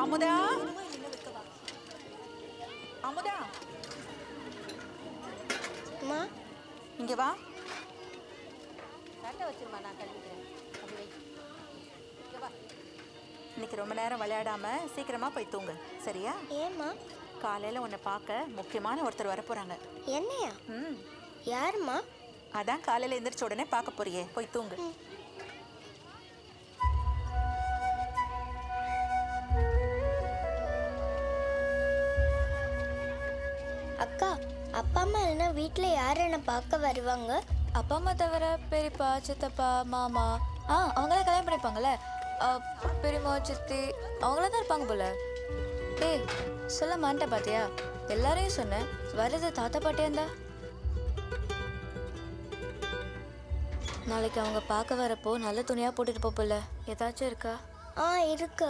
அமுதா அமுதா அம்மா இங்க வா தட்டை வச்சிருமா நான் கழுவிக்கிறேன் அப்படி வை இங்க வா இன்னைக்கு ரொம்ப நேரம் விளையாடாம சீக்கிரமா போய் தூங்கு சரியா ஏம்மா காலையில உன்னை பார்க்க முக்கியமான ஒருத்தர் வர போறாங்க என்னையா ம் யாரும்மா அதான் காலையில எந்திரிச்ச உடனே பார்க்க போறியே போய் தூங்கு அக்கா அப்பா அம்மா இல்லைன்னா வீட்டில் யார் என்னை பார்க்க வருவாங்க அப்பா அம்மா தவிர பெரியப்பா சித்தப்பா மாமா ஆ அவங்களாம் கல்யாணம் பண்ணிப்பாங்கல்ல ஆ, பெரியம்மா சித்தி அவங்களாம் தான் இருப்பாங்க போல ஏய் சொல்ல மாட்டேன் பாத்தியா எல்லாரையும் சொன்னேன் வருது தாத்தா பாட்டியா இருந்தா நாளைக்கு அவங்க பார்க்க வரப்போ நல்ல துணியாக போட்டுட்டு போ போல ஏதாச்சும் இருக்கா ஆ இருக்கு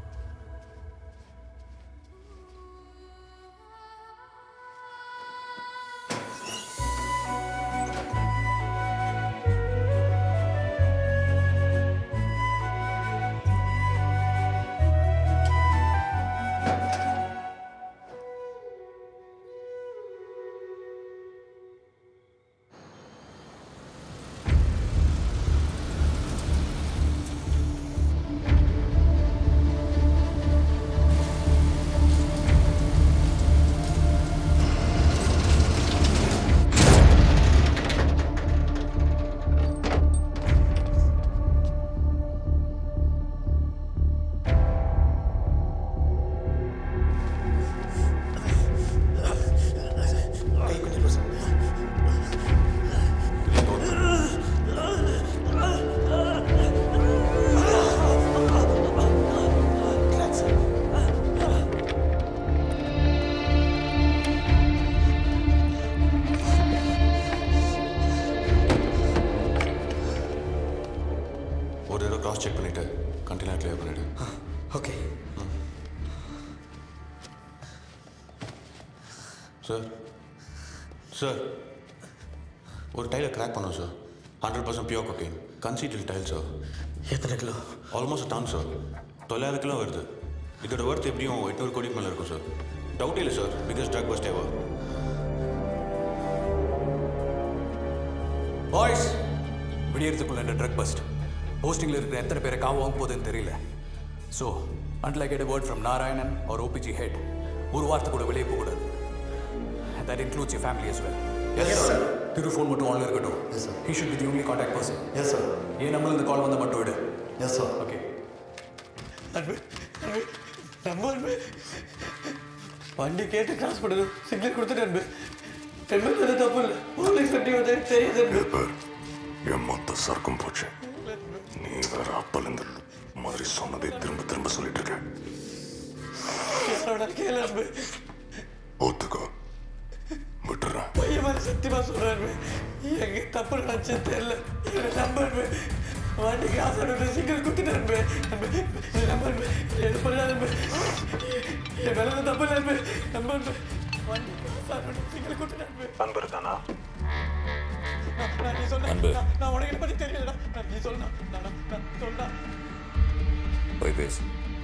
ஒரு தடவை கிராஸ் செக் பண்ணிவிட்டு கண்டெய்னர் கிளியர் பண்ணிவிடு ஓகே சார் சார் ஒரு டைலை கிராக் பண்ணோம் sir hundred percent pure cocaine concealed tile sir எத்தனை கிலோ ஆல்மோஸ்ட் டான் சார் தொள்ளாயிரம் கிலோ வருது இதோட ஒர்த் எப்படியும் எட்நூறு கோடிக்கு மேலே இருக்கும் சார் டவுட் இல்லை sir biggest drug bust ever boys விடியறதுக்குள்ள இந்த ட்ரக் பஸ்ட் போஸ்டிங்கில் இருக்கிற எத்தனை பேரை காவு வாங்க போகுதுன்னு தெரியல so and like it word from Narayanan ஒரு ஓபிஜி ஹெட் ஒரு வார்த்தை கூட வெளியே போகக்கூடாது that includes you family as well yes sir Thiru phone மட்டும் ஆன்ல இருக்கட்டும் Yes, sir. He should be the only contact person yes sir ஏன் நம்மள இந்த கால் வந்தால் மட்டும் விடு எஸ் சார் ஓகே அன்பு அன்பு நம்ம அன்பு வண்டி கேட்டு கிராஸ் பண்ணுது சிக்னல் கொடுத்துட்டு அன்பு ஹெல்மெட் வந்து தப்பு இல்லை போலீஸ் வண்டி வந்து தெரியுது அன்பு என் மொத்த சர்க்கும் போச்சு நீ வேற அப்பலேருந்து மாதிரி சொன்னதை திரும்ப திரும்ப சொல்லிட்டு இருக்க என்னோட கேளு அன்பு ஒத்துக்கோ விட்டுறேன் பையன் மாதிரி சத்தியமா சொல்றேன் அன்பு எங்க தப்பு நினைச்சு தெரியல என்ன நம்ப அன்பு வண்டி கிராஸ் பண்ணி சிக்னல் கொடுத்துட்டு அன்பு அன்பு என்னை நம்ப அன்பு எது பண்ணாத அன்பு என் மேல தப்பு இல்லை அன்பு நம்ப அன்பு வண்டி கிராஸ் பண்ணி சிக்னல் கொடுத்துட்டு அன்பு அன்பு இருக்கானா நான் நீ சொன்ன அன்பு. நான் நான் உனக்கு இதை பத்தி தெரியலடா நான் நீ சொன்னா நான் நான் நான் சொன்னா போய் பேசு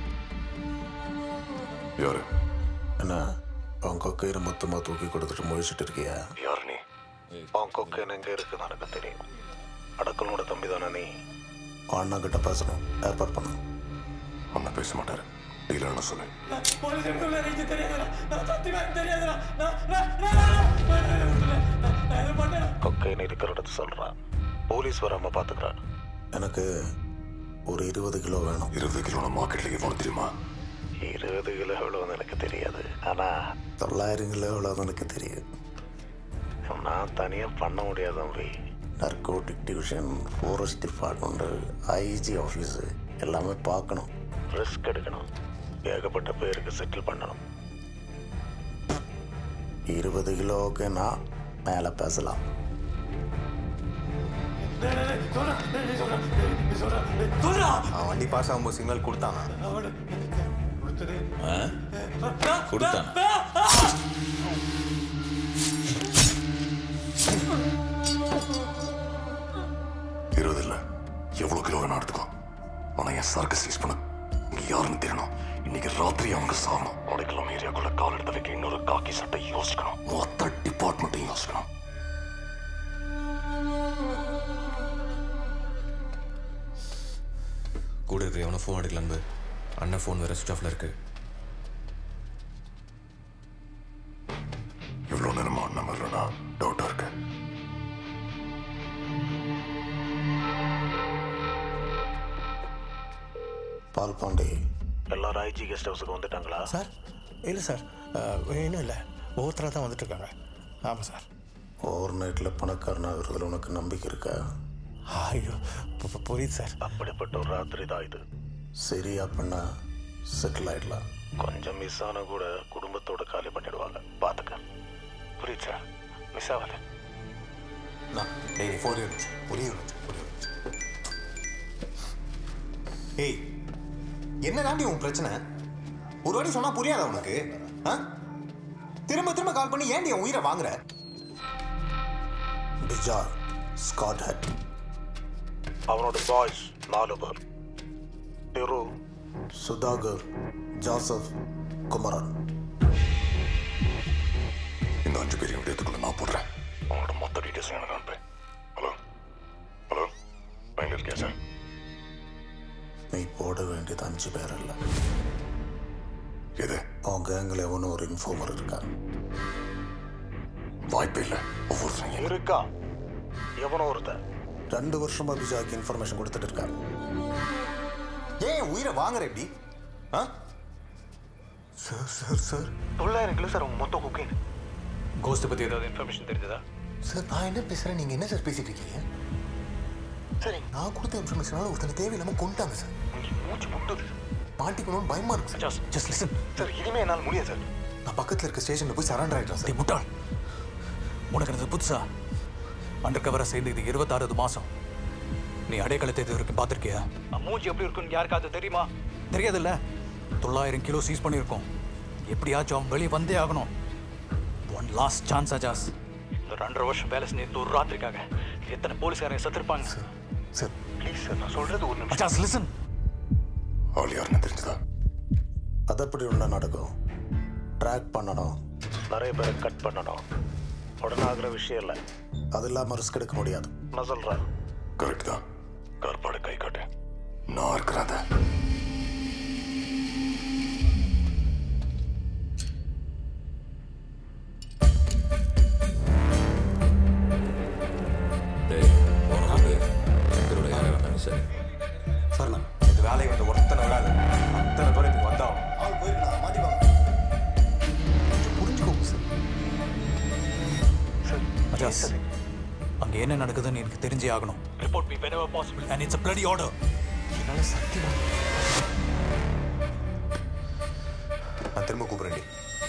யாரு என்ன அவன் கொக்கையில மொத்தமாக தூக்கி கொடுத்துட்டு முழிச்சிட்டு இருக்கியா யாரு நீ உன் கொக்கன் எங்க இருக்குன்னு எனக்கு தெரியும் அடக்கலோட தம்பி தானே நீ அண்ணா கிட்ட பேசணும் ஏற்பாடு பண்ணு அண்ணன் பேச மாட்டாரு டீலர்னு சொல்லு நான் போலீஸ் எடுக்கல எனக்கு தெரியாதுடா நான் சத்தியமா எனக்கு தெரியாதுடா நான் நான் நான் நான் நான் நான் நான் எதுவும் பண்ணல கொக்கைன் இருக்கிற இடத்த சொல்றான் போலீஸ் வராம பாத்துக்கிறான் எனக்கு ஒரு இருபது கிலோ வேணும் இருபது கிலோ மார்க்கெட்ல எவ்வளவு தெரியுமா இருபது கிலோ எவ்வளவுன்னு எனக்கு தெரியாது ஆனா தொள்ளாயிரம் கிலோ எவ்வளோன்னு எனக்கு தெரியும் நான் தனியா பண்ண முடியாது தம்பி narcotic division forest department IG office எல்லாமே பார்க்கணும் ரிஸ்க் எடுக்கணும் ஏகப்பட்ட பேருக்கு செட்டில் பண்ணணும் இருபது கிலோவுக்கு நான் மேலே பேசலாம் சொல்றா நீ சொல்றா நீ சொல்றா சொல்றா அவன் வண்டி பாஸ் ஆகும்போது சிக்னல் கொடுத்தாங்க அவனு கொடுத்தது கொடுத்தாங்க இருபது இல்ல எவ்வளவு கிலோ வேணா எடுத்துக்கோ ஆனா என் சரக்கு சீஸ் பண்ண அவங்க யாருன்னு தெரியணும் இன்னைக்கு ராத்திரி அவங்க சாகணும் உடைக்கலாம் ஏரியாக்குள்ள கால் எடுத்து வைக்க இன்னொரு காக்கி சட்டை யோசிக்கணும் மொத்த டிபார்ட்மெண்ட்டையும் யோசிக்கணும் கூட இருக்கிற எவனோ ஃபோன் எடுக்கல அன்பு அண்ணன் ஃபோன் வேற சுவிச் ஆஃப்ல இருக்கு இவ்வளோ நேரமா நம்ம இல்லைனா டவுட்டா இருக்கு பால் பாண்டி எல்லாரும் ஐஜி கெஸ்ட் ஹவுஸுக்கு வந்துட்டாங்களா சார் இல்லை சார் இன்னும் இல்லை ஒவ்வொருத்தராக தான் வந்துட்டு இருக்காங்க ஆமாம் சார் ஓவர் நைட்டில் பணக்காரனாகிறதுல உனக்கு நம்பிக்கை இருக்கா ஐயோ பு- பு- புரியுது சார் அப்படிப்பட்ட ஒரு ராத்திரி தான் இது சரி அப்படின்னா செட்டில் ஆயிடலாம் கொஞ்சம் மிஸ் ஆனா கூட குடும்பத்தோட காலி பண்ணிடுவாங்க பாத்துக்க புரியுது சார் மிஸ் ஆகல நான் டேய் நீ ஃபோன் இருந்துச்சு ஒரே ஒரு நிமிஷம், ஒரே ஒரு நிமிஷம். ஏய் என்ன தாண்டி உன் பிரச்சனை ஒரு வாட்டி சொன்னா புரியாதா உனக்கு ஆ திரும்ப திரும்ப கால் பண்ணி ஏன்டி உன் உயிரை வாங்குற பிஜார் ஸ்காட் ஹெட் அவனோட பாய்ஸ் நாலு பேர் திரு சுதாகர் ஜோசப் குமரன் இந்த அஞ்சு பேரையும் விடயத்துக்குள்ள நான் போடுறேன் அவனோட மொத்த டீட்டெயில்ஸ் எனக்கு அனுப்பு ஹலோ ஹலோ லைன்ல இருக்கியா சார் நீ போட வேண்டியது அஞ்சு பேர் இல்லை எது அவன் கேங்கில் எவனும் ஒரு இன்ஃபார்மர் இருக்கான் வாய்ப்பே இல்லை ஒவ்வொருத்தரும் இருக்கா எவனோ ஒருத்தன் ரெண்டு வருஷமா பிஜாக்கு இன்ஃபர்மேஷன் கொடுத்துட்டு இருக்கான் ஏன் என் உயிரை வாங்குற எப்படி ஆ சார் சார் சார் தொள்ளாயிரம் கிலோ சார் உங்க மொத்த குக்கிங் கோஸ்ட்டை பற்றி ஏதாவது இன்ஃபர்மேஷன் தெரிஞ்சதா சார் நான் என்ன பேசுறேன் நீங்க என்ன சார் பேசிட்டு இருக்கீங்க சரி நான் கொடுத்த இன்ஃபர்மேஷனால ஒருத்தனை தேவையில்லாம கொண்டுட்டாங்க சார் மூச்சு முட்டுது மாட்டிக்கணும்னு பயமா இருக்கு சார் ஜஸ்ட் லிசன் சார் இனிமே என்னால் முடியாது சார் நான் பக்கத்துல இருக்க ஸ்டேஷன்ல போய் சரண்டர் ஆயிட்டேன் சார் டேய் முட்டாள் உனக்கு இது புதுசா அண்டர் கவராக சேர்ந்து இது இருபத்தாறாவது மாசம் நீ அடைக்கலத்தை இது வரைக்கும் பார்த்துருக்கியா மூஞ்சி எப்படி இருக்குன்னு யாருக்காவது தெரியுமா தெரியாதுல்ல தொள்ளாயிரம் கிலோ சீஸ் பண்ணியிருக்கோம் எப்படியாச்சும் அவன் வெளியே வந்தே ஆகணும் ஒன் லாஸ்ட் சான்ஸ் அஜாஸ் இந்த ரெண்டரை வருஷம் வேலை செஞ்சு ஒரு ராத்திரிக்காக எத்தனை போலீஸ்காரங்க செத்துருப்பாங்க சார் ப்ளீஸ் சார் நான் சொல்றது ஒரு நிமிஷம் அஜாஸ் லிசன் ஆள் யாருன்னு தெரிஞ்சதா அது எப்படி ஒன்றா நடக்கும் ட்ராக் பண்ணணும் நிறைய பேரை கட் பண்ணணும் உடனே ஆகிற விஷயம் இல்லை அது இல்லாமல் ரிஸ்க் எடுக்க முடியாது நான் சொல்றேன் கரெக்ட் தான் கற்பாடு கை காட்டு நான் இருக்கிறத டேய் போன வந்து எங்களோட யாரை வேணாலும் சரி சார் நான் இந்த வேலையை வந்து ஒருத்தனை விடாது அத்தனை பேர் இதுக்கு வந்தாகும் ஆள் போயிருக்கலாம் மாட்டிப்பாங்க புரிஞ்சுக்கோங்க சார் அஜாஸ் அங்கே என்ன நடக்குதுன்னு எனக்கு தெரிஞ்சே ஆகணும் report me whenever possible and it's a bloody order என்னால் சத்தியமா நான் திரும்ப கூப்பிடுறேன்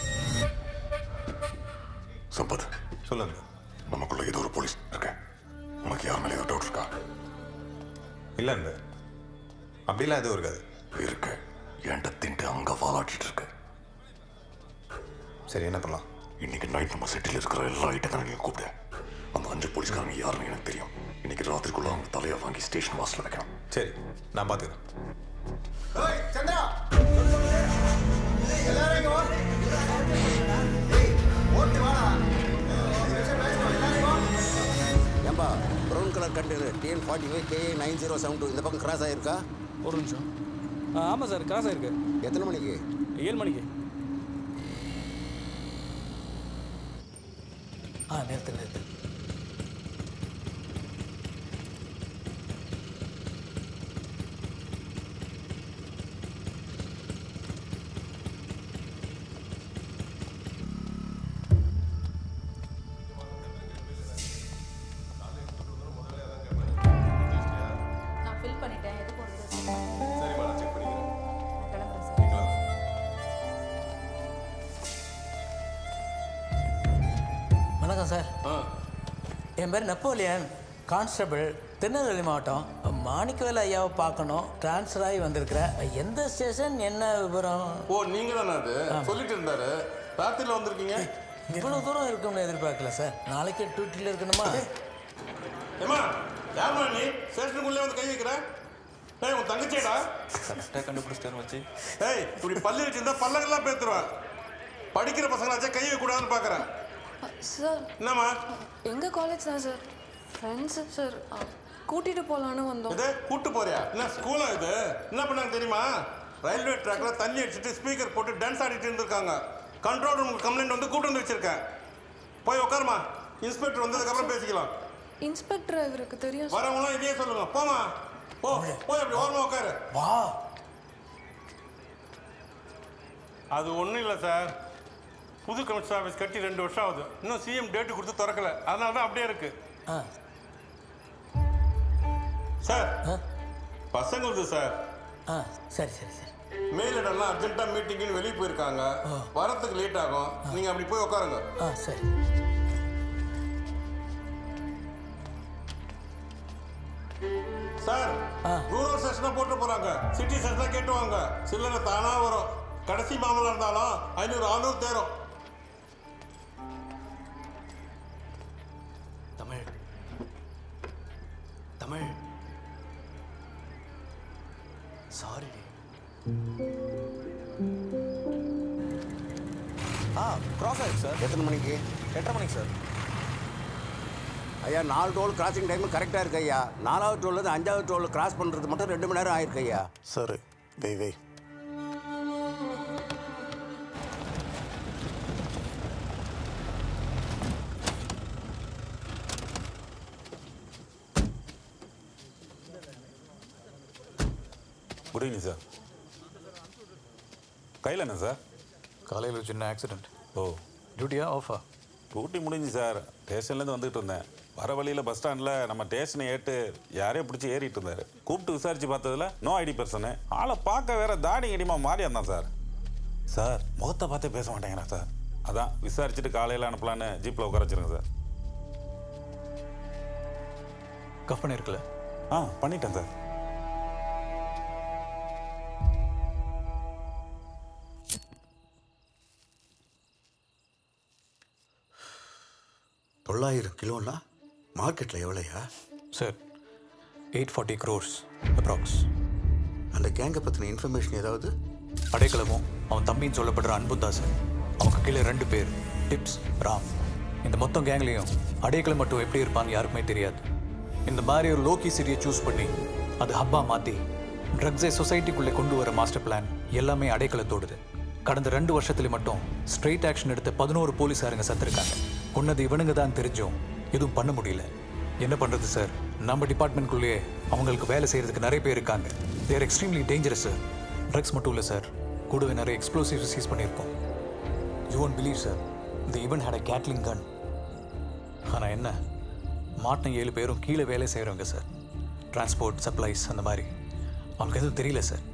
சம்பத் சொல்லுங்க நமக்குள்ள ஏதோ ஒரு போலீஸ் இருக்கு உனக்கு யார் மேலே ஏதோ டவுட் இருக்கா இல்லைங்க அப்படிலாம் எதுவும் இருக்காது இருக்கு என்கிட்ட திண்டு அங்க வாலாட்டிட்டு இருக்கு சரி என்ன பண்ணலாம் இன்னைக்கு நைட் நம்ம செட்டில் இருக்கிற எல்லா ஐட்டக்காரங்களையும் கூப்பிடு அந்த அஞ்சு போலீஸ்காரங்க யாருன்னு எனக்கு தெரியும் இன்னைக்கு ராத்திரிக்குள்ள அவங்க தலையை வாங்கி ஸ்டேஷன் வாசல்ல வைக்கணும் சரி நான் பார்த்துக்கிறேன் சந்திரா ஏம்பா brown colour container TN forty five K nine zero seven two இந்த பக்கம் கிராஸ் ஆயிருக்கா ஒரு நிமிஷம் ஆ ஆமாம் சார் கிராஸ் ஆயிருக்கு எத்தனை மணிக்கு ஏழு மணிக்கு ஆ நிறுத்து நிறுத்து நான் ஃபில் பண்ணிட்டேன் எதுக்கு ஒரு தடவை சரிம்மா நான் செக் பண்ணிக்கிறேன் நான் கிளம்புறேன் சார் வணக்கம் சார் என் பேர் நெப்போலியன் கான்ஸ்டபிள் திருநெல்வேலி மாவட்டம் மாணிக்கவேல் ஐயாவை பார்க்கணும் ட்ரான்ஸ்ஃபர் ஆகி வந்திருக்கிறேன் எந்த ஸ்டேஷன் என்ன விவரம் ஓ நீங்க தானே அது சொல்லிட்டு இருந்தாரு ராத்திரில வந்திருக்கீங்க இவ்வளோ தூரம் இருக்கும்னு எதிர்பார்க்கல சார் நாளைக்கு டியூட்டியில் இருக்கணுமா ஏமா யாருமா நீ ஸ்டேஷனுக்குள்ளே வந்து கை வைக்கிற ஏய் உன் தங்கச்சியடா கரெக்டாக கண்டுபிடிச்சிட்டாரு வச்சு ஏய் இப்படி பல்லு வச்சிருந்தா பல்லங்கெல்லாம் பேத்துருவேன் படிக்கிற பசங்களாச்சா கை வைக்கக்கூடாதுன்னு பார்க்குறேன் சார் என்னம்மா எங்கள் காலேஜ் தான் சார் ஃப்ரெண்ட்ஸு சார் கூட்டிகிட்டு போகலான்னு வந்தோம் இது கூட்டு போறியா என்ன ஸ்கூலா இது என்ன பண்ணாங்க தெரியுமா ரயில்வே ட்ராக்ல தண்ணி அடிச்சுட்டு ஸ்பீக்கர் போட்டு டான்ஸ் ஆடிட்டு இருந்திருக்காங்க கண்ட்ரோல் ரூம் கம்ப்ளைண்ட் வந்து கூட்டு வந்து வச்சிருக்கேன் போய் உட்காருமா இன்ஸ்பெக்டர் வந்ததுக்கப்புறம் பேசிக்கலாம் இன்ஸ்பெக்டர் இவருக்கு தெரியும் சார் வரவங்களாம் இதே சொல்லுங்க போமா போ போய் அப்படி ஓரமா உட்காரு வா அது ஒன்றும் இல்லை சார் புது கமிஷனர் ஆஃபீஸ் கட்டி ரெண்டு வருஷம் ஆகுது இன்னும் சிஎம் டேட்டு கொடுத்து திறக்கல அதனால தான் அப்படியே இருக்கு ஆ சார் பசங்களுது சார் ஆ சரி சரி சரி மேலிடம்லாம் அர்ஜென்ட்டாக மீட்டிங்னு வெளியே போயிருக்காங்க வரத்துக்கு லேட் ஆகும் நீங்கள் அப்படி போய் உட்காருங்க ஆ சரி சார் ரூரல் செஷனாக போட்டு போகிறாங்க சிட்டி செஷனாக கேட்டுவாங்க சில்லறை தானாக வரும் கடைசி மாமலம் இருந்தாலும் ஐநூறு ஆறுநூறு தேரும் தமிழ் தமிழ் சாரி ஆ கிராஸ் ஆயிடுச்சு சார் எத்தனை மணிக்கு எட்டரை மணிக்கு சார் ஐயா நாலு டோல் கிராசிங் டைம் கரெக்டாக இருக்கு ஐயா நாலாவது டோல்லேருந்து அஞ்சாவது டோல் கிராஸ் பண்ணுறது மட்டும் ரெண்டு மணி நேரம் ஆயிருக்கு ஐயா சரி வெய் வெய் குட் ஈவினிங் சார் கையில் என்ன சார் காலையில் ஒரு சின்ன ஆக்சிடென்ட் ஓ டியூட்டியா ஆஃபா டியூட்டி முடிஞ்சு சார் ஸ்டேஷன்லேருந்து வந்துட்டு இருந்தேன் வர வழியில் பஸ் ஸ்டாண்டில் நம்ம ஸ்டேஷனை ஏட்டு யாரையும் பிடிச்சி ஏறிட்டு இருந்தார் கூப்பிட்டு விசாரிச்சு பார்த்ததுல நோ ஐடி பர்சனு ஆளை பார்க்க வேற தாடி கடிமா மாறி இருந்தான் சார் சார் முகத்தை பார்த்தே பேச மாட்டேங்கிறேன் சார் அதான் விசாரிச்சுட்டு காலையில் அனுப்பலான்னு ஜீப்பில் உட்கார வச்சிருங்க சார் கஃப் பண்ணியிருக்கல ஆ பண்ணிட்டேன் சார் தொள்ளாயிரம் கிலோன்னா மார்க்கெட்டில் எவ்வளோயா sir eight forty crores approx அந்த கேங்கை பற்றின இன்ஃபர்மேஷன் ஏதாவது அடைக்கலமும் அவன் தம்பின்னு சொல்லப்படுற அன்புதாசன் அவங்க கீழே ரெண்டு பேர் டிப்ஸ் ராம் இந்த மொத்தம் கேங்லேயும் அடைக்கலம் மட்டும் எப்படி இருப்பான்னு யாருக்குமே தெரியாது இந்த மாதிரி ஒரு லோக்கி சிட்டியை சூஸ் பண்ணி அது ஹப்பா மாற்றி ட்ரக்ஸை சொசைட்டிக்குள்ளே கொண்டு வர மாஸ்டர் பிளான் எல்லாமே அடைக்கலத்தோடுது கடந்த ரெண்டு வருஷத்துல மட்டும் ஸ்ட்ரெயிட் ஆக்ஷன் எடுத்த பதினோரு போலீஸாருங்க சத்திருக்காங்க கொன்னது இவனுங்க தான் தெரிஞ்சும் எதுவும் பண்ண முடியல என்ன பண்ணுறது சார் நம்ம டிபார்ட்மெண்ட்குள்ளேயே அவங்களுக்கு வேலை செய்கிறதுக்கு நிறைய பேர் இருக்காங்க they're extremely dangerous sir drugs மட்டும் இல்லை சார் கூடவே நிறைய எக்ஸ்ப்ளோசிவ்ஸ் சீஸ் பண்ணியிருக்கோம் யூ ஒன்ட் பிலீவ் சார் இந்த even had a gatling gun ஆனால் என்ன மாட்டின ஏழு பேரும் கீழே வேலை செய்கிறவங்க சார் டிரான்ஸ்போர்ட் சப்ளைஸ் அந்த மாதிரி அவங்களுக்கு எதுவும் தெரியல சார்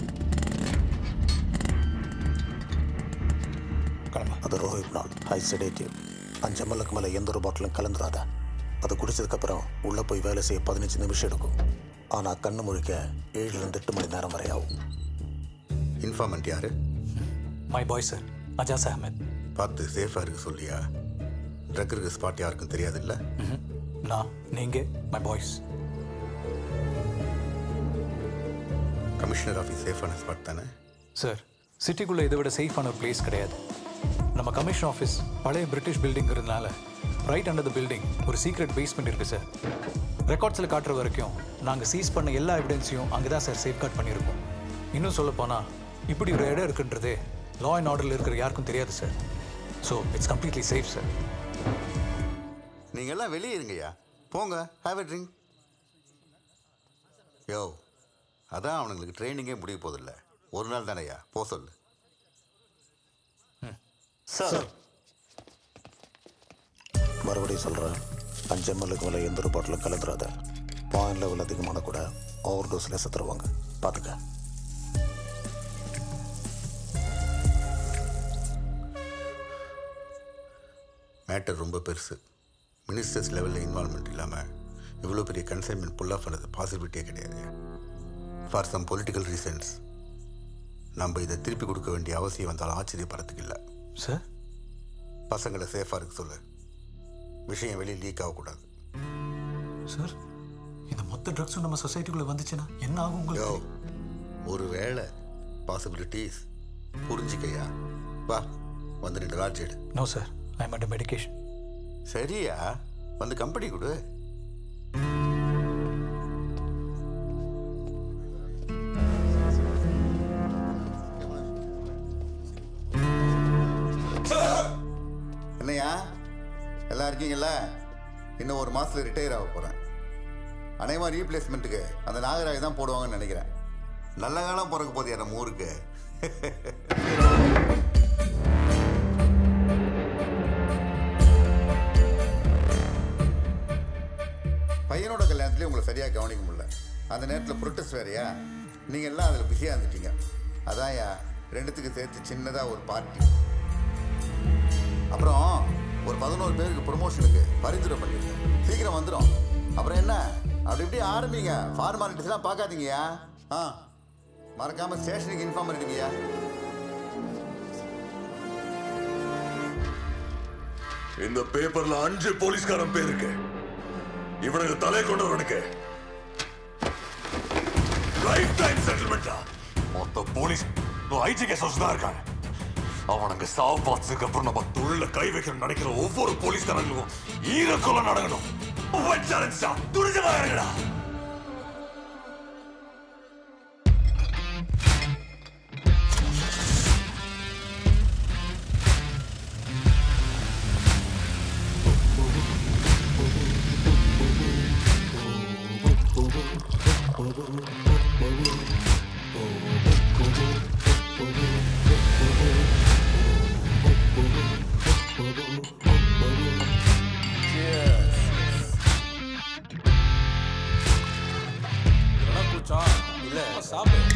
அது ரோஹிப் நாள் ஹை செடேட்டிவ் அஞ்சு எம்எல்க்கு மேலே எந்த ஒரு பாட்டிலும் கலந்துராத அதை குடிச்சதுக்கப்புறம் உள்ளே போய் வேலை செய்ய பதினஞ்சு நிமிஷம் எடுக்கும் ஆனால் கண்ணு முழிக்க ஏழுலேருந்து எட்டு மணி நேரம் வரை ஆகும் இன்ஃபார்மெண்ட் யாரு my boy sir Ajaz Ahmed பார்த்து சேஃபாக இருக்க சொல்லியா ட்ரக் இருக்க ஸ்பாட் யாருக்கும் தெரியாது இல்லை நான் நீங்கள் மை பாய்ஸ் கமிஷனர் ஆஃபீஸ் சேஃபான ஸ்பாட் தானே சார் சிட்டிக்குள்ளே இதை விட சேஃபான ஒரு பிளேஸ் கிடையாது நம்ம கமிஷன் ஆஃபீஸ் பழைய பிரிட்டிஷ் பில்டிங்கிறதுனால ரைட் அண்டர் த பில்டிங் ஒரு சீக்ரெட் பேஸ்மெண்ட் இருக்குது சார் ரெக்கார்ட்ஸில் காட்டுற வரைக்கும் நாங்கள் சீஸ் பண்ண எல்லா எவிடன்ஸையும் அங்கே தான் சார் சேஃப்கார்ட் பண்ணியிருக்கோம் இன்னும் சொல்ல போனால் இப்படி ஒரு இடம் இருக்குன்றதே லா அண்ட் ஆர்டரில் இருக்கிற யாருக்கும் தெரியாது sir so it's completely safe sir நீங்கள் எல்லாம் வெளியே இருங்கய்யா போங்க ஹேவ் எ ட்ரிங்க் யோ அதான் அவனுங்களுக்கு ட்ரைனிங்கே முடிய போதில்ல ஒரு நாள் தானேயா போ சொல்லு சார் மறுபடியும் சொல்கிறேன் அஞ்சு எம்எல்ஏக்கு மேலே எந்த ஒரு பாட்டிலும் கலந்துராத பாயிண்ட் லெவல் அதிகமான கூட ஓவர் டோஸில் செத்துருவாங்க பார்த்துக்க மேட்டர் ரொம்ப பெருசு மினிஸ்டர்ஸ் லெவலில் இன்வால்மெண்ட் இல்லாமல் இவ்வளோ பெரிய கன்சைன்மெண்ட் புல் ஆஃப் பண்ணது பாசிபிலிட்டியே கிடையாது ஃபார் சம் பொலிட்டிக்கல் ரீசன்ஸ் நம்ம இதை திருப்பி கொடுக்க வேண்டிய அவசியம் வந்தாலும் ஆச்சரியப்படுறதுக்கு இல்லை சார் பசங்களை சேஃபாக இருக்க சொல்லு விஷயம் வெளியே லீக் ஆகக்கூடாது சார் இந்த மொத்த ட்ரக்ஸும் நம்ம சொசைட்டிக்குள்ளே வந்துச்சுன்னா என்ன ஆகும் உங்களுக்கு ஒரு வேளை பாசிபிலிட்டிஸ் புரிஞ்சுக்கையா வா வந்து ரெண்டு லாட்ஜ் எடு no sir I am under medication சரியா வந்து கம்பெனி கொடு என்னையா எல்லாம் இருக்கீங்கல்ல இன்னும் ஒரு மாசத்துல ரிட்டையர் ஆக போறேன் அநேகமா ரீப்ளேஸ்மெண்ட்டுக்கு அந்த நாகராஜ் தான் போடுவாங்கன்னு நினைக்கிறேன் நல்ல காலம் பிறக்க போதியா நம்ம ஊருக்கு பையனோட கல்யாணத்துலேயும் உங்களை சரியாக கவனிக்க முடியல அந்த நேரத்தில் ப்ரொட்டஸ்ட் வேறையா நீங்கள் எல்லாம் அதில் பிஸியாக இருந்துட்டீங்க அதான்யா ரெண்டுத்துக்கு சேர்த்து சின்னதாக ஒரு பார்ட்டி அப்புறம் ஒரு பதினோரு பேருக்கு ப்ரொமோஷனுக்கு பரிந்துரை பண்ணிருக்கேன் சீக்கிரம் வந்துடும் அப்புறம் என்ன அப்படி இப்படி ஆரம்பிங்க ஃபார்மாலிட்டிஸ்லாம் பார்க்காதீங்கய்யா ஆ மறக்காம ஸ்டேஷனுக்கு இன்ஃபார்ம் பண்ணிடுங்கய்யா இந்த பேப்பர்ல அஞ்சு போலீஸ்காரன் பேர் இருக்கு இவனுக்கு தலை கொண்டவனுக்கு லைஃப் டைம் செட்டில்மெண்டா மொத்த போலீஸ் ஐடி கேஸ் தான் இருக்காங்க அவனுங்க சாவு பார்த்ததுக்கு அப்புறம் நம்ம தொழில கை வைக்கணும்னு நினைக்கிற ஒவ்வொரு போலீஸ்காரங்களுக்கும் ஈரக்கொலை நடக்கணும் சேலஞ்சா துணிஞ்சமா இறங்கடா இல்ல சாப்பிடு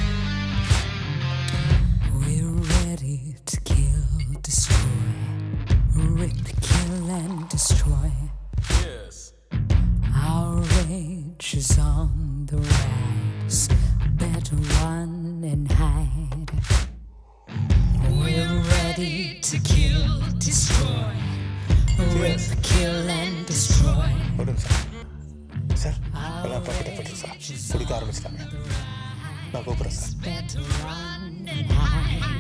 We're ready to kill, destroy, rip, kill, and destroy. Yes. Our rage is on the rise. Better run and hide. We're ready to kill, destroy, rip, kill, and destroy. ஒரு நிமிஷம் சார் எல்லாம் பாக்கெட்டை போட்டு சார் குடிக்க ஆரம்பிச்சிட்டாங்க நான் கூப்பிட்றேன் sir Better run and hide.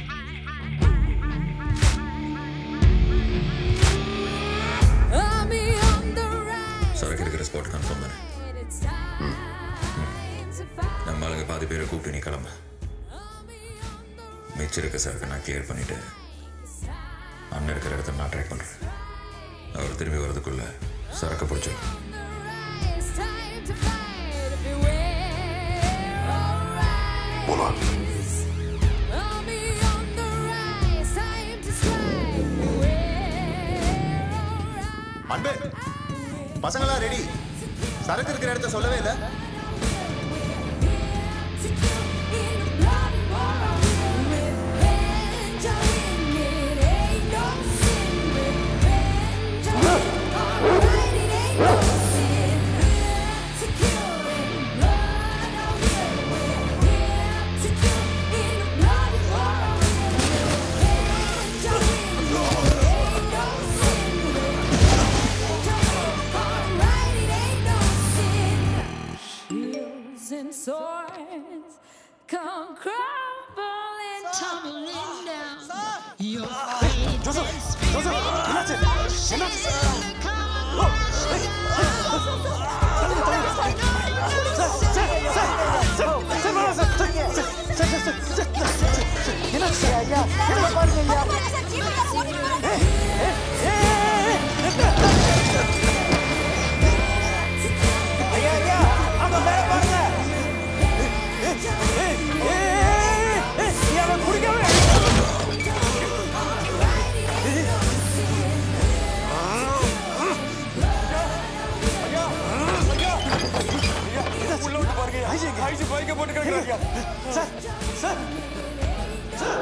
Army on the rise. சரக்கு இருக்கிற ஸ்பாட் கன்ஃபார்ம் தானே It's time to fight. நம்ம ஆளுங்க பாதி பேரை கூப்பிட்டு நீ கிளம்பு மிச்சம் இருக்க சரக்கு நான் கிளியர் பண்ணிட்டு அண்ணன் இருக்கிற இடத்த நான் ட்ரை பண்றேன் அவர் திரும்பி வர்றதுக்குள்ள சரக்கு பிடிச்சிடும் It's time to fight. Beware. Alright. Army on the rise. Time to strike. Beware. அன்பு பசங்களாம் ரெடி சரக்கு இருக்கிற இடத்த சொல்லவே இல்லை Shields and swords come crumbling, tumbling down. Your fate Joseph, is Joseph, என்னாச்சு? என்னாச்சு? என்னாச்சு ஐயா என்ன பாருங்க ஐயா ஐயா ஐயா அங்க மேல பாருங்க ஏய், ஏய், ஏய், ஏய், ஏய், அவன் குடிக்கவே உள்ள விட்டு பாருங்க ஐயா ஐசி பைக்க போட்டு கிடக்குறாங்க sir sir sir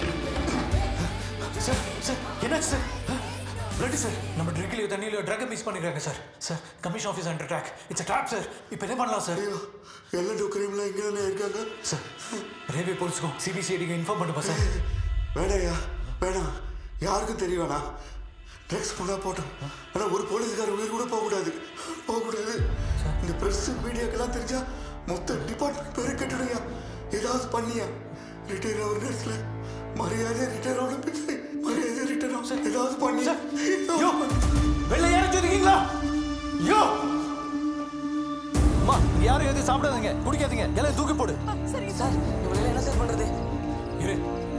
sir sir என்னாச்சு சார் பிளட் சார் நம்ம ட்ரிங்க்லையோ தண்ணியிலையோ ட்ரக்கை மிஸ் பண்ணிக்கிறாங்க sir sir commission office under track it's trap sir இப்போ என்ன பண்ணலாம் சார் எல்லா டோக்கரையும் இங்கே தானே இருக்காங்க சார் ரயில்வே போலீஸ்க்கும் சிபிசிஐடிக்கும் இன்ஃபார்ம் பண்ணுப்பா சார் வேணாயா வேணாம் யாருக்கும் தெரிய வேணாம் ட்ரக்ஸ் போனா போட்டோம் ஆனால் ஒரு போலீஸ்கார உயிர் கூட போகக்கூடாது போகக்கூடாது இந்த ப்ரெஸ் மீடியாக்கெல்லாம் தெரிஞ்சா மொத்த டிபார்ட்மெண்ட் பேரு கெட்டுடுயா ஏதாவது பண்ணியா ரிட்டையர் ஆகிற நேரத்தில் மரியாதை ரிட்டையர் ஆகணும் பிள்ளை மரியாதை ரிட்டையர் ஆகும் ஏதாவது பண்ணியா வெளில யாரும் சொல்லிருக்கீங்களா யோ அம்மா இங்க யாரும் எதுவும் சாப்பிடாதீங்க குடிக்காதீங்க எல்லாம் தூக்கி போடு சரி சார் இவங்க என்ன சார் பண்றது இரு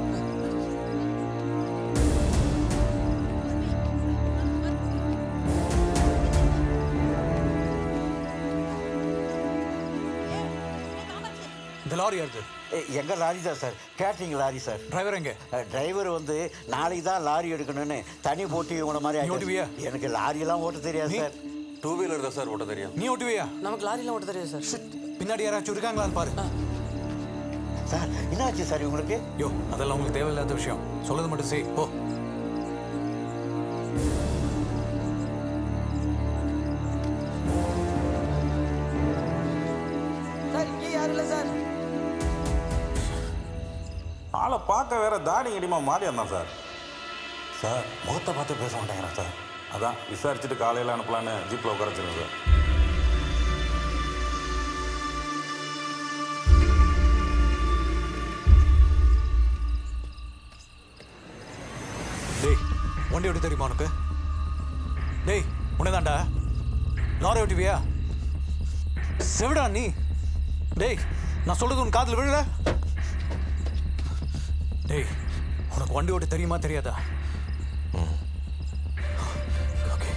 இந்த லாரி யாருது எங்க லாரி தான் sir catering lorry sir driver எங்க டிரைவர் வந்து நாளைக்கு தான் லாரி எடுக்கணும்னு தனி போட்டி இவன மாதிரி நீ ஆயிட்டாரு. ஓட்டுவியா? எனக்கு லாரியெல்லாம் ஓட்ட தெரியாது சார் டூ வீலர் தான் சார் ஓட்ட தெரியும் நீ ஓட்டுவியா நமக்கு லாரிலாம் ஓட்ட தெரியாது சார் பின்னாடி யாராச்சும் இருக்காங்களான்னு பாரு சார் என்னாச்சு சார் உங்களுக்கு யோ அதெல்லாம் உங்களுக்கு தேவையில்லாத விஷயம் சொல்லது மட்டும் செய் போ சார் இங்கே யாரும் இல்லை சார் ஆளை பார்க்க வேற தாடி இடிமா மாறி இருந்தான் சார் சார் முகத்தை பார்த்து பேச மாட்டேங்கிறான் சார் அதான் விசாரிச்சுட்டு காலையில் அனுப்பலான்னு ஜீப்பில் உட்கார வச்சிருக்கேன் சார் டேய் வண்டி ஓட்ட தெரியுமா உனக்கு டேய் உன்னதாண்டா லாரி ஓட்டுவியா செவிடா நீ டேய் நான் சொல்றது உன் காதுல விழல டேய் உனக்கு வண்டி ஓட்ட தெரியுமா தெரியாதா ஓகே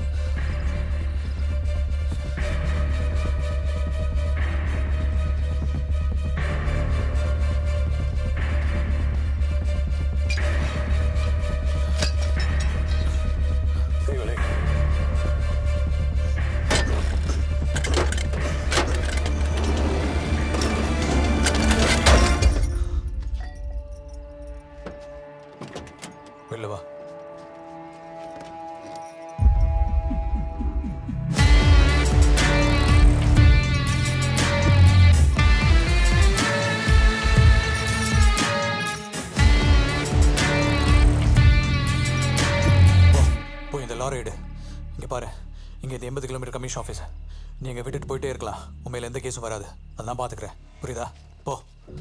வெளில வா போ, போய் இந்த லாரி எடு இங்கே பாரு இங்கே இந்த எண்பது கிலோமீட்டர் கமிஷன் ஆஃபீஸ் நீ இங்கே விட்டுட்டு போயிட்டே இருக்கலாம் உன் மேல எந்த கேஸும் வராது அதெல்லாம் பார்த்துக்கிறேன் புரியுதா போ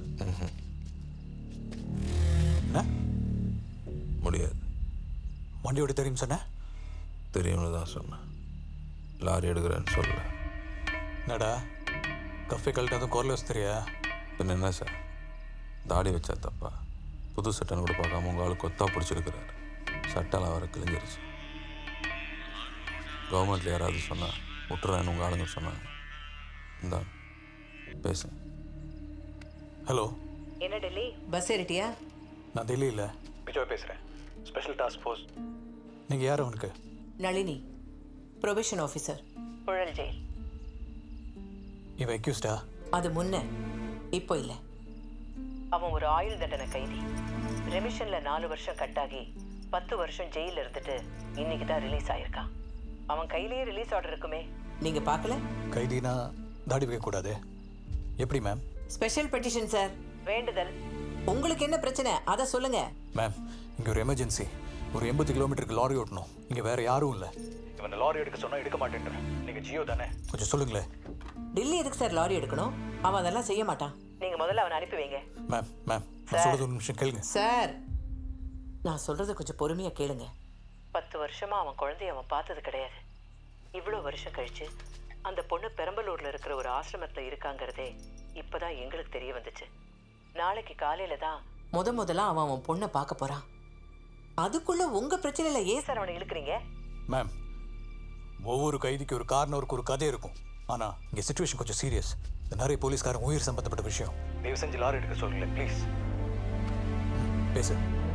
என்ன முடியாது வண்டியோட தெரியும் சொன்ன தெரியும்னு தான் சொன்னேன் லாரி எடுக்கிறேன்னு சொல்லல என்னடா கஃபே கழட்டதும் குரல் தெரியா பின்ன என்ன சார் தாடி வச்சா தப்பா புது சட்டைன்னு கூட பார்க்காம உங்கள் ஆள் கொத்தா பிடிச்சிருக்கிறாரு சட்டெல்லாம் வர கிழிஞ்சிருச்சு கவர்மெண்ட்டில் யாராவது சொன்னா விட்டுறேன்னு உங்கள் ஆளுங்க சொன்னாங்க இந்தா பேசு ஹலோ என்ன டெல்லி பஸ் ஏறிட்டியா நான் டெல்லி இல்லை விஜய் பேசுகிறேன் ஸ்பெஷல் டாஸ்க் ஃபோர்ஸ் நீங்கள் யார் அவனுக்கு Nalini probation officer Puzhal jail இவன் அக்யூஸ்டா அது முன்ன இப்போ இல்ல அவன் ஒரு ஆயுள் தண்டனை கைதி ரெமிஷன்ல நாலு வருஷம் கட்டாகி பத்து வருஷம் ஜெயில இருந்துட்டு இன்னைக்கு தான் ரிலீஸ் ஆயிருக்கான் அவன் கையிலேயே ரிலீஸ் ஆர்டர் இருக்குமே நீங்க பார்க்கல கைதினா தாடி வைக்கக்கூடாது எப்படி மேம் ஸ்பெஷல் பெட்டிஷன் சார் வேண்டுதல் உங்களுக்கு என்ன பிரச்சனை அதை சொல்லுங்க மேம் இங்கே ஒரு எமர்ஜென்சி ஒரு எண்பது கிலோமீட்டருக்கு லாரி ஓட்டணும் இங்கே வேற யாரும் இல்லை இவன் லாரி எடுக்க சொன்னா எடுக்க மாட்டேன்றேன் நீங்கள் ஜியோ தானே கொஞ்சம் சொல்லுங்களேன் டில்லி எதுக்கு சார் லாரி எடுக்கணும் அவன் அதெல்லாம் செய்ய மாட்டான் நீங்க முதல்ல அவனை அனுப்பி வைங்க மேம் மேம் நான் சொல்றது ஒரு நிமிஷம் கேளுங்க சார் நான் சொல்றத கொஞ்சம் பொறுமையா கேளுங்க பத்து வருஷமா அவன் குழந்தைய அவன் பார்த்தது கிடையாது இவ்வளோ வருஷம் கழிச்சு அந்த பொண்ணு பெரம்பலூர்ல இருக்கிற ஒரு ஆசிரமத்துல இருக்காங்கிறதே இப்பதான் எங்களுக்கு தெரிய வந்துச்சு நாளைக்கு காலையில தான் முத முதல்ல அவன் அவன் பொண்ணை பார்க்க போறான் அதுக்குள்ள உங்க பிரச்சனையில ஏன் சார் அவனை இழுக்கிறீங்க மேம் ஒவ்வொரு கைதிக்கு ஒரு காரணருக்கு ஒரு கதை இருக்கும் ஆனா இங்க சுச்சுவேஷன் கொஞ்சம் சீரியஸ் நிறைய போலீஸ்காரன் உயிர் சம்பந்தப்பட்ட விஷயம் தயவு செஞ்சு லாரி எடுக்க சொல்லுங்களேன் ப்ளீஸ் பேசு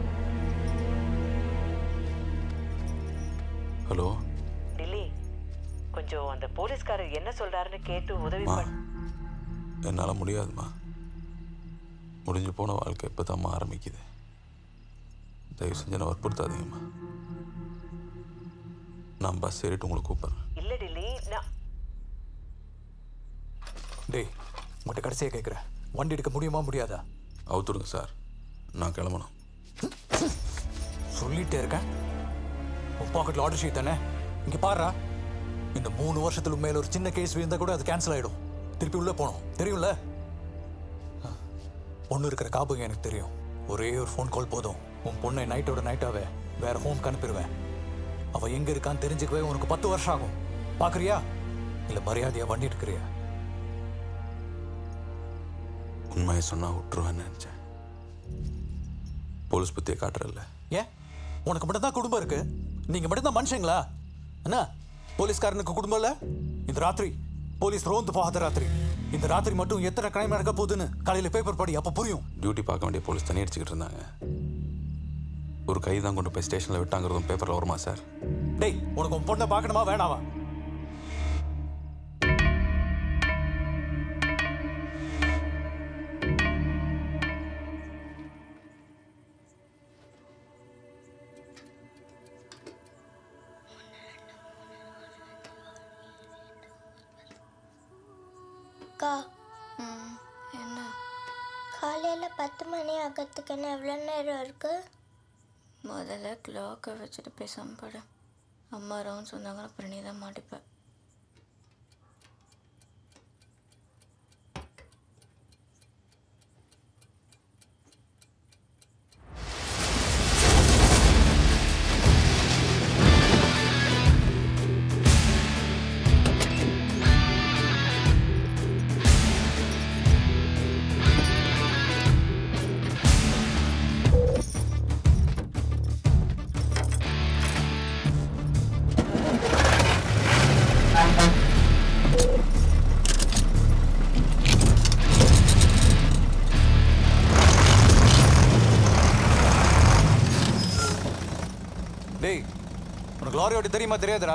ஹலோ டில்லி கொஞ்சம் அந்த போலீஸ்காரர் என்ன சொல்றாருன்னு கேட்டு உதவி மா பண்ண என்னால் முடியாதும்மா முடிஞ்சு போன வாழ்க்கை இப்போ தான் ஆரம்பிக்குது தயவு செஞ்சு நான் வற்புறுத்தாதீங்கம்மா நான் பஸ் ஏறிட்டு உங்களை கூப்பிட்றேன் இல்ல டில்லி நான் டேய் உங்கள்கிட்ட கடைசியாக கேட்குறேன் வண்டி எடுக்க முடியுமா முடியாதா அவுத்துடுங்க சார் நான் கிளம்பணும் சொல்லிட்டே இருக்கேன் உன் பாக்கெட்ல ஆர்டர் ஷீட் தானே இங்க பாருடா இந்த மூணு வருஷத்துல மேல ஒரு சின்ன கேஸ் இருந்தா கூட அது கேன்சல் ஆயிடும் திருப்பி உள்ள போகணும் தெரியும்ல பொண்ணு இருக்கிற காப்புங்க எனக்கு தெரியும் ஒரே ஒரு ஃபோன் கால் போதும் உன் பொண்ணை நைட்டோட நைட்டாவே வேற ஹோம்க்கு அனுப்பிடுவேன் அவ எங்க இருக்கான்னு தெரிஞ்சுக்கவே உனக்கு பத்து வருஷம் ஆகும் பாக்குறியா இல்ல மரியாதையா வண்டி எடுக்கிறியா உண்மையை சொன்னா விட்டுருவேன்னு நினைச்சேன் போலீஸ் பத்தியை காட்டுறல்ல ஏன் உனக்கு மட்டும்தான் குடும்பம் இருக்கு நீங்க மட்டும்தான் மனுஷங்களா என்ன போலீஸ்காரனுக்கு குடும்பம் இல்ல இந்த ராத்திரி போலீஸ் ரோந்து போகாத ராத்திரி இந்த ராத்திரி மட்டும் எத்தனை கிரைம் நடக்க போகுதுன்னு காலையில பேப்பர் படி அப்ப புரியும் டியூட்டி பார்க்க வேண்டிய போலீஸ் தண்ணி அடிச்சுக்கிட்டு இருந்தாங்க ஒரு கை தான் கொண்டு போய் ஸ்டேஷனில் விட்டாங்கிறதும் பேப்பரில் வருமா சார் டேய் உனக்கு உன் பொண்ணை பார்க்கணுமா வேணாமா அக்கா என்ன காலையில பத்து மணி ஆகிறதுக்கு என்ன எவ்வளோ நேரம் இருக்கு முதல்ல கிளாக்கை வச்சுட்டு பேசாம படு அம்மா ரவுண்ட் சொன்னாங்கன்னா அப்புறம் நீ தான் மாட்டிப்ப டேய் உனக்கு லாரி ஓட்டி தெரியுமா தெரியாதுடா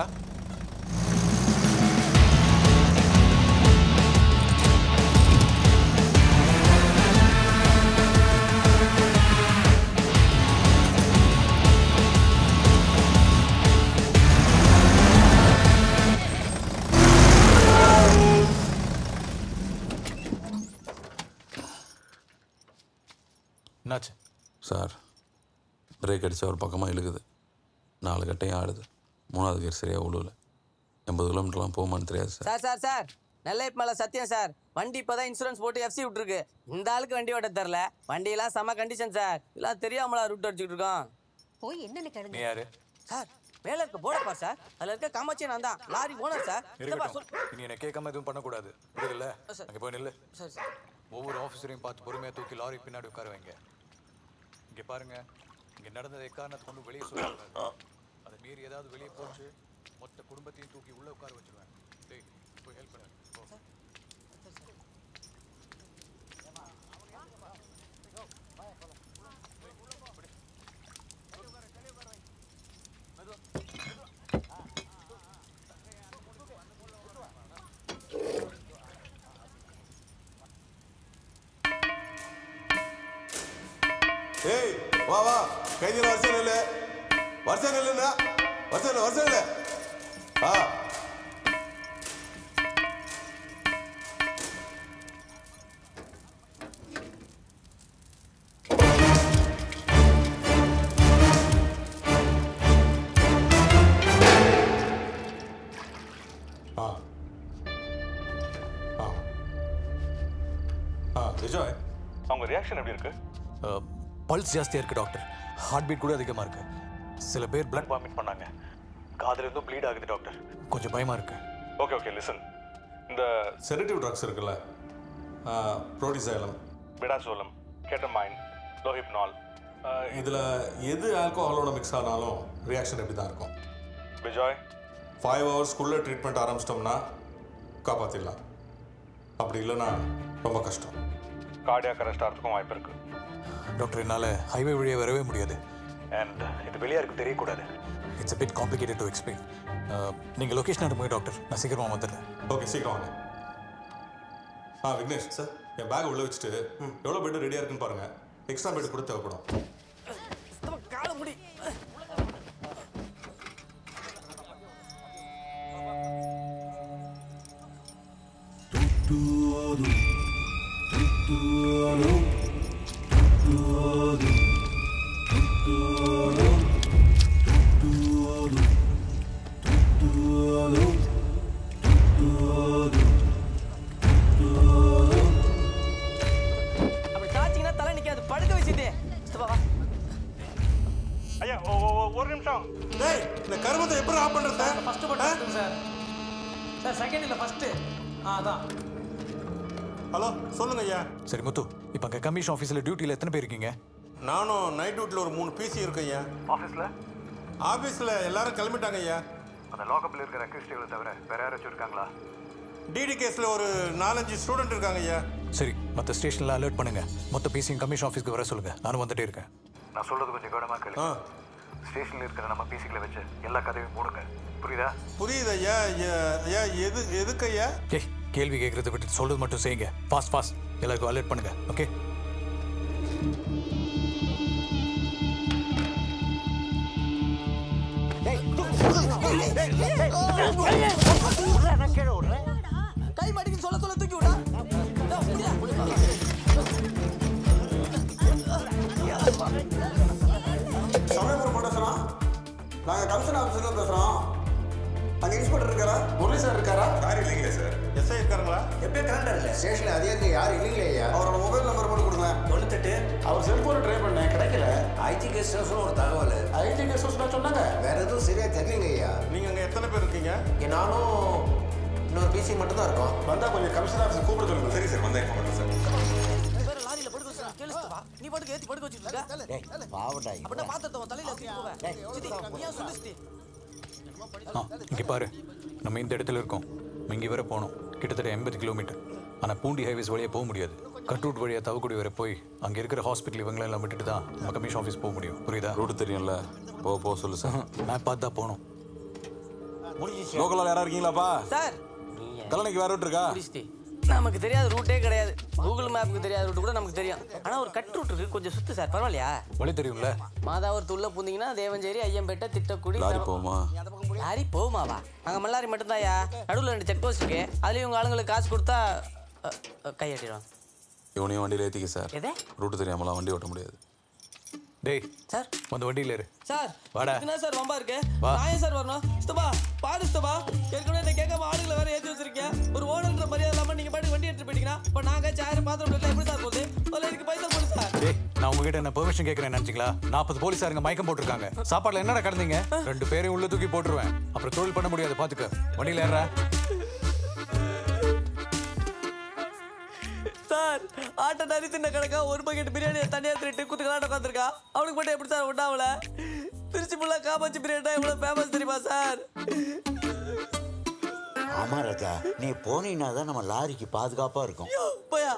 என்னாச்சு சார் பிரேக் அடிச்சா ஒரு பக்கமாக இழுக்குது நாலு கட்டையும் ஆடுது மூணாவது கேர் சரியாக உழுவல எண்பது கிலோமீட்டர்லாம் போகுமான்னு தெரியாது சார் சார் சார் சார் நெல்லையப் மேலே சத்தியம் சார் வண்டி இப்போ தான் இன்சூரன்ஸ் போட்டு எஃப்சி விட்டுருக்கு இந்த ஆளுக்கு வண்டி ஓட்ட தெரில வண்டியெல்லாம் செம கண்டிஷன் சார் இதெல்லாம் தெரியாமலா ரூட் அடிச்சுட்டு இருக்கோம் போய் என்னன்னு கேளுங்க நீ யாரு சார் மேல இருக்க போர்டை பார் சார் அதுல இருக்க காமாட்சி நான் தான் லாரி ஓனர் சார் இந்த பார் சொல் இருக்கட்டும் இனி என்ன கேட்காம எதுவும் பண்ணக்கூடாது புரியுதுல்ல அங்கே போய் நில்லு சரி சார் ஒவ்வொரு ஆஃபீஸரையும் பார்த்து பொறுமையாக தூக்கி லாரி பின்னாடி உட்கார வைங்க இங்கே பாருங்க இங்கே நடந்தது எக்காரணத்தை கொண்டு வெளியே சொல்லக்கூடாது அதை மீறி ஏதாவது வெளியே போச்சு மொத்த குடும்பத்தையும் தூக்கி உள்ளே உட்கார வச்சிருவேன் டேய் போய் ஹெல்ப் பண்ணு போ. ஏய் வா வா கைதியில் வருஷம் நெல்லு வருஷம் நெல்லுண்ணா வருஷம் இல்லை வருஷம் இல்லை ஆ ஆ ஆ ஆ விஜய் அவங்க ரியாக்ஷன் எப்படி இருக்கு பல்ஸ் ஜாஸ்தியாக இருக்குது டாக்டர் ஹார்ட் பீட் கூட அதிகமாக இருக்கு சில பேர் பிளட் வாமிட் பண்ணாங்க காதுல இருந்தும் ப்ளீட் ஆகுது டாக்டர் கொஞ்சம் பயமாக இருக்கு ஓகே ஓகே லிசன் இந்த செடேட்டிவ் ட்ரக்ஸ் இருக்குல்ல ப்ரோடிசைலம் பெடாசோலம் கேட்டமைன் லோஹிப்னால் இதில் எது ஆல்கோஹாலோட மிக்ஸ் ஆனாலும் ரியாக்ஷன் எப்படி தான் இருக்கும் விஜய் ஃபைவ் ஹவர்ஸ்க்குள்ளே ட்ரீட்மெண்ட் ஆரம்பிச்சிட்டோம்னா காப்பாற்றிடலாம் அப்படி இல்லைன்னா ரொம்ப கஷ்டம் கார்டியாக் அரெஸ்ட் ஆகிறதுக்கும் வாய்ப்பு இருக்குது டாக்டர் என்னால் ஹைவே வழியாக வரவே முடியாது அண்ட் இது வெளியாருக்கு தெரியக்கூடாது it's a bit complicated to explain நீங்கள் லொக்கேஷன் அனுப்புங்க டாக்டர் நான் சீக்கிரமாக வந்துடுறேன் ஓகே சீக்கிரம் வாங்க ஆ விக்னேஷ் சார் என் பேக் உள்ள வச்சுட்டு எவ்வளோ பெட் ரெடியாக இருக்குன்னு பாருங்க எக்ஸ்ட்ரா பெட் கூட தேவைப்படும் கால முடி Tudo, இருக்கோம் டேய் இந்த கருமத்தை எப்படி ஆஃப் பண்றது sir first button sir sir second இல்லை ஃபர்ஸ்ட் ஆ அதான் ஹலோ சொல்லுங்க ஐயா சரி முத்து இப்போ அங்கே கமிஷன் ஆஃபீஸில் டியூட்டியில் எத்தனை பேர் இருக்கீங்க நானும் நைட் டியூட்டியில் ஒரு மூணு பிசி இருக்கு ஐயா ஆஃபீஸில் ஆஃபீஸில் எல்லாரும் கிளம்பிட்டாங்க ஐயா அந்த லாக்கப்பில் இருக்கிற அக்யூஸ்டுகளை தவிர வேற யாராச்சும் இருக்காங்களா டிடி கேஸில் ஒரு நாலஞ்சு ஸ்டூடெண்ட் இருக்காங்க ஐயா சரி மற்ற ஸ்டேஷனில் அலர்ட் பண்ணுங்க மொத்த பிசியும் கமிஷன் ஆஃபீஸ்க்கு வர சொல்லுங்க நானும் வந்துட்டே இருக்கேன் நான் சொல்றது கொஞ்சம் கவனமாக கேளுங்க ஸ்டேஷனில் இருக்கிற நம்ம பிசிக்களை வச்சு எல்லா கதையும் மூடுங்க புரியுதா புரியுது ஐயா ஐயா- ஐயா எது எதுக்கு ஐயா ஏய் கேள்வி கேட்கறத விட்டு சொல்றது மட்டும் செய்யுங்க ஃபாஸ்ட் ஃபாஸ்ட் எல்லாருக்கும் அலர்ட் பண்ணுங்க ஓகே கை மாட்டிக்கு சொல்ல சொல்ல தூக்கி விடா சமயபுரம் பேசுகிறோம் நாங்கள் கமிஷன் ஆஃபீஸில் பேசுகிறோம் அங்கே இன்ஸ்பெக்டர் இருக்காரா முரளி சார் இருக்காரா யார் இல்லைங்களே சார் எஸ்ஐ இருக்காருங்களா எப்பயே கலண்டர் இல்லை ஸ்டேஷனில் அதிகாரி யாரும் இல்லைங்களே ஐயா அவரோட மொபைல் நம்பர் மட்டும் கொடுங்க தொண்ணூத்தெட்டு அவர் செல்போனை ட்ரை பண்ணேன் கிடைக்கல ஐடி கெஸ்ட் ஹவுஸ்னு ஒரு தகவல் ஐடி கெஸ்ட் ஹவுஸ் சொன்னாங்க வேற எதுவும் சரியா தெரியலங்க ஐயா நீங்கள் அங்கே எத்தனை பேர் இருக்கீங்க நானும் இன்னொரு பிசி மட்டும் தான் இருக்கோம் வந்தா கொஞ்சம் கமிஷன் ஆஃபீஸ் கூப்பிட சொல்லுங்க சரி சார் வந்தா இன்ஃபார்ம் சார் வேற லாரியில படுக்க வச்சு கேளுச்சு வா நீ படுக்க ஏத்தி படுக்க வச்சிட்டு இருக்க பாவட்டாய் அப்படின்னா பாத்திரத்தை உன் தலையில வச்சுட்டு போவேன் சித்தி நீ ஏன் சொல்லு சித்தி ஆ இங்கே பாரு நம்ம இந்த இடத்துல இருக்கோம் இங்கே வர போகணும் கிட்டத்தட்ட எண்பது கிலோமீட்டர் ஆனால் பூண்டி ஹைவேஸ் வழியாக போக முடியாது கட்ரூட் வழியாக தவக்குடி வரை போய் அங்கே இருக்கிற ஹாஸ்பிட்டல் இவங்களெல்லாம் விட்டுட்டு தான் நம்ம கமிஷன் ஆஃபீஸ் போக முடியும் புரியுதா ரூட் தெரியும்ல போ போ சொல்லு சார் மேப் பார்த்து தான் போகணும் லோக்கலில் யாரா இருக்கீங்களாப்பா சார் கல்லணைக்கு வேற ரூட் இருக்கா முடிச்சிட்டி நமக்கு தெரியாத ரூட்டே கிடையாது கூகுள் மேப்புக்கு தெரியாத ரூட் கூட நமக்கு தெரியும் ஆனா ஒரு கட் ரூட் இருக்கு கொஞ்சம் சுத்து சார் பரவாயில்லையா வழி தெரியும்ல மாதாவூர் உள்ள பூந்தீங்கன்னா தேவஞ்சேரி ஐயம்பேட்டை திட்டக்குடி லாரி போகுமா லாரி போகுமாவா அங்க மல்லாரி மட்டும்தான்யா நடுவில் ரெண்டு செக் போஸ்ட் இருக்கு அதுலயும் உங்க ஆளுங்களுக்கு காசு கொடுத்தா அ, அ, கையெட்டிடுவாங்க இவனையும் வண்டியில் ஏற்றிக்க சார் எதே ரூட்டு தெரியாமலாம் வண்டி ஓட்ட முடியாது டேய் சார் வந்து வண்டியில் இரு சார் வாடா. என்ன சார் ரொம்ப இருக்கு வா. நான் ஏன் சார் வரணும் ஸ்தபா பாடு ஸ்தபா ஏற்கனவே என்ன கேட்காம ஆளுங்களை வேற ஏத்தி வச்சிருக்கேன் ஒரு ஓனர்ன்ற மரியாதை இல்லாம நீங்க பாட்டு வண்டி எடுத்து போயிட்டீங்கன்னா இப்ப நாங்க சேர் பாத்திரம் விடல எப்படி சார் போகுது அதுல எனக்கு பைசா போடு சார் டேய் நான் உங்ககிட்ட என்ன பெர்மிஷன் கேட்குறேன் நினச்சிங்களா நாற்பது போலீஸாருங்க மயக்கம் போட்டிருக்காங்க சாப்பாடுல என்னடா கடந்தீங்க ரெண்டு பேரையும் உள்ள தூக்கி போட்டுருவேன் அப்புறம் தொழில் பண்ண முடியாது பார்த்துக்க வண்டியில் ஏறா சார் ஆட்டை நரி தின்ன கணக்கா ஒரு பக்கெட் பிரியாணி தனியா திருட்டு குத்துக்கலாட்ட உட்காந்துருக்கா அவனுக்கு மட்டும் எப்படி சார் உண்டாவல திருச்சி ஃபுல்லா காமாச்சி பிரியாணி எவ்வளவு ஃபேமஸ் தெரியுமா சார் ஆமா ராஜா நீ போனீங்கன்னா தான் நம்ம லாரிக்கு பாதுகாப்பா இருக்கும் போயா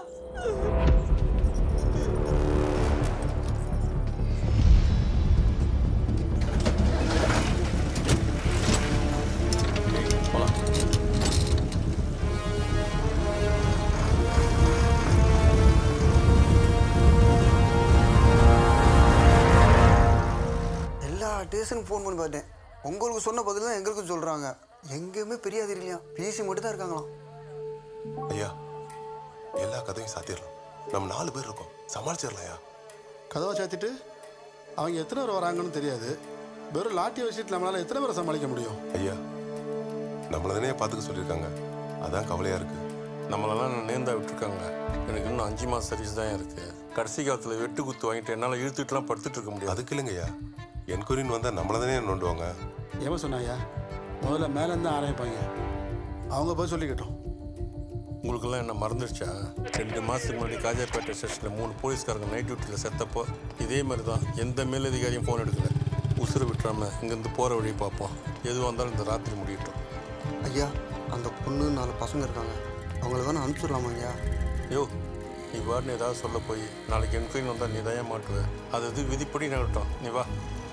எல்லா ஸ்டேஷனுக்கு ஃபோன் பண்ணி பார்த்தேன் உங்களுக்கு சொன்ன பதில் தான் எங்களுக்கும் சொல்கிறாங்க எங்கேயுமே பெரிய அதிரிலையா பிசி மட்டும் தான் இருக்காங்களாம் ஐயா எல்லா கதையும் சாத்திடலாம் நம்ம நாலு பேர் இருக்கோம் சமாளிச்சிடலாம்யா கதவை சாத்திட்டு அவங்க எத்தனை பேர் வராங்கன்னு தெரியாது வெறும் லாட்டி வச்சுட்டு நம்மளால எத்தனை பேரை சமாளிக்க முடியும் ஐயா நம்மள தானே பார்த்துக்க சொல்லியிருக்காங்க அதான் கவலையா இருக்கு நம்மளெல்லாம் நேர்ந்தா விட்டுருக்காங்க எனக்கு இன்னும் அஞ்சு மாதம் சர்வீஸ் தான் இருக்கு கடைசி காலத்தில் வெட்டு குத்து வாங்கிட்டு என்னால் இழுத்துட்டுலாம் படுத்துட்டு இருக்க முடியாது அதுக்கு இல்லைங்கய்யா என்கொயரின்னு வந்தால் நம்மள தானே நோண்டுவாங்க ஏன் சொன்னாயா முதல்ல மேலேருந்து ஆரம்பிப்பாங்க அவங்க போய் சொல்லிக்கிட்டோம் உங்களுக்கெல்லாம் என்ன மறந்துடுச்சா ரெண்டு மாதத்துக்கு முன்னாடி காஜாப்பேட்டை ஸ்டேஷனில் மூணு போலீஸ்காரங்க நைட் டியூட்டியில் செத்தப்போ இதே மாதிரி தான் எந்த மேலதிகாரியும் ஃபோன் எடுக்கல உசுரை விட்டுறாம இங்கேருந்து போகிற வழி பார்ப்போம் எதுவாக இருந்தாலும் இந்த ராத்திரி முடியட்டும் ஐயா அந்த பொண்ணு நாலு பசங்க இருக்காங்க அவங்கள வேணா அனுப்பிச்சிடலாமா ஐயா யோ நீ வார்னு ஏதாவது சொல்ல போய் நாளைக்கு என்கொயரி வந்தால் நீ தான் மாட்டுவ அது இது விதிப்படி நடக்கட்டும் நீ வா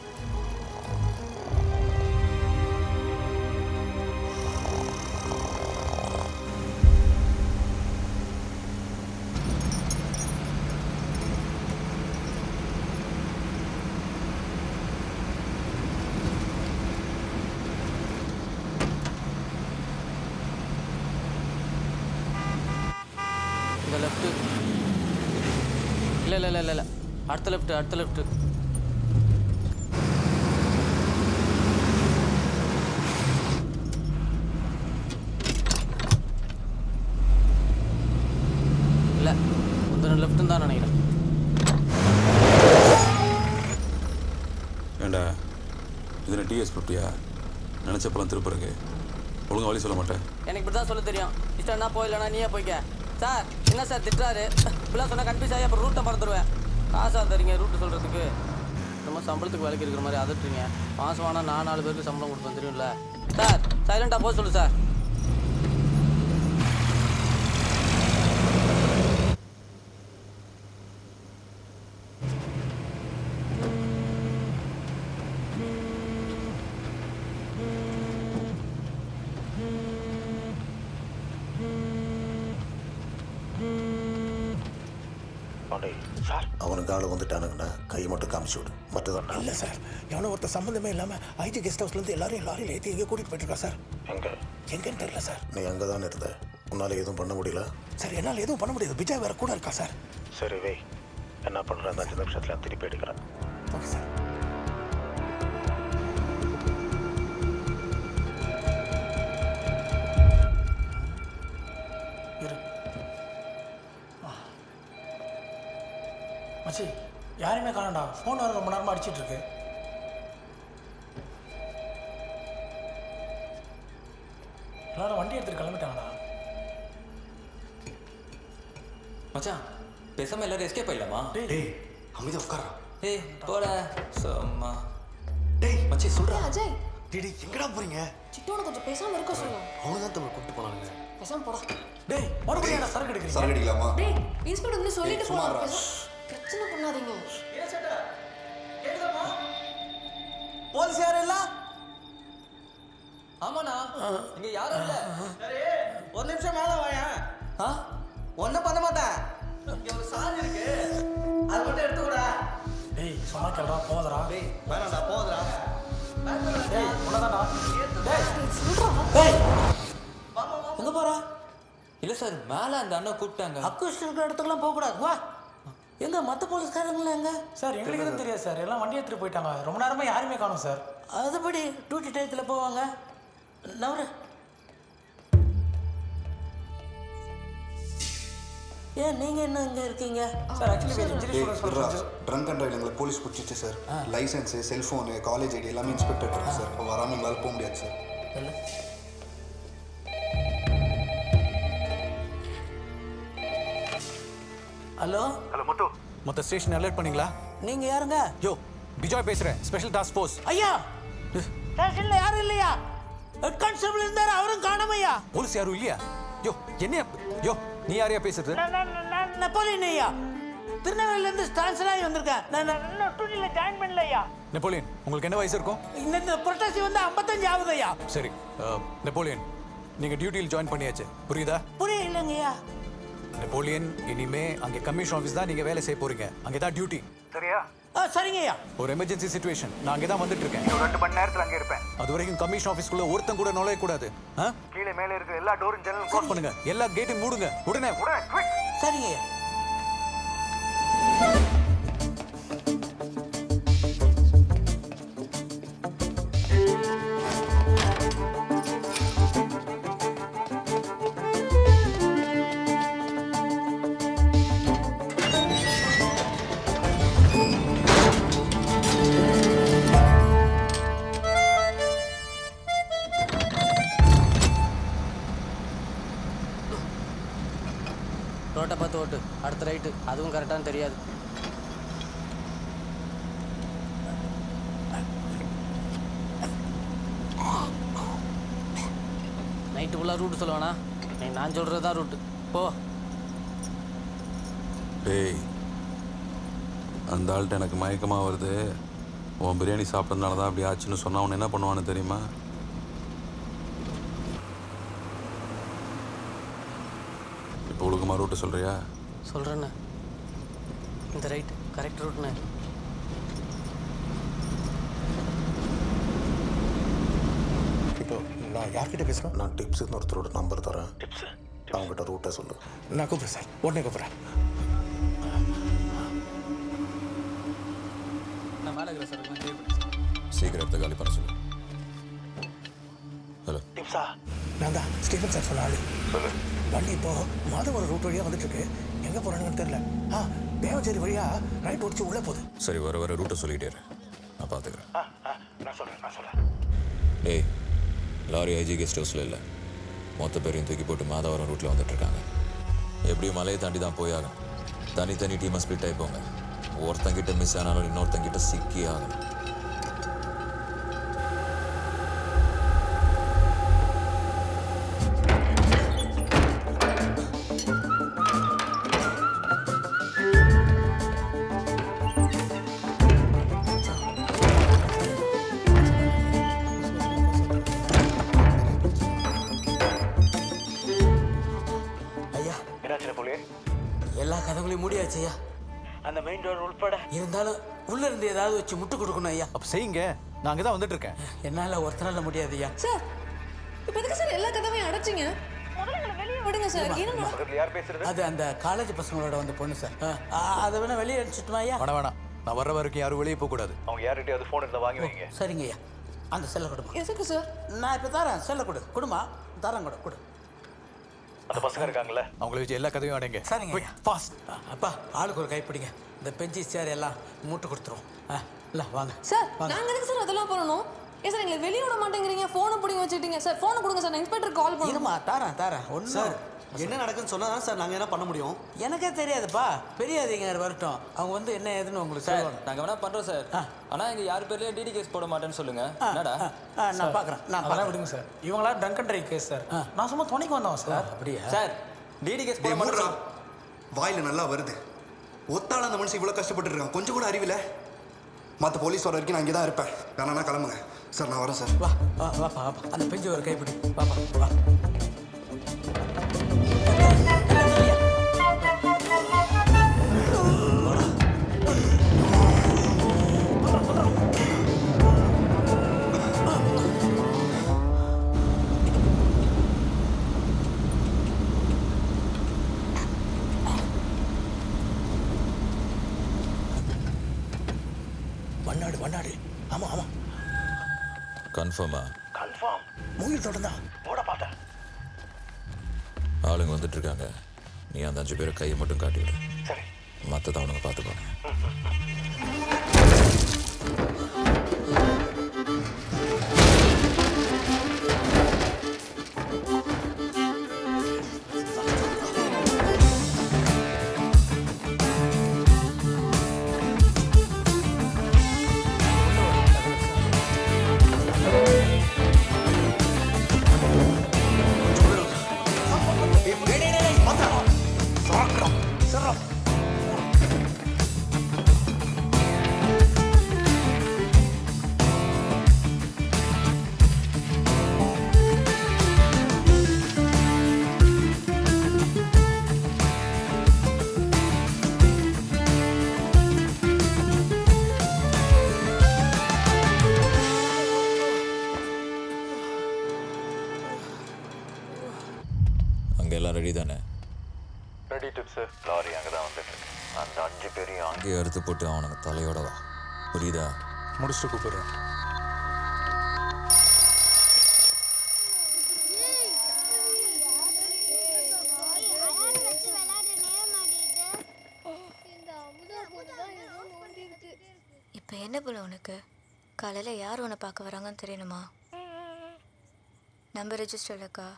இந்த லெஃப்ட் இல்லை இல்லை இல்லை இல்லை அடுத்த லெஃப்ட் அடுத்த லெஃப்ட் இல்லை இந்த லெஃப்ட் தான் நினைக்கிறேன் ஏண்டா இதில் என்ன டிஎஸ் ஃபிஃப்டியா நினச்சப்பெல்லாம் திருப்பறக்கு ஒழுங்கா வழி சொல்ல மாட்டேன் எனக்கு இப்படி தான் சொல்ல தெரியும் இஷ்டம்னா போயிடலனா நீயே போய்க்க சார் என்ன சார் திட்டுறாரு இப்படிலாம் சொன்னால் கன்ஃபியூஸ் ஆகி அப்புறம் ரூட்டை மறந்துடுவேன் காசா தரீங்க ரூட்டு சொல்கிறதுக்கு நம்ம சம்பளத்துக்கு வேலைக்கு இருக்கிற மாதிரி அதட்டுறீங்க மாதம் ஆனால் நான் நாலு பேருக்கு சம்பளம் கொடுப்பேன் தெரியும்ல சார் சைலண்டாக போக சொல்லு சார் சார் அவனுக்கு ஆள் வந்துட்டானுங்கன்னா கையை மட்டும் காமிச்சு விடு மற்றதான் இல்லை சார் எவனோ ஒருத்தர் சம்மந்தமே இல்லாமல் ஐடி கெஸ்ட் ஹவுஸ்லேருந்து எல்லாரும் லாரியில் ஏற்றி எங்கே கூட்டிகிட்டு போயிட்டுருக்கா சார் எங்க எங்கன்னு தெரியல சார் நீ அங்கே தானே இருந்த உன்னால் எதுவும் பண்ண முடியல சார் என்னால் எதுவும் பண்ண முடியாது விஜய் வேற கூட இருக்கா சார் சரி வை என்ன பண்ணுற அந்த அஞ்சு நிமிஷத்தில் திருப்பி எடுக்கிறேன் ஓகே சார் இரு ஆ. மச்சி யாரையுமே காணோம்டா ஃபோன் வர ரொம்ப நேரமாக அடிச்சிட்டு இருக்கு எல்லாரும் வண்டி எடுத்துட்டு கிளம்பிட்டாங்கடா மச்சான் பேசாம எல்லாரும் எஸ்கேப் ஆயிடலாமா டேய் அமைதியா உட்காரா ஏய் போல சும்மா டேய் மச்சி சொல்றா அஜய் டிடி எங்கடா போறீங்க சிட்டோட கொஞ்சம் பேசாம இருக்க சொல்லு அவனு தான் தமிழ் கூப்பிட்டு போனானுங்க பேசாம போடா டேய் மறுபடியும் என்ன சரக்கு எடுக்கிறீங்க சரக்கு அடிக்கலாமா டேய் இன்ஸ்பெக்டர் வந்து சொல்லிட்டு ஏய், சும்மா போலாம் இருடா. பேசாம பிரச்சனை பண்ணாதீங்க போலீஸ் யாரும் இல்ல ஆமாண்ணா இங்க யாரும் இல்ல ஒரு நிமிஷம் மேல வாயா ஒன்றும் பண்ண மாட்டேன் இங்க ஒரு சாவி இருக்கு அது மட்டும் எடுத்துக்கூடா டேய் சொன்னா கேளுடா போதடா டேய் வேணாம்டா போதுடா டேய் உன்னதான்டா டேய் எங்க போறா இல்ல சார் மேல அந்த அண்ணா கூப்பிட்டாங்க அக்குஸ்ட் இருக்கிற இடத்துக்குலாம் போகக்கூடாது வா எங்க மற்ற போலீஸ்காரங்களா எங்க சார் எங்களுக்கு எதுவும் தெரியாது சார் எல்லாம் வண்டி எடுத்துட்டு போயிட்டாங்க ரொம்ப நேரமா யாருமே காணும் சார் அதுபடி டியூட்டி டயத்தில் போவாங்க நவரு ஏன் நீங்க என்ன இங்க இருக்கீங்க sir actually drunk and drive எங்களை போலீஸ் பிடிச்சிச்சு sir licence cellphone college ID எல்லாமே இன்ஸ்பெக்டர் இருக்கு சார் வராமல் எங்களால் போக முடியாது சார் ஹலோ ஹலோ முத்து மொத்த ஸ்டேஷன் அலர்ட் பண்ணீங்களா நீங்க யாருங்க யோ பிஜாய் பேசுறேன் ஸ்பெஷல் டாஸ்க் ஃபோர்ஸ் ஐயா ஸ்டேஷன்ல யாரும் இல்லையா ஹெட் கான்ஸ்டபிள் இருந்தாரு அவரும் காணாமையா போலீஸ் யாரும் இல்லையா யோ என்ன யோ நீ யாரையா பேசுறது நெப்போலியன் ஐயா திருநெல்வேலியில இருந்து ஸ்டான்சர் ஆகி வந்திருக்கேன் நான் நான் இன்னும் டூட்டில ஜாயின் பண்ணல ஐயா நெப்போலியன் உங்களுக்கு என்ன வயசு இருக்கும் இந்த இந்த புரட்டாசி வந்து 55 ஆகுது ஐயா சரி அஹ், நெப்போலியன் நீங்க டியூட்டியில் ஜாயின் பண்ணியாச்சு புரியுதா புரியலங்க ஐயா நெப்போலியன் இனிமே அங்கே கமிஷன் ஆஃபீஸ் தான் நீங்க வேலை செய்ய போறீங்க அங்கே தான் டியூட்டி சரியா ஆ சரிங்க ஐயா ஒரு எமர்ஜென்சி சுச்சுவேஷன் நான் அங்கே தான் வந்துட்டு இருக்கேன் இன்னும் ரெண்டு மணி நேரத்தில் அங்கே இருப்பேன் அது வரைக்கும் கமிஷன் ஆஃபீஸ்க்குள்ள ஒருத்தன் கூட நுழைய கூடாது ஆ கீழே மேலே இருக்கிற எல்லா டோரும் ஜன்னலும் க்ளோஸ் பண்ணுங்க எல்லா கேட்டையும் மூடுங்க உடனே உடனே குவிக் சரிங்க ஐயா ரோட்டை பார்த்து ஓட்டு அடுத்த ரைட்டு அதுவும் கரெக்டானு தெரியாது நைட்டு ஃபுல்லாக ரூட்டு சொல்லுவானா நீ நான் சொல்கிறது தான் ரூட்டு போ டேய் அந்த ஆள்கிட்ட எனக்கு மயக்கமாக வருது உன் பிரியாணி சாப்பிட்டதுனால தான் அப்படி ஆச்சுன்னு சொன்னா அவன் என்ன பண்ணுவான்னு தெரியுமா இப்போ ஒழுக்கமாக ரூட்டு சொல்கிறியா சொல்கிறேண்ணே இந்த ரைட் கரெக்ட் ரூட்ண்ணே இப்போ நான் யார்கிட்ட பேசுகிறேன் நான் டிப்ஸ்னு ஒருத்தரோட நம்பர் தரேன் டிப்ஸ் அவங்ககிட்ட ரூட்டை சொல்லு நான் கூப்பிட்றேன் சார் உடனே கூப்பிட்றேன் நான் மேலே இருக்கிற சார் சீக்கிரம் எடுத்து காலி பண்ண சொல்லு ஹலோ டிப்ஸா நான் தான் ஸ்டீஃபன் சார் சொன்ன ஆளு சொல்லு வண்டி இப்போ மாதவரம் ரூட் வழியாக வந்துட்டு இருக்கு எங்கே போகிறானுங்கன்னு தெரியல ஆ தேவச்சேரி வழியாக ரைட் ஓடிச்சு உள்ளே போகுது சரி வர வர ரூட்டை சொல்லிட்டே இரு. நான் பார்த்துக்கிறேன் நான் சொல்கிறேன் நான் சொல்கிறேன் டேய் லாரி ஐஜி கெஸ்ட் ஹவுஸில் இல்லை மொத்த பேரையும் தூக்கி போட்டு மாதவரம் ரூட்டில் வந்துட்டுருக்காங்க எப்படியும் மலையை தாண்டி தான் போய் ஆகணும் தனித்தனி டீமாக ஸ்ப்ளிட் ஆகி போங்க ஒருத்தங்கிட்ட மிஸ் ஆனாலும் இன்னொருத்தங்கிட்ட சிக்கி ஆகணும் ஐயா என்னாச்சு போலியே எல்லா கதவுகளையும் மூடியாச்சு ஐயா அந்த மெயின் டோர் உள்பட இருந்தாலும் உள்ள இருந்து ஏதாவது வச்சு முட்டு கொடுக்கணும் ஐயா அப்ப செய்யுங்க நான் அங்கே தான் வந்துட்டு இருக்கேன் என்னால ஒருத்தனால முடியாது ஐயா சார் இப்போ எதுக்கு சார் எல்லா கதவையும் அடைச்சிங்க வெளியே விடுங்க சார் என்ன நடக்குது? பக்கத்தில் யார் பேசுறது அது அந்த காலேஜ் பசங்களோட வந்த பொண்ணு சார் ஆ, ஆ, அதை வேணா வெளியே அடிச்சுட்டுமா ஐயா வேணாம் வேணாம் நான் வர்ற வரைக்கும் யாரும் வெளியே போகக்கூடாது அவங்க யார்கிட்டயாவது ஃபோன் இருந்தால் வாங்கி வைங்க சரிங்க ஐயா அந்த செல்லை கொடுமா எதுக்கு சார் நான் இப்போ தரேன் செல்லை கொடு கொடுமா தரேன் கொடு கொடு அந்த பசங்க இருக்காங்கல்ல அவங்கள வச்சு எல்லா கதையும் அடைங்க சரிங்க ஐயா ஃபாஸ்ட் அப்பா ஆளுக்கு ஒரு கைப்பிடிங்க இந்த பெஞ்சு சேர் எல்லாம் மூட்டு கொடுத்துருவோம் ஆ இல்லை வாங்க சார் நாங்க எதுக்கு சார் அதெல்லாம் பண்ணணும் ஏன் சார் எங்களை வெளிய விட மாட்டேங்கிறீங்க ஃபோனை பிடிங்க வச்சுட்டீங்க சார் ஃபோனை கொடுங்க சார் நான் இன்ஸ்பெக்டர் கால் பண்ணுங்க இருமா தரேன் தரேன் ஒன்று சார் என்ன நடக்குன்னு சொன்னா தான் சார் நாங்கள் என்ன பண்ண முடியும் எனக்கே தெரியாதுப்பா பெரிய அதிகாரி வரட்டும் அவங்க வந்து என்ன ஏதுன்னு உங்களுக்கு சார் சொல்லுவாங்க நாங்கள் வேணா பண்ணுறோம் சார் ஆனால் எங்கள் யார் பேர்லையும் டிடி கேஸ் போட மாட்டேன்னு சொல்லுங்க என்னடா ஆ, நான் பார்க்குறேன் நான் அதெல்லாம் பார்க்குறேன் விடுங்க சார் இவங்களா drunk and drive case sir நான் சும்மா துணைக்கு வந்தோம் சார் அப்படியா சார் டிடி கேஸ் போட டேய், மூடுறா. மாட்டேன் வாயில நல்லா வருது ஒத்தால அந்த மனுஷன் இவ்வளோ கஷ்டப்பட்டு இருக்கான் கொஞ்சம் கூட அறிவில மற்ற போலீஸ் வர வரைக்கும் நான் இங்கே தான் இருப்பேன் வேணா கிளம்புங்க சார் நான் வரேன் சார் வா வா வாப்பா வாப்பா அந்த பெஞ்சு ஒரு கைப்பிடி வாப்பா வா வண்ணாடு வண்ணாடு ஆமா ஆமா கன்ஃபார்மா கன்ஃபார்ம் மூங்கில் தோட்டம் தான் போட பார்த்தேன் ஆளுங்க வந்துட்டு இருக்காங்க நீ அந்த அஞ்சு பேரை கையை மட்டும் காட்டிவிடு சரி மற்றதை அவனுங்க பார்த்துப்பாங்க அங்கே எல்லாம் ரெடி தானே ரெடி டிப்ஸ் லாரி அங்கே தான் வந்துட்டு இருக்கு அந்த அஞ்சு பேரையும் அங்கே அங்கேயே அறுத்து போட்டு அவனுங்க தலையோட வா புரியுதா முடிச்சுட்டு கூப்பிடுறேன் இப்போ என்ன போல உனக்கு காலையில் யார் உன்னை பார்க்க வராங்கன்னு தெரியணுமா நம்பர் ரெஜிஸ்டர் இருக்கா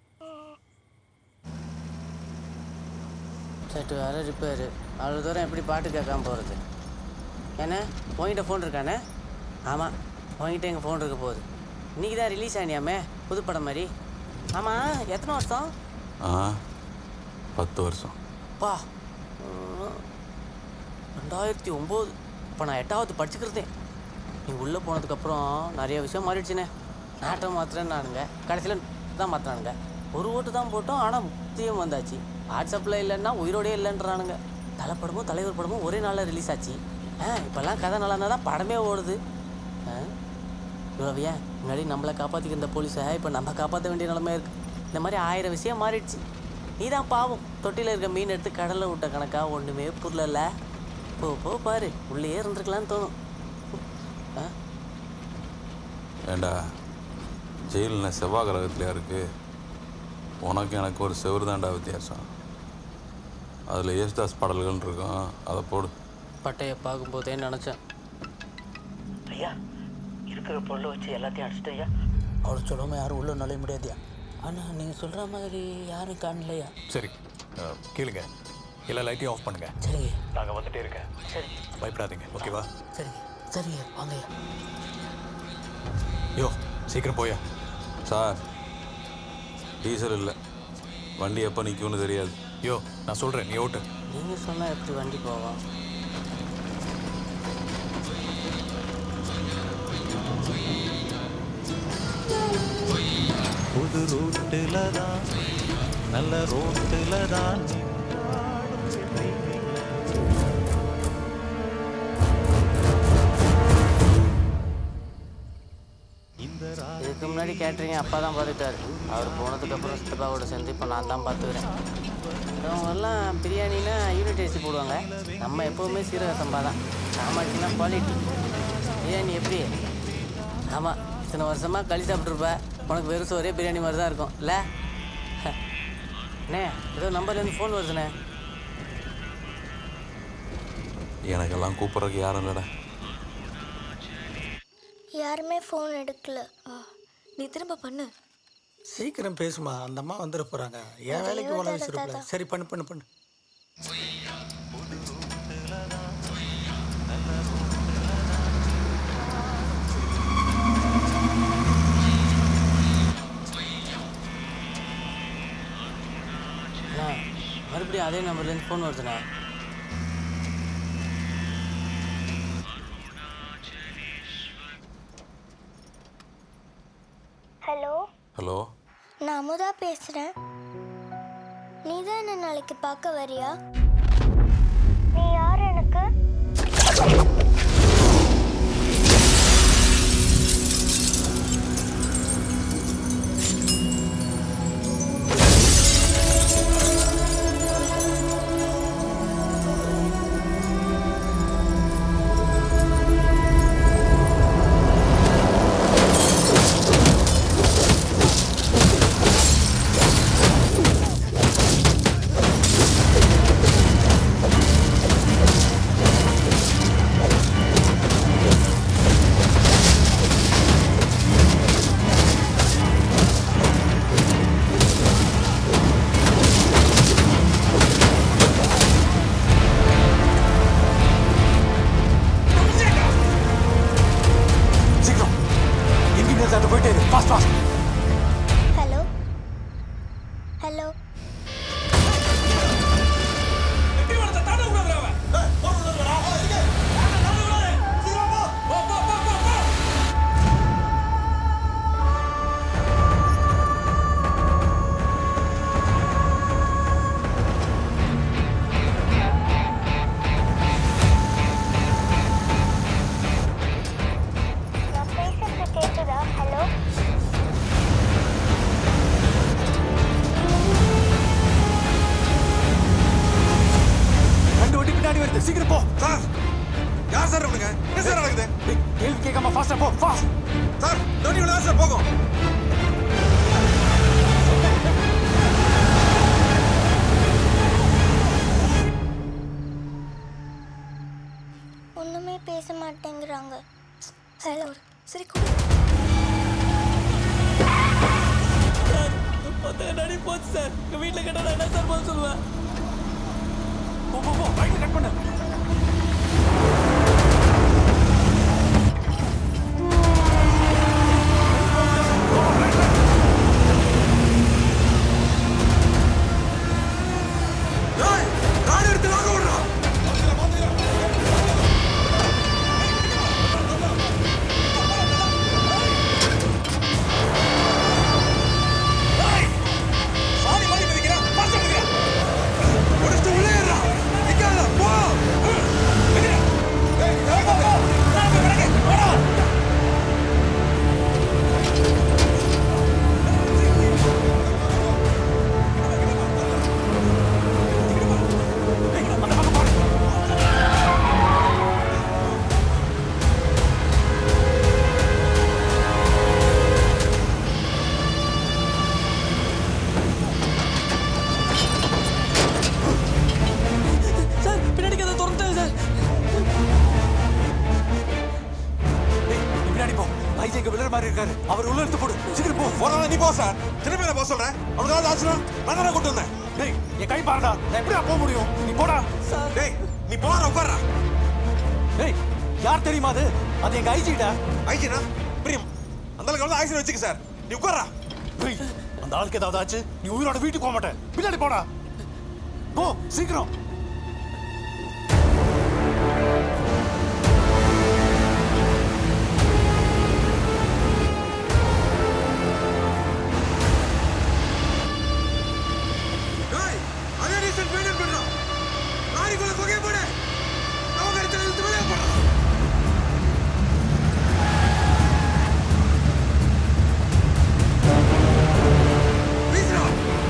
சட்டு வேறு ரிப்பேரு அவ்வளோ தூரம் எப்படி பாட்டு கேட்காம போகிறது ஏண்ணே உங்ககிட்ட ஃபோன் இருக்கானே ஆமாம் உங்ககிட்ட எங்கள் ஃபோன் இருக்க போகுது இன்னைக்கு தான் ரிலீஸ் ஆனியாமே புது படம் மாதிரி ஆமாம் எத்தனை வருஷம் ஆ பத்து வருஷம் பா உம், ரெண்டாயிரத்தி ஒம்பது இப்போ நான் எட்டாவது படிச்சுக்கிறதேன் நீ உள்ளே போனதுக்கப்புறம் நிறைய விஷயம் மாறிடுச்சுண்ணே நாட்டம் மாத்திரன்னு நானுங்க கடைசியில் தான் மாற்றினானுங்க ஒரு ஓட்டு தான் போட்டோம் ஆனால் முக்தியும் வந்தாச்சு வாட்ஸ்அப்பில் இல்லைன்னா உயிரோடே இல்லைன்றானுங்க தலைப்படமும் தலைவர் படமும் ஒரே நாளில் ரிலீஸ் ஆச்சு ஆ இப்போல்லாம் கதை நல்லா இருந்தால் தான் படமே ஓடுது ஆ இவ்வளவு ஏன் முன்னாடி நம்மளை காப்பாற்றிக்க இந்த போலீஸை இப்போ நம்ம காப்பாற்ற வேண்டிய நிலைமை இருக்கு இந்த மாதிரி ஆயிரம் விஷயம் மாறிடுச்சு நீ தான் பாவம் தொட்டியில் இருக்க மீன் எடுத்து கடலில் விட்ட கணக்கா ஒன்றுமே புரியல போ போ பாரு உள்ளே இருந்திருக்கலான்னு தோணும் ஆ ஏண்டா ஜெயிலில் செவ்வாய் கிரகத்துலையா இருக்கு உனக்கு எனக்கு ஒரு செவரு தாண்டா வித்தியாசம் அதில் யேசுதாஸ் பாடல்கள் இருக்கும் அதை போடு பட்டையை பார்க்கும்போதே நினச்சேன் ஐயா இருக்கிற பொருளை வச்சு எல்லாத்தையும் அடிச்சிட்டேன் ஐயா அவளை சொல்லாமல் யாரும் உள்ள நுழைய முடியாதுயா ஆனால் நீங்கள் சொல்கிற மாதிரி யாரும் காணலையா சரி அஹ், கேளுங்க எல்லா லைட்டையும் ஆஃப் பண்ணுங்க சரிங்க நாங்கள் வந்துட்டே இருக்கேன் சரி பயப்படாதீங்க ஓகேவா சரிங்க சரிங்க வாங்கய்யா யோ சீக்கிரம் போயா சார் டீசல் இல்லை வண்டி எப்போ நிற்கும்னு தெரியாது யோ நான் சொல்கிறேன் நீ ஓட்டு நீங்கள் சொன்னால் எப்படி வண்டி போவோம் புது ரூட்டுல தான் நல்ல ரோட்டுல தான் இதுக்கு முன்னாடி கேட்டரிங் அப்பா தான் பார்த்துட்டாரு அவர் போனதுக்கப்புறம் சித்தப்பாவோட சேர்ந்து இப்போ நான் தான் பார்த்துக்கிறேன் அவங்கெல்லாம் பிரியாணினா யூனிட் ஏசி போடுவாங்க நம்ம எப்போவுமே சீரக சம்பா தான் காமாட்சினா குவாலிட்டி பிரியாணி எப்படி ஆமாம் இத்தனை வருஷமாக களி சாப்பிட்ருப்ப உனக்கு வெறும் சோறே பிரியாணி மாதிரி தான் இருக்கும் இல்லை அண்ணே ஏதோ நம்பர்லேருந்து ஃபோன் வருதுண்ணே எனக்கெல்லாம் கூப்பிட்றதுக்கு யாரும் இல்லைடா யாருமே ஃபோன் எடுக்கல நீ திரும்ப பண்ணு சீக்கிரம் பேசுமா அந்த அம்மா வந்துட போகிறாங்க என் வேலைக்கு ஐயோ, உலக தாத்தா, சிறப்பில் தாத்தா. சரி பண்ணு பண்ணு பண்ணு அண்ணே மறுபடியும் அதே நம்பர்லேருந்து ஃபோன் வருதுண்ணே ஹலோ ஹலோ நான் அமுதா பேசுகிறேன் நீ தான் என்ன நாளைக்கு பார்க்க வரியா நீ யார் எனக்கு சீக்கிரம் எங்கேயும் அது போயிட்டே இரு ஃபாஸ்ட் ஃபாஸ்ட் ஹலோ ஹலோ நான் பேசுறது கேக்குதா ஹலோ ரெண்டு வண்டி பின்னாடி வருது சீக்கிரம் போ சார் யார் சார் உனக்கு என்ன சார் நடக்குது கேள்வி கேட்காம ஃபாஸ்டா போ ஃபாஸ்ட் சார் வண்டி விட சார் போகும் ஒண்ணுமே பேச மாட்டேங்கிறாங்க ஹலோ சரி கொடு பத்து நடி போச்சு சார் எங்கள் வீட்டில் கேட்டால் நான் என்ன சார் பதில் சொல்லுவேன் போ போ போ பைக்ல கட் பண்ணு சாரி மாதிரி மிதிக்கிறேன் ஃபாஸ்ட் மிதிக்கிறேன் இருக்காரு அவர் உள்ள எடுத்து போடு சீக்கிரம் போ போறவன நீ போ சார் திரும்பி நான் போக சொல்றேன் அவனுக்கு ஏதாவது ஆச்சுன்னா நான் தானே கூட்டு வந்தேன் டேய் என் கை பாருடா நான் எப்படியா போக முடியும் நீ போடா டேய் நீ போற உட்கார்றா டேய் யார் தெரியுமா அது அது எங்க ஐஜிடா ஐஜினா பிரியம் அந்த அளவுக்கு வந்து ஆக்சிடென்ட் வச்சுக்க சார் நீ உட்கார்றா டேய் அந்த ஆளுக்கு ஏதாவது ஆச்சு நீ உயிரோட வீட்டுக்கு போக மாட்டேன் பின்னாடி போடா போ சீக்கிரம் டேய் அதே ரீசன் மெயின்டைன் பண்றோம் லாரிக்குள்ள புகையை போடு அவங்க இடத்துல இழுத்து வெளியே போடுறோம் வீசுறா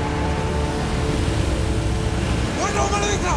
ஓடுறா மேல வீசுறா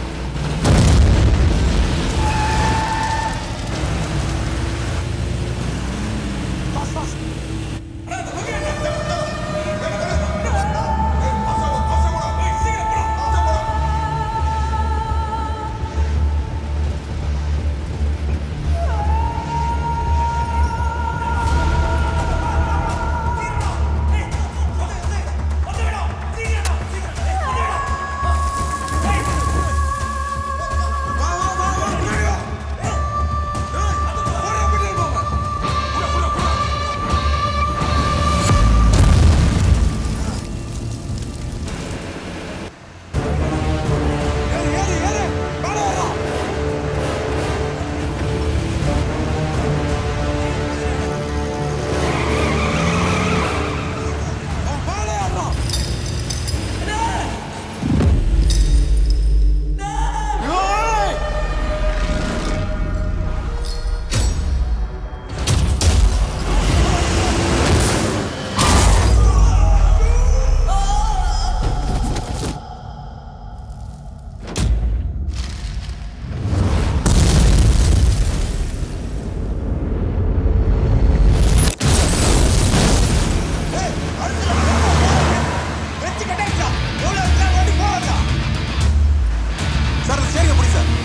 சார் சரிங்க பிடி சார்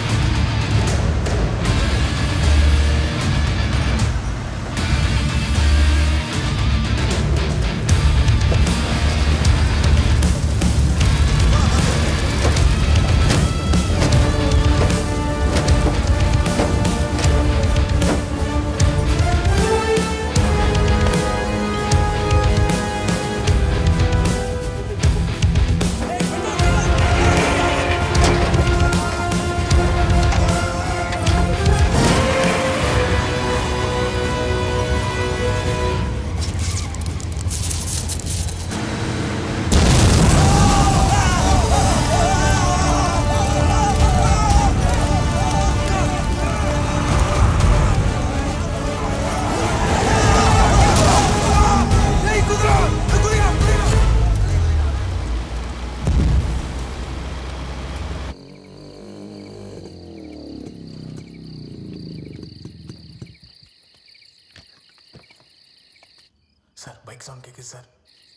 சார் பைக் சவுண்ட் கேட்குது சார்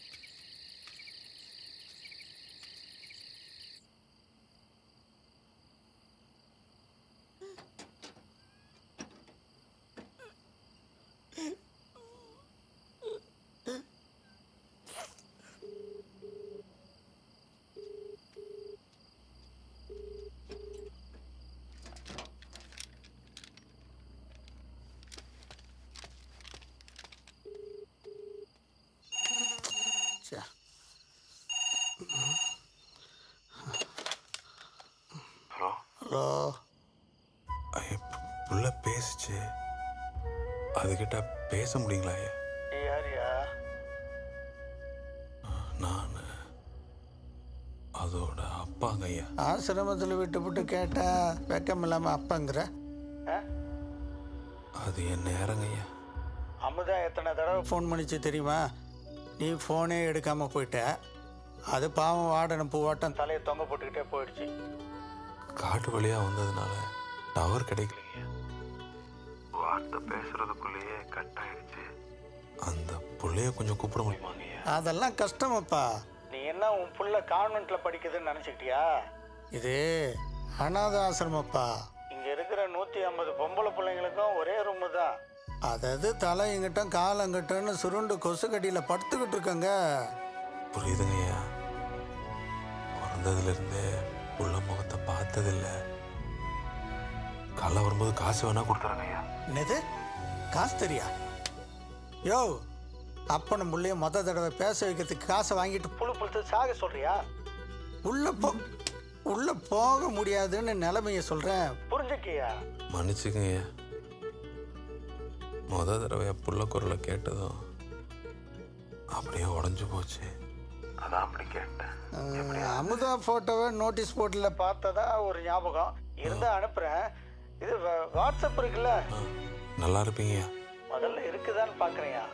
ஹலோ ஹலோ புள்ள பேசுச்சு அதுகிட்ட பேச முடியுங்களா ஐயா யாரியா நான் அதோட அப்பாங்க ஐயா ஆசிரமத்தில் விட்டு விட்டு கேட்டா வெக்கம் இல்லாமல் அப்பங்கிற அது என்ன நேரங்க ஐயா அமுதா எத்தனை தடவை ஃபோன் பண்ணிச்சு தெரியுமா நீ ஃபோனே எடுக்காம போயிட்ட அது பாவம் வாடனை பூவாட்டம் தலையை தொங்க போட்டுக்கிட்டே போயிடுச்சு காட்டு வழியா வந்ததுனால டவர் கிடைக்கலைங்க வார்த்தை பேசுறதுக்குள்ளேயே கட் ஆயிடுச்சு அந்த புள்ளைய கொஞ்சம் கூப்பிட முடியுமாங்க ஐயா அதெல்லாம் கஷ்டமப்பா நீ என்ன உன் புள்ள கான்வென்ட்ல படிக்குதுன்னு நினைச்சுக்கிட்டியா இது அனாத ஆசிரமப்பா இங்க இருக்கிற நூத்தி ஐம்பது பொம்பளை பிள்ளைங்களுக்கும் ஒரே ரூமு தான் அதாவது தலை இங்கிட்டும் கால் அங்கிட்டன்னு சுருண்டு கொசு கடியில் படுத்துக்கிட்டு இருக்கங்க புரியுதுங்க ஐயா பிறந்ததுலேருந்தே உள்ள முகத்தை பார்த்ததில்ல காலைல வரும்போது காசு வேணா கொடுத்துறேங்க ஐயா என்னது காசு தெரியா யோ அப்பனும் புள்ளைய மொத தடவை பேச வைக்கிறதுக்கு காசை வாங்கிட்டு புழு புழுத்து சாக சொல்றியா உள்ள போ உள்ள போக முடியாதுன்னு நிலைமைய சொல்றேன் புரிஞ்சுக்கியா மன்னிச்சுக்கங்க ஐயா முத தடவை புள்ள குரலை கேட்டதும் அப்படியே உடஞ்சு போச்சு அதான் அப்படி கேட்டேன் அமுதா போட்டோவை நோட்டீஸ் போர்டில் பார்த்ததா ஒரு ஞாபகம் இருந்தா அனுப்புறேன் இது வா- வாட்ஸ்அப் இருக்குல்ல நல்லா இருப்பீங்க முதல்ல இருக்குதான்னு பார்க்குறியா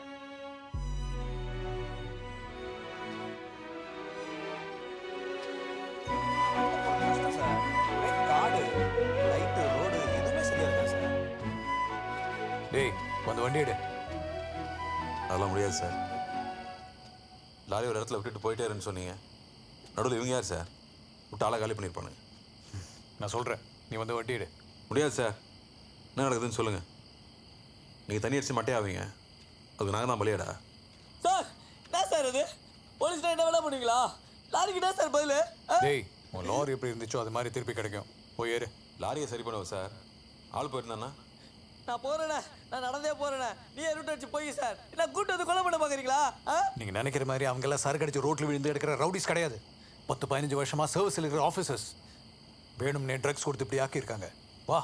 காடு லைட்டு ரோடு எதுவுமே சரியா இருக்கா சார் டேய் வந்து வண்டி எடு அதெல்லாம் முடியாது சார் லாரி ஒரு இடத்துல விட்டுட்டு போயிட்டே இருன்னு சொன்னீங்க நடுவில் இவங்க யார் சார் விட்டு ஆளை காலி பண்ணியிருப்பானுங்க நான் சொல்றேன் நீ வந்து வண்டி எடு முடியாது சார் என்ன நடக்குதுன்னு சொல்லுங்கள் நீங்கள் தண்ணி அடிச்சு மட்டே ஆவீங்க அதுக்கு நாங்கள் தான் பலியாடா சார் என்ன சார் இது போலீஸ் என்ன வேலை பண்ணுவீங்களா லாரிக்கு என்ன சார் பதில் டேய் உன் லாரி எப்படி இருந்துச்சோ அது மாதிரி திருப்பி கிடைக்கும் போய் ஏறு லாரியை சரி பண்ணுவோம் சார் ஆள் போயிருந்தாண்ணா நான் போறேனே நான் நடந்தே போறேனே நீ ரூட் அடிச்சு போய் சார் என்ன கூட்டு வந்து கொலை பண்ண பாக்குறீங்களா நீங்க நினைக்கிற மாதிரி அவங்க எல்லாம் சரக்கு அடிச்சு ரோட்ல விழுந்து எடுக்கிற ரவுடிஸ் கிடையாது பத்து பதினஞ்சு வருஷமா சர்வீஸில் இருக்கிற ஆஃபீஸர்ஸ் வேணும்னே ட்ரக்ஸ் கொடுத்து இப்படி ஆக்கியிருக்காங்க வா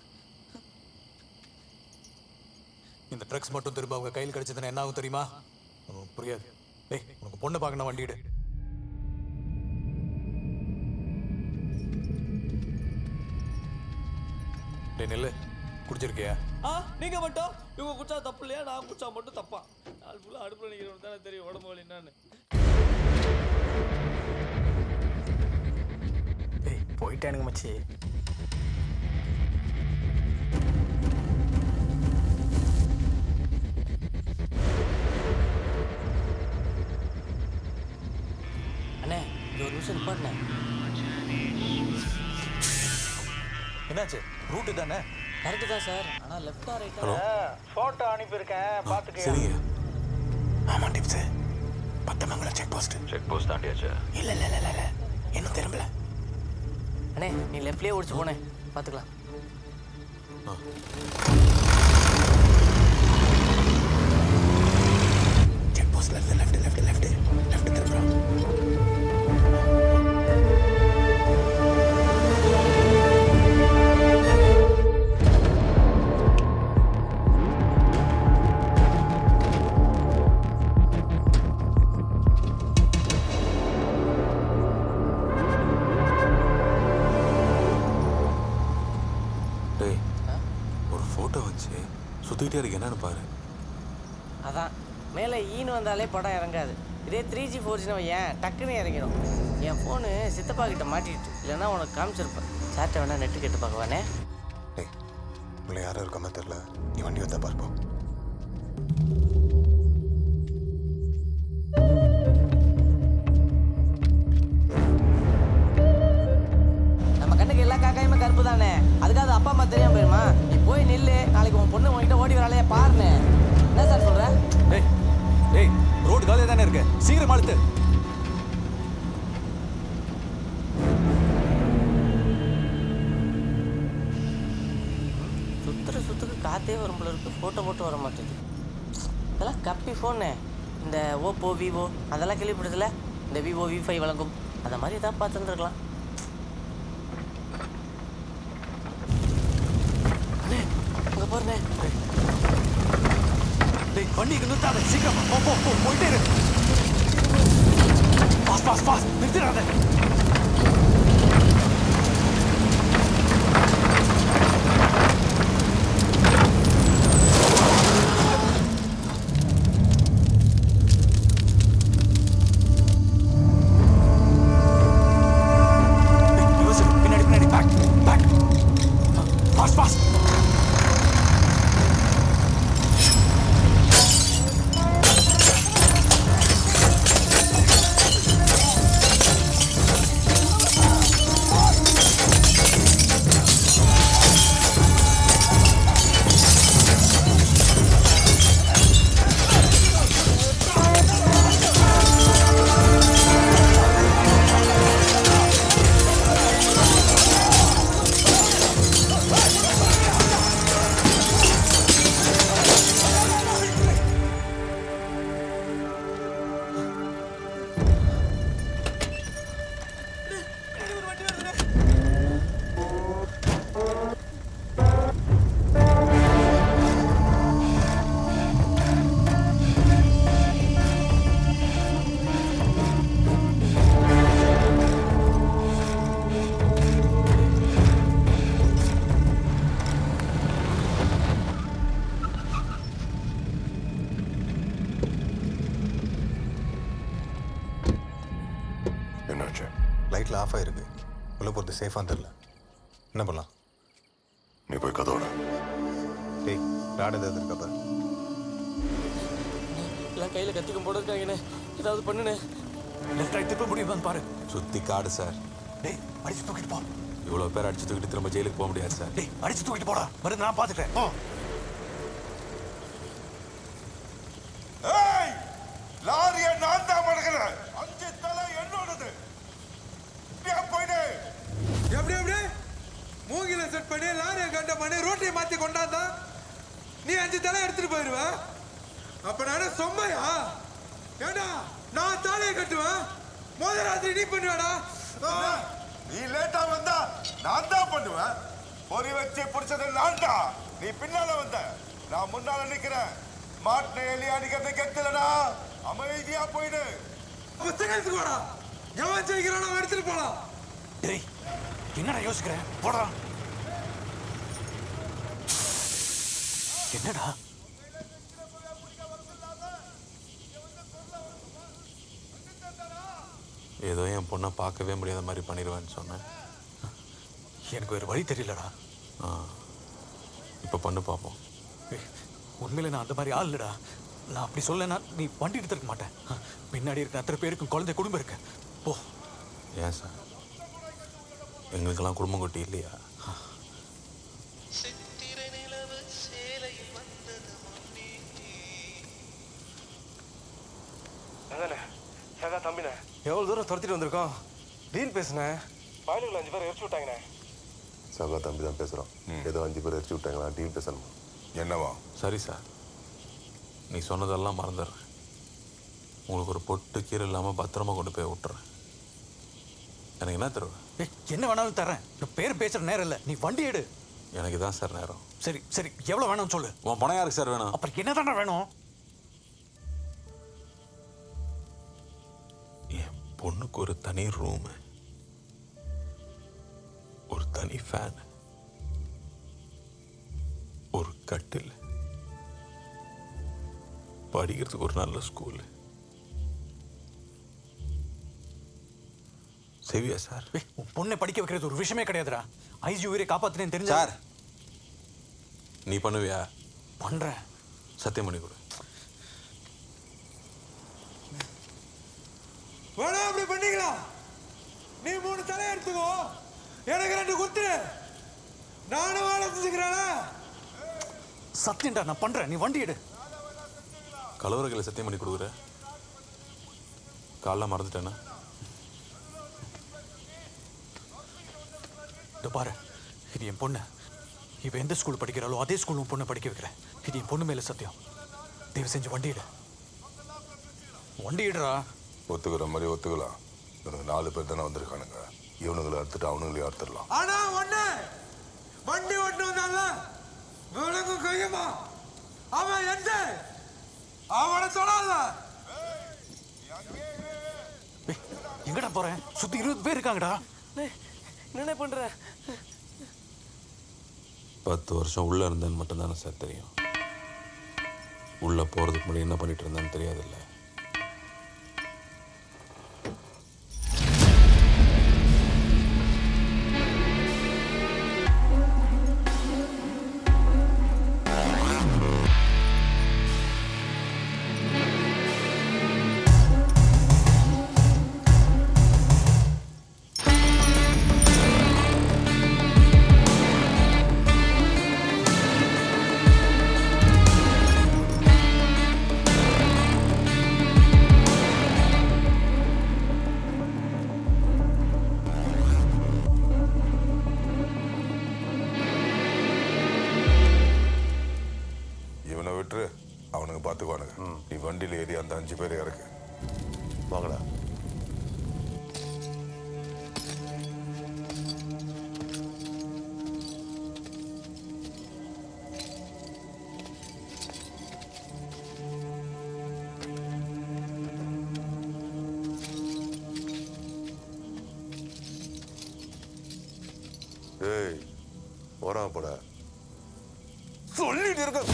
இந்த ட்ரக்ஸ் மட்டும் திரும்ப அவங்க கையில் கிடைச்சதுன்னா என்ன ஆகும் தெரியுமா உனக்கு புரியாது டேய் உனக்கு பொண்ணு பார்க்கணும் வண்டிடு டேய் நெல்லு குடிச்சிருக்கியா ஆ நீங்க மட்டும் இவங்க குச்சா தப்பு இல்லையா நான் குச்சா மட்டும் தப்பா நாள் ஃபுல்லாக அடுப்பில் நிற்கிறவங்க தானே தெரியும் உடம்பு வலி என்னன்னு ஏய் போயிட்டானுங்க மச்சி அண்ணே இது ஒரு நிமிஷம் நிப்பாட்டினேன் என்னாச்சு ரூட்டு தானே கரெக்டு தான் சார் ஆனால் லெஃப்டா ரைட்டா ஹலோ ஃபோட்டோ அனுப்பியிருக்கேன் பார்த்துக்க சரிங்க ஆமாம் tips Pathamangalam check post check post தாண்டியாச்சா இல்லை இல்லை இல்லை இல்லை இன்னும் திரும்பல அண்ணே நீ லெஃப்ட்லேயே ஓடிச்சு போனேன் பார்த்துக்கலாம் செக் போஸ்ட்ல இருந்து லெஃப்ட் லெஃப்ட் லெஃப்ட் லெஃப்ட் திரும்புறோம் டேய் ஒரு ஃபோட்டோ வச்சு சுற்றிக்கிட்டே இருக்கு என்னன்னு பாரு அதான் மேலே ஈன்னு வந்தாலே படம் இறங்காது இதே த்ரீ ஜி ஃபோர் ஜின்னு ஏன் டக்குன்னு இறங்கிடும் என் ஃபோனு சித்தப்பா கிட்ட மாட்டிட்டு இல்லைன்னா உனக்கு காமிச்சிருப்பேன் சாட்டை வேணா நெட்டு கேட்டு பார்க்கவானே உள்ள யாரும் இருக்காம தெரியல நீ வண்டி வந்தா பார்ப்போம் நம்ம கண்ணுக்கு எல்லா காக்காயுமே கருப்பு தானே அதுக்காக அப்பா அம்மா தெரியாம போயிருமா நீ போய் நில்லு நாளைக்கு உன் பொண்ணு உன்கிட்ட ஓடி வராளையே பாருன்னு என்ன சார் சொல்ற டேய் டேய் ரோடு காலியாக தானே இருக்கு சீக்கிரம் அழுத்து சுத்துற சுத்துக்கு காத்தே வரும் போல இருக்கு ஃபோட்டோ போட்டு வர மாட்டேங்குது இதெல்லாம் கப்பி ஃபோனு இந்த ஓப்போ விவோ அதெல்லாம் கேள்விப்படுதுல இந்த விவோ வி ஃபைவ் வழங்கும் அந்த மாதிரி ஏதாவது பார்த்துருந்துருக்கலாம் அங்கே பாருண்ணே டேய் வண்டி இங்க நிறுத்தாத சீக்கிரமா போ போ போ போயிட்டே இரு பாஸ் பாஸ் பாஸ் நிறுத்திடாத டேய், reverse எடு. பின்னாடி பின்னாடி பேக் பேக் பாஸ் பாஸ் ஆ போகிறது சேஃபாக தெரில என்ன பண்ணலாம் நீ போய் கதோட டேய் ராடு ஏதாவது இருக்கா பாரு எல்லாம் கையில் கத்திக்கும் போட இருக்காங்கண்ணே ஏதாவது பண்ணுண்ணே லெஃப்ட் ரைட் திருப்ப முடியுமான்னு பாரு சுத்தி காடு சார் டேய் அடிச்சு தூக்கிட்டு போ இவ்வளோ பேர் அடிச்சு தூக்கிட்டு திரும்ப ஜெயிலுக்கு போக முடியாது சார் டேய் அடிச்சு தூக்கிட்டு போடா மருந்து நான் பார்த்துக்கிறேன் போ ஏய் லாரியை நான் தான் மடக்கிறேன் அஞ்சு தலை என்னோடது ஏன் போயிடு எப்படி எப்படி மூங்கில செட் பண்ணி லாரியை கண்ட பண்ணி ரோட்டியை மாத்தி கொண்டாந்தா நீ அஞ்சு தலை எடுத்துட்டு போயிருவ அப்ப நானே சொம்மையா ஏண்டா நான் தாலியை கட்டுவேன் முதல் ராத்திரி நீ பண்ணுவேடா நீ லேட்டா வந்தா நான் தான் பண்ணுவேன் பொறி வச்சு பிடிச்சது நான் தான் நீ பின்னால வந்த நான் முன்னால நிக்கிறேன் மாட்டின எலி அடிக்கிறது கெட்டலடா அமைதியா போயிடு புத்தகத்துக்கு போடா எவன் ஜெயிக்கிறானோ அவன் எடுத்துட்டு போலாம் டேய் என்னடா யோசிக்கிறேன் போடா என்னடா ஏதோ என் பொண்ணை பார்க்கவே முடியாத மாதிரி பண்ணிடுவேன்னு சொன்னேன் எனக்கு வேறு வழி தெரியலடா ஆ இப்போ பண்ணு பார்ப்போம் ஏய், உண்மையில நான் அந்த மாதிரி ஆள் இல்லடா நான் அப்படி சொல்லனா நீ வண்டி எடுத்துருக்க மாட்டேன் பின்னாடி இருக்க அத்தனை பேருக்கும் குழந்தை குடும்பம் இருக்கு போ ஏன் சார் எங்களுக்கெல்லாம் குடும்பம் குட்டி இல்லையா அதானே சகா தம்பிண்ணே எவ்வளோ தூரம் துரத்திட்டு வந்திருக்கோம் டீல் பேசுனேன் பயலுகள் அஞ்சு பேர் எரிச்சு விட்டாங்கண்ணே சகா தம்பி தான் பேசுறான் ஏதோ அஞ்சு பேர் எரிச்சு விட்டாங்களா டீல் பேசணும் என்னவா சரி சார் நீ சொன்னதெல்லாம் மறந்துடுறேன் உங்களுக்கு ஒரு பொட்டு கீரை இல்லாமல் பத்திரமா கொண்டு போய் விட்டுறேன் எனக்கு என்ன தருவேன் ஏய், என்ன வேணாலும் தரேன் நான் பேர் பேசுற நேரம் இல்லை நீ வண்டி எடு எனக்கு தான் சார் நேரம் சரி சரி எவ்வளவு வேணும்னு சொல்லு உன் பணம் யாருக்கு சார் வேணும் அப்புறம் என்ன வேணும் பொண்ணுக்கு ஒரு தனி ரூமு ஒரு தனி ஃபேன் ஒரு கட்டில் படிக்கிறதுக்கு ஒரு நல்ல ஸ்கூலு செய்வியா சார் ஏய், உன் பொண்ணை படிக்க வைக்கிறது ஒரு விஷயமே கிடையாதுடா ஐஜி உயிரை காப்பாத்தினேன்னு தெரிஞ்சா சார் நீ பண்ணுவியா பண்றேன் சத்தியம் பண்ணி கொடு வேணா அப்படி பண்ணிக்கலாம் நீ மூணு தலை எடுத்துக்கோ எனக்கு ரெண்டு குத்துரு நானும் வேலை செஞ்சுக்கிறேனா சத்தியம்டா நான் பண்றேன் நீ வண்டி எடு கலவரங்களை சத்தியம் பண்ணி கொடுக்குற காலைல மறந்துட்டேன்னா இதோ பாரு இது என் பொண்ணு இவ எந்த ஸ்கூல் படிக்கிறாளோ அதே ஸ்கூல் உன் பொண்ணை படிக்க வைக்கிறேன் இது என் பொண்ணு மேல சத்தியம் தயவு செஞ்சு வண்டி எடு வண்டி எடுறா ஒத்துக்கிற மாதிரி ஒத்துக்கலாம் இவனுங்க நாலு பேர் தானே வந்திருக்கானுங்க இவனுங்களை அறுத்துட்டு அவனுங்களையும் அறுத்துடலாம் ஆனா ஒண்ணு வண்டி ஓட்டு வந்தால விலங்கும் கையுமா அவன் எந்த அவனை தொடாத எங்கடா போறேன் சுத்தி இருபது பேர் இருக்காங்கடா என்ன பண்ற பத்து வருஷம் உள்ளே இருந்தேன்னு மட்டும்தானே சார் தெரியும் உள்ளே போகிறதுக்கு முன்னாடி என்ன பண்ணிட்டு இருந்தேன்னு தெரியாதுல்ல இவனை விட்டுரு அவனுங்க பார்த்துக்குவானுங்க நீ வண்டியில் ஏறி அந்த அஞ்சு பேர் இறக்கு வாங்கடா ஏய் போறான் போட சொல்லிட்டு இருக்க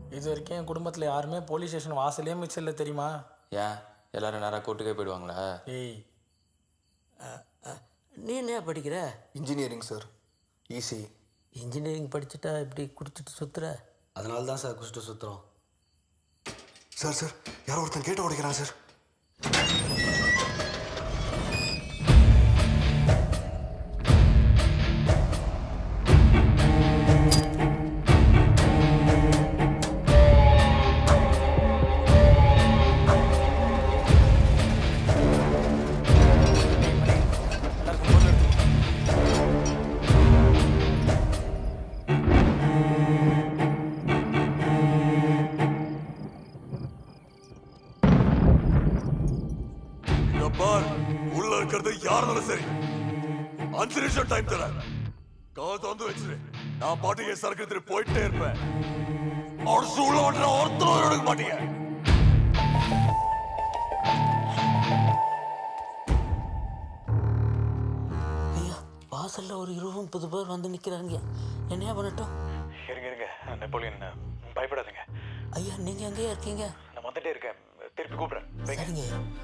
இது வரைக்கும் என் குடும்பத்தில் யாருமே போலீஸ் ஸ்டேஷன் வாசலே மிச்சம் இல்லை தெரியுமா ஏன் எல்லாரும் நேராக கூட்டுக்கே போயிடுவாங்களா ஏய் நீ என்ன படிக்கிற இன்ஜினியரிங் சார் ஈஸி இன்ஜினியரிங் படிச்சுட்டா இப்படி குடிச்சிட்டு சுத்துற அதனால தான் சார் குடிச்சிட்டு சுற்றுறோம் சார் சார் யாரோ ஒருத்தன் கேட்டு உடைக்கிறான் சார் இங்க பார் உள்ள இருக்கிறது யாருனாலும் சரி அஞ்சு நிமிஷம் டைம் தரேன் கதவு திறந்து வச்சிரு நான் பாட்டுக்கு என் சரக்கு எடுத்துட்டு போயிட்டே இருப்பேன் அடிச்சு உள்ள வந்துற ஒருத்தரும் எடுக்க மாட்டீங்க ஐயா வாசல்ல ஒரு இருபது முப்பது பேர் வந்து நிற்கிறாங்க என்னையா பண்ணட்டும் இருங்க இருங்க நெப்போலியன் பயப்படாதீங்க ஐயா நீங்கள் எங்கேயா இருக்கீங்க நான் வந்துட்டே இருக்கேன் திருப்பி கூப்பிடுறேன் வைங்க. சரிங்க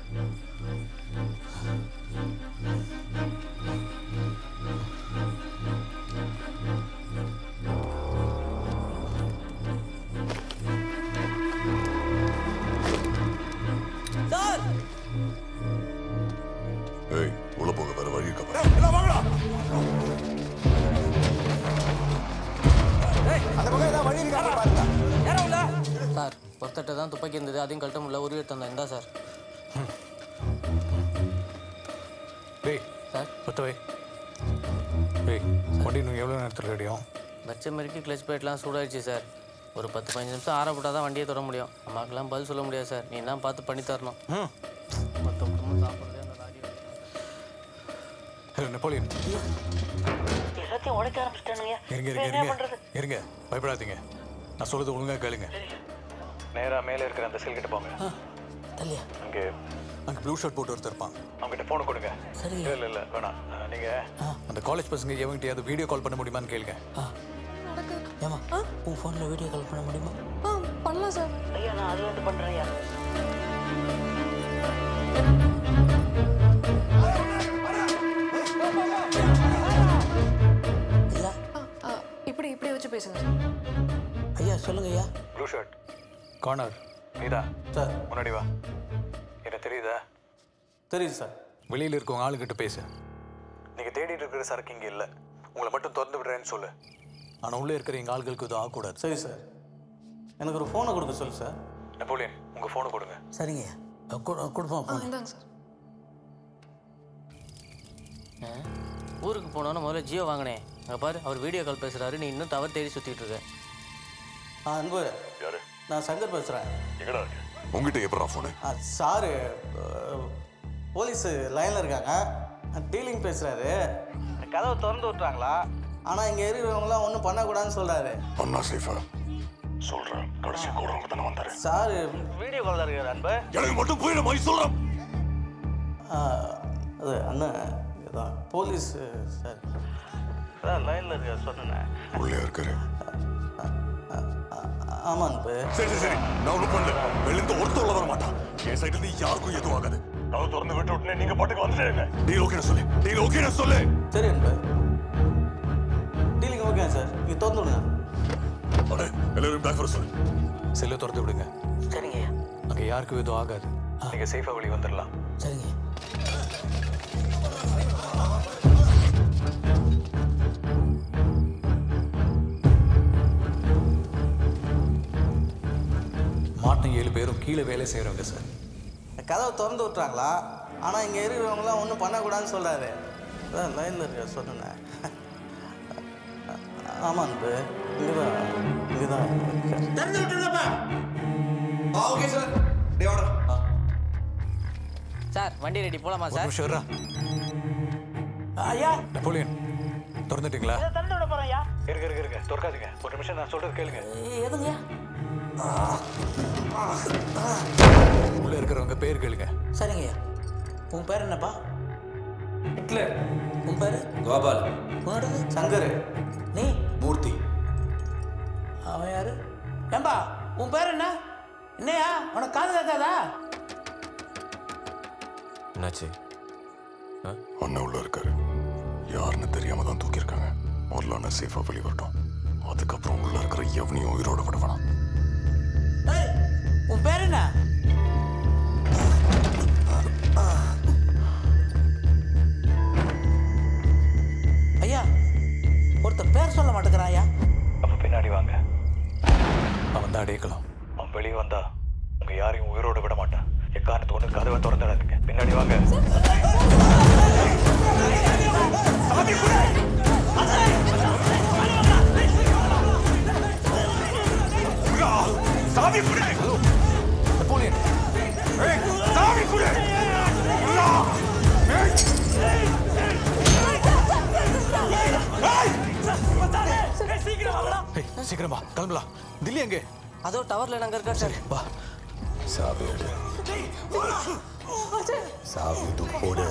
சார் ஏய் உள்ள போக வேற வழி இருக்க பாரு. அந்த பக்கம் ஏதாவது வழி இருக்கா பாருங்க சார் ஒருத்தட்ட தான் துப்பாக்கி இருந்தது அதையும் கழட்ட முடியல ஒரு எடுத்து வந்தேன் இந்தா சார் டேய் சார் பத்து வை டேய் வண்டி இன்னும் எவ்வளோ நேரத்தில் ரெடியும் பச்சை மாரிக்கு கிளச் பிளேட்லாம் சூடாயிடுச்சு சார் ஒரு பத்து பதினஞ்சு நிமிஷம் ஆற போட்டால் தான் வண்டியை தொட முடியும் அம்மாக்கெல்லாம் பதில் சொல்ல முடியாது சார் நீ தான் பார்த்து பண்ணி தரணும் மொத்த குடும்பம் சாப்பிட்றதே அந்த லாரி ஹலோ நெப்போலியன் எல்லாத்தையும் உடைக்க ஆரம்பிச்சிட்டானுங்க இருங்க இருங்க இருங்க இருங்க பயப்படாதீங்க நான் சொல்றது ஒழுங்கா கேளுங்க நேரா மேலே இருக்கிற அந்த செல் கிட்ட போங்க தள்ளியா அங்கே அங்கே ப்ளூ ஷர்ட் போட்டு ஒருத்தர் இருப்பான் அவங்ககிட்ட ஃபோனை கொடுங்க சரி இல்லை இல்லை இல்லை வேணாம் அஹ், நீங்க அந்த காலேஜ் பசங்க எவங்கிட்டயாவது வீடியோ கால் பண்ண முடியுமான்னு கேளுங்க ஏமா உன் ஃபோனில் வீடியோ கால் பண்ண முடியுமா ஆ பண்ணலாம் சார் ஐயா நான் அது வந்து பண்ணுறேன் ஐயா ஐயா ஆ, இப்படி இப்படி வச்சு பேசுங்க சார் ஐயா சொல்லுங்க ஐயா ப்ளூ ஷர்ட் கார்னர் நீதா சார் முன்னாடி வா என்ன தெரியுதா தெரியுது சார் வெளியில் இருக்கவங்க ஆளுகிட்ட பேசு நீங்க தேடிட்டு இருக்கிற சரக்கு இங்க இல்லை உங்களை மட்டும் திறந்து விடுறேன்னு சொல்லு ஆனால் உள்ளே இருக்கிற எங்கள் ஆள்களுக்கு இது ஆகக்கூடாது சரி சார் எனக்கு ஒரு ஃபோனை கொடுக்க சொல்லு சார் நெப்போலியன் உங்க ஃபோனை கொடுங்க சரிங்க ஐயா கொடு- கொடுப்போம் ஆ இந்தாங்க சார் ஆ, ஊருக்கு போனோன்னு முதல்ல ஜியோ வாங்கினேன் அங்கே பாரு அவர் வீடியோ கால் பேசுகிறாரு நீ இன்னும் டவர் தேடி சுற்றிட்டு இருக்க ஆ அன்பு யாரு நான் சங்கர் பேசுகிறேன் எங்கடா இருக்கு உங்ககிட்ட எப்படா ஃபோனு சாரு போலீஸ் லைனில் இருக்காங்க டீலிங் பேசுகிறாரு கதவை திறந்து விட்றாங்களா ஆனால் இங்கே இருக்கிறவங்களாம் ஒன்றும் பண்ணக்கூடாதுன்னு சொல்கிறாரு அண்ணா சேஃபா சொல்றேன் கடைசி கூட அவங்க தானே வந்தாரு சார் வீடியோ காலில் இருக்கார் அன்பு எனக்கு மட்டும் புரியல மாதிரி சொல்றேன் ஆ, அது அண்ணன் இதுதான் போலீஸ் சார் அதான் லைனில் இருக்கார் சொன்னேன் உள்ளே இருக்காரு ஆமாம் அன்பு சரி சரி சரி நான் ஒன்றும் பண்ணல வெளியிருந்து ஒருத்தர் உள்ள வர மாட்டான் என் சைடுல இருந்து யாருக்கும் எதுவும் ஆகாது கதவு திறந்து விட்டு உடனே நீங்க பாட்டுக்கு வந்துட்டே நீங்க ஓகே சொல்லு நீங்க ஓகே சொல்லு சரி அன்பு டீலிங் ஓகே சார் நீங்கள் திறந்து விடுங்க அடே எல்லாரும் பேக் வர சொல்லு செல்லை திறந்து விடுங்க சரிங்க அங்கே யாருக்கும் எதுவும் ஆகாது நீங்க சேஃபா வெளியே வந்துடலாம் சரிங்க மாட்டின ஏழு பேரும் கீழே வேலை செய்கிறவங்க சார் கதவை திறந்து விட்றாங்களா ஆனால் இங்கே இருக்கிறவங்களாம் ஒன்றும் பண்ணக்கூடாதுன்னு சொல்கிறாரு அதான் லைனில் இருக்க சொன்னேன் ஆமாம் அன்பு இங்கே தான் இங்கே தான் திறந்து விட்டுருப்பா okay sir day order sir வண்டி ரெடி போலாமா ஒரு நிமிஷம் இருடா. ஐயா நெப்போலியன் திறந்துட்டீங்களா திறந்து விட போகிறேன் ஐயா இருங்க இருங்க இருங்க திறக்காதீங்க ஒரு நிமிஷம் நான் சொல்றது கேளுங்க எதுங்க உள்ள இருக்கிறவங்க பேர் கேளுங்க சரிங்க உன் பேர் என்னப்பா ஹிட்லர் உன் பேர் கோபால் உன்னோடது சங்கர் நீ மூர்த்தி அவன் யாரு ஏம்பா உன் பேர் என்ன என்னையா உனக்கு காது கேட்காதா என்னாச்சு அண்ணன் உள்ள இருக்காரு யாருன்னு தெரியாம தான் தூக்கியிருக்காங்க முதல்ல அண்ணன் சேஃபா வெளியே வரட்டும் அதுக்கப்புறம் உள்ள இருக்கிற எவனையும் உயிரோட விட வேணாம் உன் பேர் என்ன ஐயா ஒருத்தர் பேர் சொல்ல மாட்டேங்கிறாயா அப்ப பின்னாடி வாங்க அவன் தான் அடையக்கலாம் அவன் வெளியே வந்தா உங்க யாரையும் உயிரோட விட மாட்டான் எக்காரணத்து ஒண்ணு கதவை திறந்துடாதுங்க பின்னாடி வாங்க சாவி குடு நெப்போலியன் ஏய் சாவி குடு உள்ளா ஏய் ஏய், சீக்கிரம் வா கிளம்பலாம் தில்லி எங்கே அதோ டவர்ல நாங்க இருக்கா சார் வா சாவி எடு சாவி தூ போடு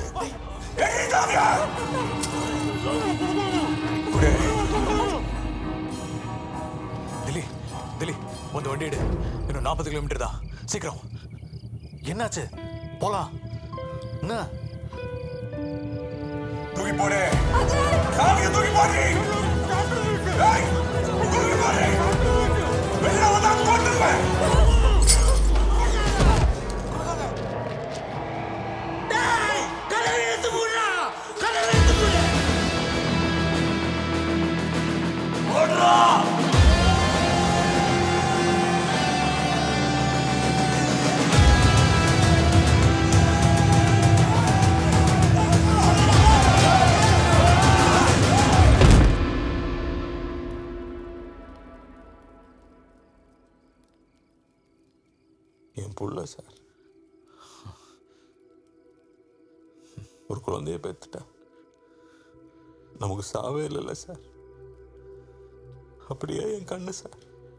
தில்லி தில்லி வந்து வண்டி எடு இன்னும் நாற்பது கிலோமீட்டர் தான் சீக்கிரம் என்னாச்சு போலாம் என்ன தூக்கி போடு சாவியை தூக்கி போடு ஏய் தூக்கி போடு வெளில வந்தா கொன்னுடுவேன் என் புள்ள சார் ஒரு குழந்தைய பெற்றுட்டா நமக்கு சாவே இல்லைல்ல சார் அப்படியே என் கண்ணு சார்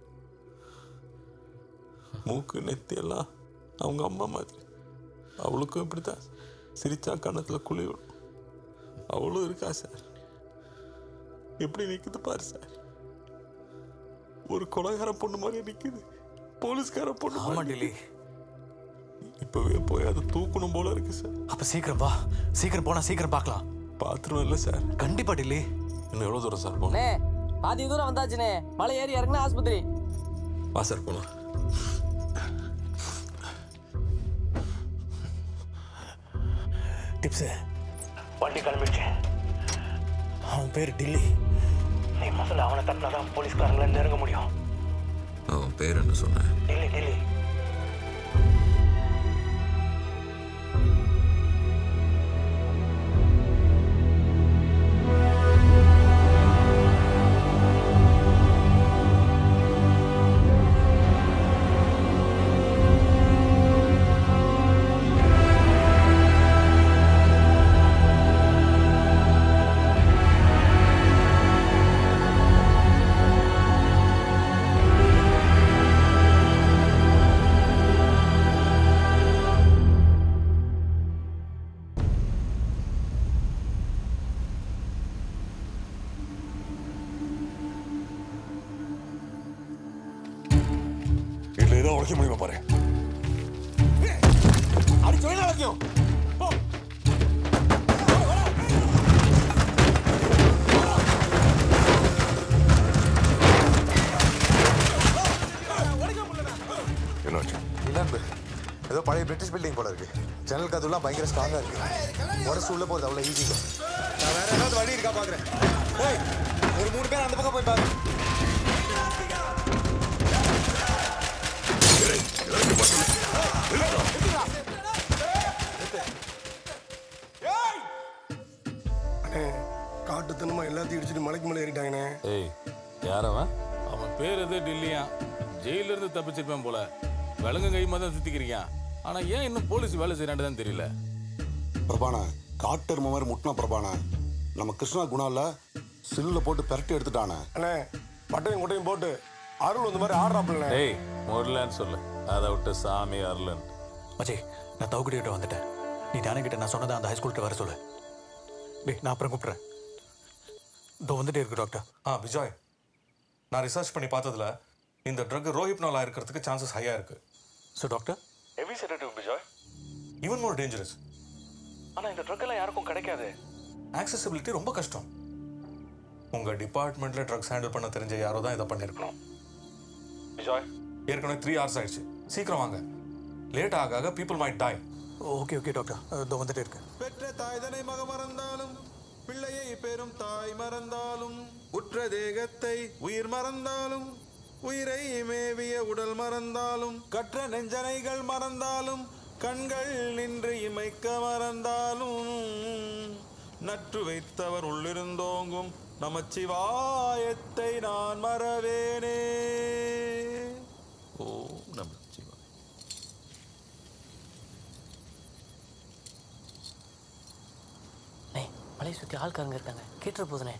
மூக்கு நெத்தி எல்லாம் அவங்க அம்மா மாதிரி அவளுக்கும் இப்படித்தான் சிரிச்சா கண்ணத்துல குழி விடும் அவளும் இருக்கா சார் எப்படி நிக்குது பாரு சார் ஒரு கொலைகார பொண்ணு மாதிரி நிக்குது போலீஸ்கார பொண்ணு ஆமா மாதிரி டில்லி இப்பவே போய் அதை தூக்கணும் போல இருக்கு சார் அப்ப சீக்கிரம் வா சீக்கிரம் போனா சீக்கிரம் பார்க்கலாம் பாத்ரூம் இல்லை சார் கண்டிப்பா டில்லி இன்னும் எவ்வளோ தூரம் சார் போகணும் அண்ணே பாதி தூரம் வந்தாச்சுண்ணே மலை ஏறி இறங்குனா ஆஸ்பத்திரி வா சார் போகலாம் டிப்ஸு வண்டி கிளம்பிடுச்சு அவன் பேர் டில்லி நீ முதல்ல அவனை தட்டினாதான் போலீஸ்காரங்களை நெருங்க முடியும் அவன் பேர் என்ன சொன்னேன் டெல்லி டெல்லி இதுல ஏதோ உடைக்க முடியுமா பாரு அடிச்சு வெளியே வைக்கும் என்னாச்சு இளம்பு ஏதோ பழைய பிரிட்டிஷ் பில்டிங் போல இருக்கு ஜன்னல் கதவுலாம் பயங்கர ஸ்ட்ராங்கா இருக்கு உடச்சு உள்ள போகுது அவ்வளோ ஈஸி நான் வேற ஏதாவது வழி இருக்கா பாக்குறேன் ஏய் ஒரு மூணு பேர் அந்த பக்கம் போய் பாரு அண்ணே காட்டுத்தனமா எல்லாத்தையும் இடிச்சிட்டு மலைக்கு மேலே ஏறிட்டாங்கண்ணே ஏய் யார் அவன் அவன் பேர் எது டில்லியா ஜெயில இருந்து தப்பிச்சிருப்பேன் போல விலங்கு கைமா தான் சுத்திக்கிறீங்க ஆனா ஏன் இன்னும் போலீஸ் வேலை செய்யறான்னு தான் தெரியல பிரபான காட்டெருமை மாதிரி முட்டினா பிரபான நம்ம கிருஷ்ணா குணால சில்லுல போட்டு பெரட்டி எடுத்துட்டானே அண்ணே பட்டையும் கொட்டையும் போட்டு அருள் இந்த மாதிரி ஆடுறாப்புலண்ணே ஏய் முரளன்னு சொல்லு அதை விட்டு சாமி அருளன் மச்சி நான் தவுக்குடி கிட்ட வந்துட்டேன் நீ தானே கிட்ட நான் சொன்னதை அந்த ஹைஸ்கூல்கிட்ட வர சொல்லு டேய் நான் அப்புறம் கூப்பிட்றேன் இதோ வந்துட்டே இருக்கு டாக்டர் ஆ விஜய் நான் ரிசர்ச் பண்ணி பார்த்ததுல இந்த ட்ரக் ரோஹிப்னாலா இருக்கிறதுக்கு சான்சஸ் ஹையாக இருக்கு ஸோ டாக்டர் ஹெவி செடேட்டிவ் பிஜாய் ஈவன் மோர் டேஞ்சரஸ் ஆனா இந்த ட்ரக் எல்லாம் யாருக்கும் கிடைக்காது ஆக்சசிபிலிட்டி ரொம்ப கஷ்டம் உங்கள் டிபார்ட்மெண்ட்டில் ட்ரக்ஸ் ஹேண்டில் பண்ண தெரிஞ்ச யாரோ தான் இதை பண்ணியிருக்கணும் விஜய் ஏற்கனவே த்ரீ ஹவர்ஸ் ஆயிடுச்சு சீக்கிரம் வாங்க லேட் ஆக ஆக people might die okay okay doctor இதோ வந்துட்டே இருக்கேன் பெற்ற தாய்தனை மக மறந்தாலும் பிள்ளையை பெரும் தாய் மறந்தாலும் உற்ற தேகத்தை உயிர் மறந்தாலும் உயிரை மேவிய உடல் மறந்தாலும் கற்ற நெஞ்சனைகள் மறந்தாலும் கண்கள் நின்று இமைக்க மறந்தாலும் நற்று வைத்தவர் உள்ளிருந்தோங்கும் நமச்சிவாயத்தை நான் மறவேனே ஓ நமச்சிவாய் அண்ணே மலையை சுற்றி ஆள்காரங்க இருக்காங்க கேட்டுற போதுண்ணே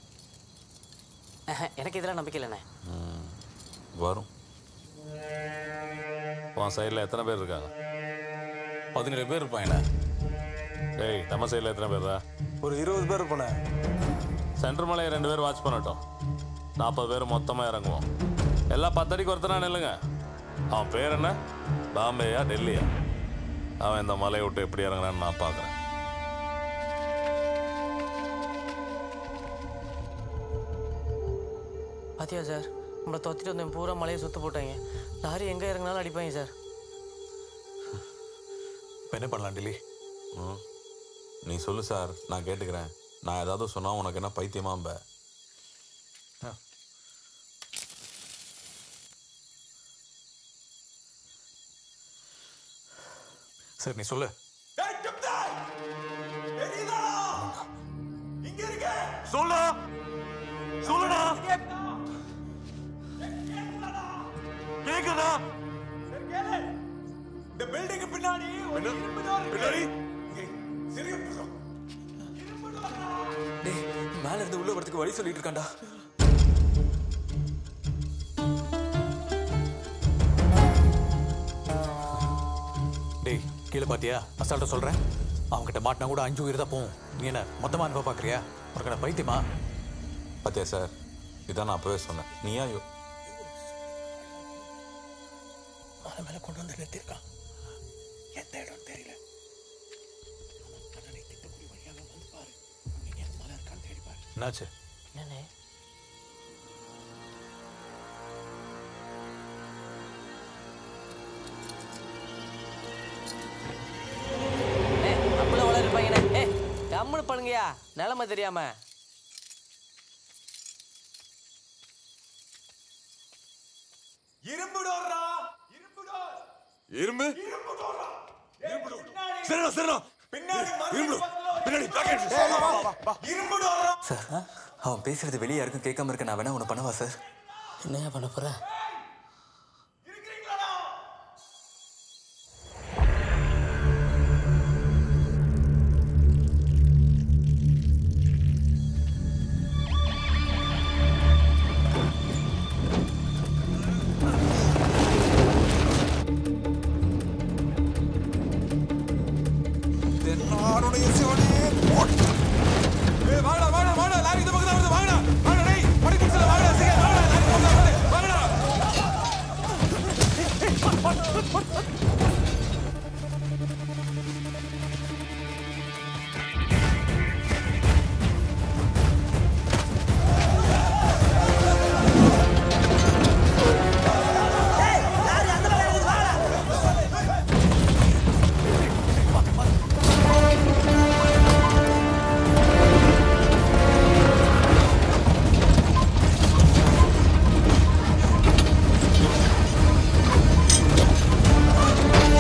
ஆஹா, எனக்கு இதெல்லாம் நம்பிக்கை இல்லைண்ணே ம், வரும் உன் சைடில் எத்தனை பேர் இருக்காங்க பதினேழு பேர் இருப்பாங்கண்ணே டேய் நம்ம சைடில் எத்தனை பேர்டா ஒரு இருபது பேர் இருப்போண்ணே சென்ட்ரல் மலையை ரெண்டு பேர் வாட்ச் பண்ணட்டும் நாற்பது பேர் மொத்தமாக இறங்குவோம் எல்லாம் பத்தடிக்கு ஒருத்தனா நில்லுங்க அவன் பேர் என்ன பாம்பேயா டெல்லியா அவன் இந்த மலையை விட்டு எப்படி இறங்குறான்னு நான் பார்க்குறேன் பாத்தியா சார் நம்மளை தொத்திட்டு வந்தேன் பூரா மலையை சுத்த போட்டாங்க லாரி எங்கே இறங்கினாலும் அடிப்பாங்க சார் இப்போ என்ன பண்ணலாம் டெல்லி ம் நீ சொல்லு சார் நான் கேட்டுக்கிறேன் நான் ஏதாவது சொன்னால் உனக்கு என்ன பைத்தியமாம்ப சரி நீ சொல்லு சொல்லு சொல்லுடா கேக்குதா இந்த பில்டிங் பின்னாடி ஒரு இரும்பு door இருக்கு. பின்னாடி சிறிய டேய் மேல இருந்து உள்ள வரதுக்கு வழி சொல்லிட்டு இருக்கான்டா டேய் கீழே பாத்தியா அசால்ட்டா சொல்றேன் அவன்கிட்ட மாட்டினா கூட அஞ்சு உயிர் தான் போகும் நீ என்ன மொத்தமா அனுப்ப பாக்குறியா உனக்கு என்ன பைத்தியமா பார்த்தியா சார் இதான் நான் அப்பவே சொன்னேன் நீயா யோ மலை மேல கொண்டு வந்து நிறுத்திருக்கான் எந்த இடம் தெரியல என்னாச்சு என்னண்ணே நம்மள வளர இருப்பாங்கண்ணே ஏ கம்முனு பண்ணுங்கயா நிலைமை தெரியாம இரும்பு டோர்ரா இரும்பு இரும்பு டோர்ரா சரிடா சரிடா பின்னாடி இரும்பு பின்னாடி இரும்பு டோர்ரா சார் அவன் பேசுறது வெளியே யாருக்கும் கேட்காம இருக்க நான் வேணா ஒன்று பண்ணவா சார் என்னையா பண்ண போற தென்னாருடைய சிவனே போற்றி. ஏய், வாங்கடா, வாங்கடா, வாங்கடா, லாரி இந்த பக்கம் தான் வருது, வாங்கடா. வாங்கடா, டேய், படி குடிச்சல, வாங்கடா, சீக்கிரம், வாங்கடா, லாரி இந்த பக்கம் தான் வருது, வாங்கடா. ஏய்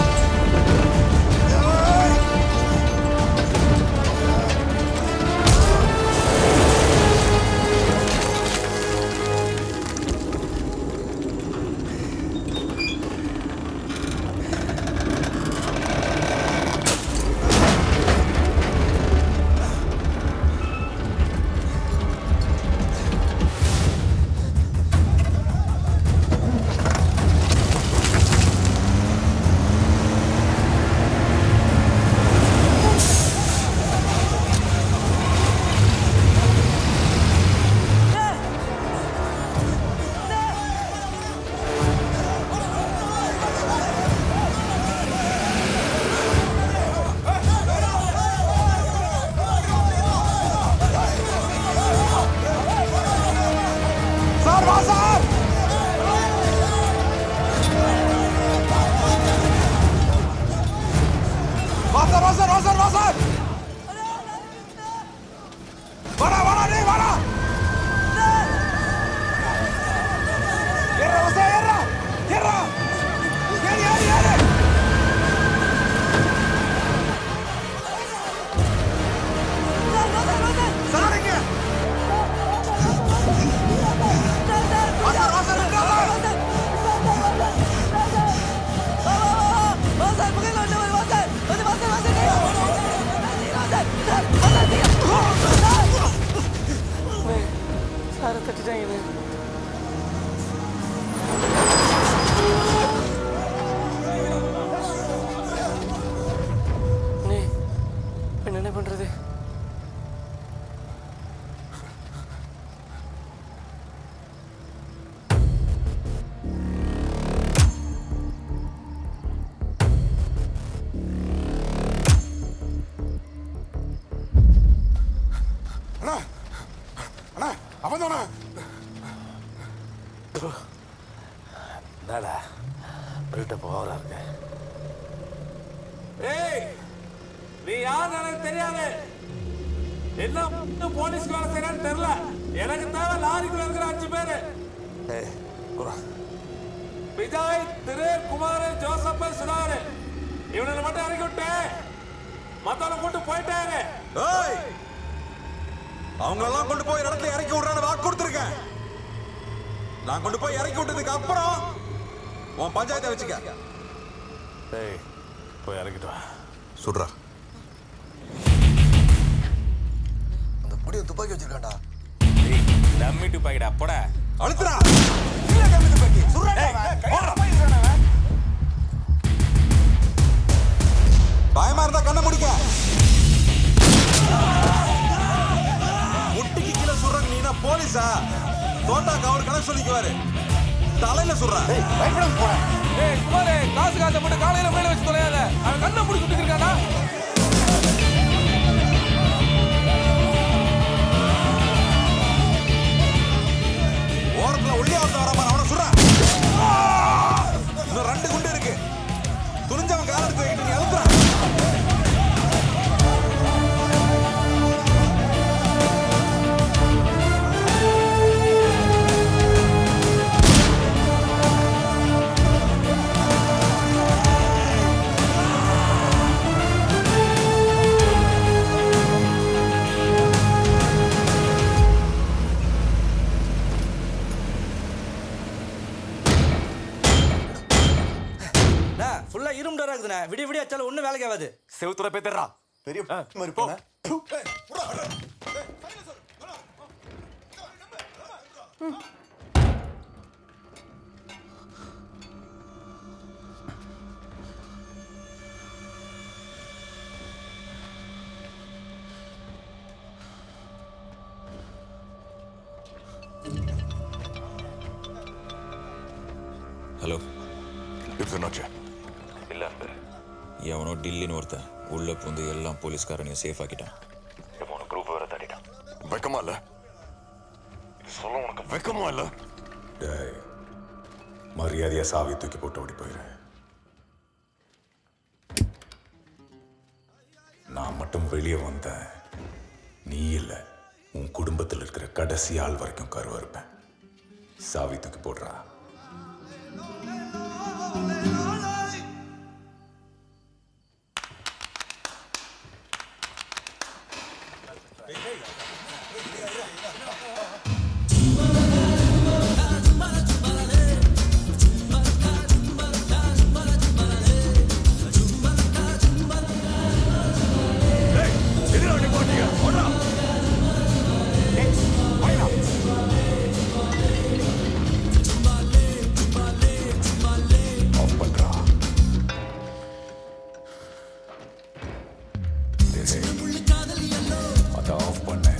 வேற தட்டிட்டாங்க நீ இப்ப என்ன பண்றது அண்ணா அண்ணா அவன் தானே என்னடா வீட்டை போகிறா இருக்க ஏய் நீ யார் எனக்கு தெரியாது என்ன மட்டும் போலீஸ்க்கு வேலை செய்யறான்னு தெரியல எனக்கு தேவை லாரிக்குள்ள இருக்கிற அஞ்சு பேரு ஏய் குரா விஜய் திரு குமார் ஜோசப் சுதாகர் இவனை மட்டும் இறக்கி விட்டு மத்தவனை கூட்டு போயிட்டாரு ஏய் அவங்களெல்லாம் கொண்டு போய் இடத்துல இறக்கி விடுறான்னு வாக்கு கொடுத்துருக்கேன் நான் கொண்டு போய் இறக்கி விட்டதுக்கு அப்புறம் உன் பஞ்சாயத்தை வச்சுக்க ஏய் போய் இறக்கிட்டு வா சுடுறா அந்த புடிய துப்பாக்கி வச்சிருக்காண்டா டம்மி துப்பாக்கிடா போட அழுத்துறா பயமா இருந்தா கண்ணை முடிக்க முட்டிக்கு கீழே சுடுறாங்க நீ என்ன போலீஸா தோட்டாக்கு அவர் கணக்கு சொல்லிக்குவாரு தலையில சுடுறா ஏய் குமாரே காசு காசை போட்டு காலையில மேல வச்சு தொலையாத அவன் கண்ணை முடிச்சு விட்டு இருக்கானா ஓரத்துல உள்ளே வந்து வர மாதிரி அவனை சுடுறா இன்னும் ரெண்டு குண்டு இருக்கு துணிஞ்சவன் கால எடுத்து வைக்கிட்டு நீ அழுத்துறா ஃபுல்லா இரும்பு இருக்குதுண்ணே விடிய விடிய வச்சாலும் ஒன்றும் வேலைக்கு ஆகாது செவுத்துல பேத்துறா பெரிய மாதிரி போன ஹலோ டிப்ஸ் என்னாச்சு இல்ல அன்பு எவனோ டில்லின்னு ஒருத்தன் உள்ள புந்து எல்லாம் போலீஸ்காரனையும் சேஃப் ஆக்கிட்டான் இவன் குரூப் வேற தட்டிட்டான் வெக்கமா இல்ல இது சொல்ல உனக்கு வெக்கமா இல்ல டேய் மரியாதையா சாவி தூக்கி போட்டு ஓடி போயிரு நான் மட்டும் வெளியே வந்தேன் நீ இல்லை உன் குடும்பத்தில் இருக்கிற கடைசி ஆள் வரைக்கும் கருவா இருப்பேன் சாவி தூக்கி போடுறா எதிராளி போட்டீங்க ஓடா ஆஃப் பண்றா டேய், அதை ஆஃப் பண்ணு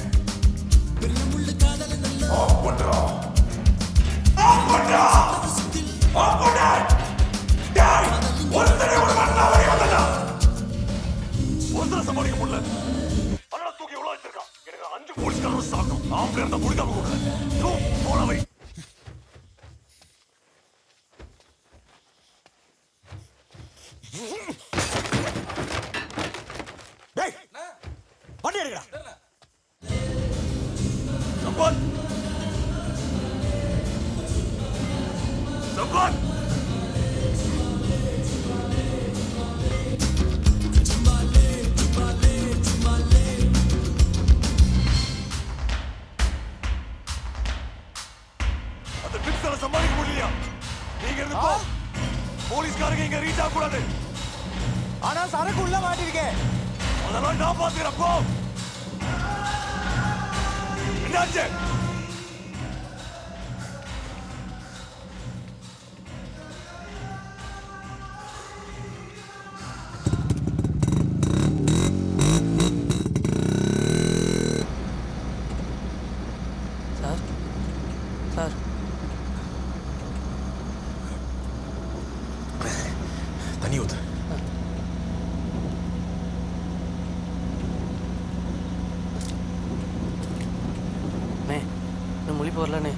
ஆஃப் பண்றா ஆஃப் பண்றா ஆஃப் பண்ணு டேய் ஒருத்தரை ஒரு மண்ணா வரை வந்தடா ஒருத்தரை சமாளிக்க முடியல அண்ணா தூக்கி உள்ள வச்சிருக்கான் எனக்கு அஞ்சு போலீஸ்காரரும் சாகணும் நான் பேர் தான் முடிக்காம கொடுக்கல போனவை டேய் வண்டி எடுக்கடா சம்பத் சம்பத் அந்த பிக்ஸரை சமாளிக்க முடியலையா நீங்க இருந்து போ போலீஸ்காரங்க இங்க ரீச் ஆக கூடாது ஆனா சரக்கு உள்ள மாட்டிருக்கேன் அதெல்லாம் நான் பாத்துக்கிறேன் போ என்னாச்சு தண்ணி ஊத்து அண்ணே இன்னும் முழிப்பு வரலண்ணே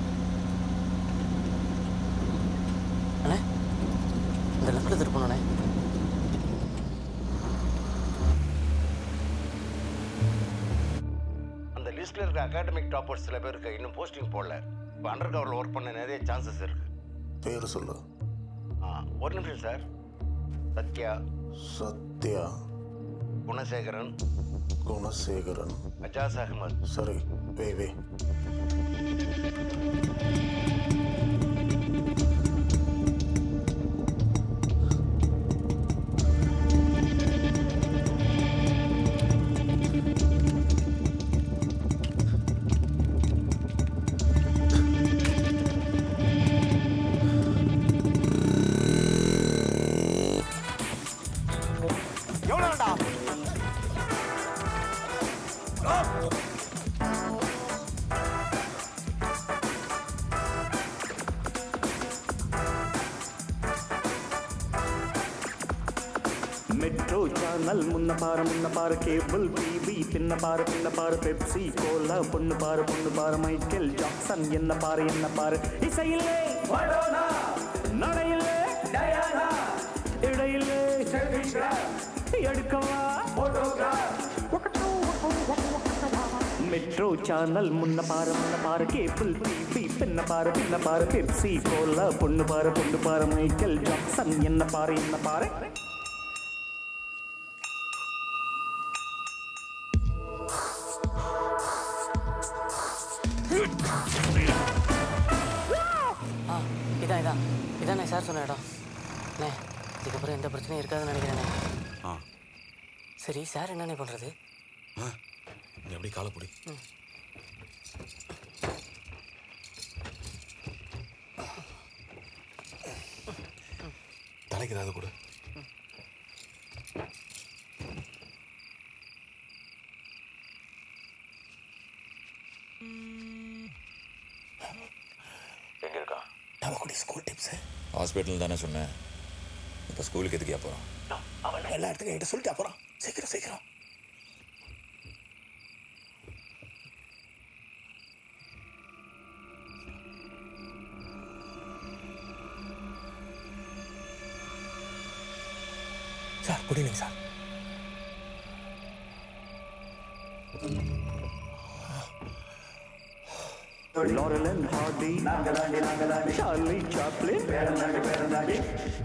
அண்ணே இந்த லெஃப்டில் திருப்பணுண்ணே அந்த லிஸ்ட்ல இருக்க அகாடமிக் டாப்பர்ஸ் சில பேருக்கு இன்னும் போஸ்டிங் போடல இப்போ அண்டர் கவரில் ஒர்க் பண்ண நிறைய சான்சஸ் இருக்கு பேர் சொல்லு ஆ, ஒரு நிமிஷம் சார் சத்யா சத்யா குணசேகரன் குணசேகரன் அஜாஸ் அகமது சரி வே வே எவ்வளோடா மெட்ரோ சேனல் முன்ன பாரு முன்ன பாரு கேபிள் டிவி பின்ன பாரு பின்ன பாரு பெப்சி கோலா பொண்ணு பாரு பொண்ணு பாரு மைக்கேல் ஜாக்சன் என்ன பாரு என்ன பாரு இசையில்லை மடோனா நடையில்லை டயானா இடையில்லை எடுக்கவா மெட்ரோ சேனல் முன்ன பாரு முன்ன பாரு கேபிள் டிவி பின்ன பாரு பின்ன பாரு பெப்சி கோலா பொண்ணு பாரு பொண்ணு பாரு மைக்கேல் ஜாக்சன் என்ன பாரு என்ன பாரு ஆ இதான் இதான் இதாண்ணே சார் சொன்ன இடம் அண்ணே இதுக்கப்புறம் எந்த பிரச்சனையும் இருக்காதுன்னு நினைக்கிறேண்ணே ஆ சரி சார் என்னண்ணே பண்ணுறது ஆ நீ அப்படியே காலை பிடி தலைக்கு ஏதாவது கொடு எங்க இருக்கான் நமக்குடைய ஸ்கூல் டிப்ஸ் ஹாஸ்பிட்டல் தானே சொன்னேன் இப்போ ஸ்கூலுக்கு எதுக்கே போகிறோம் அவன் எல்லா இடத்துக்கும் என்கிட்ட சொல்லிட்டு அப்புறம் சீக்கிரம் சீக்கிரம் sir good evening sir Laurel and Hardy, Charlie Chaplin,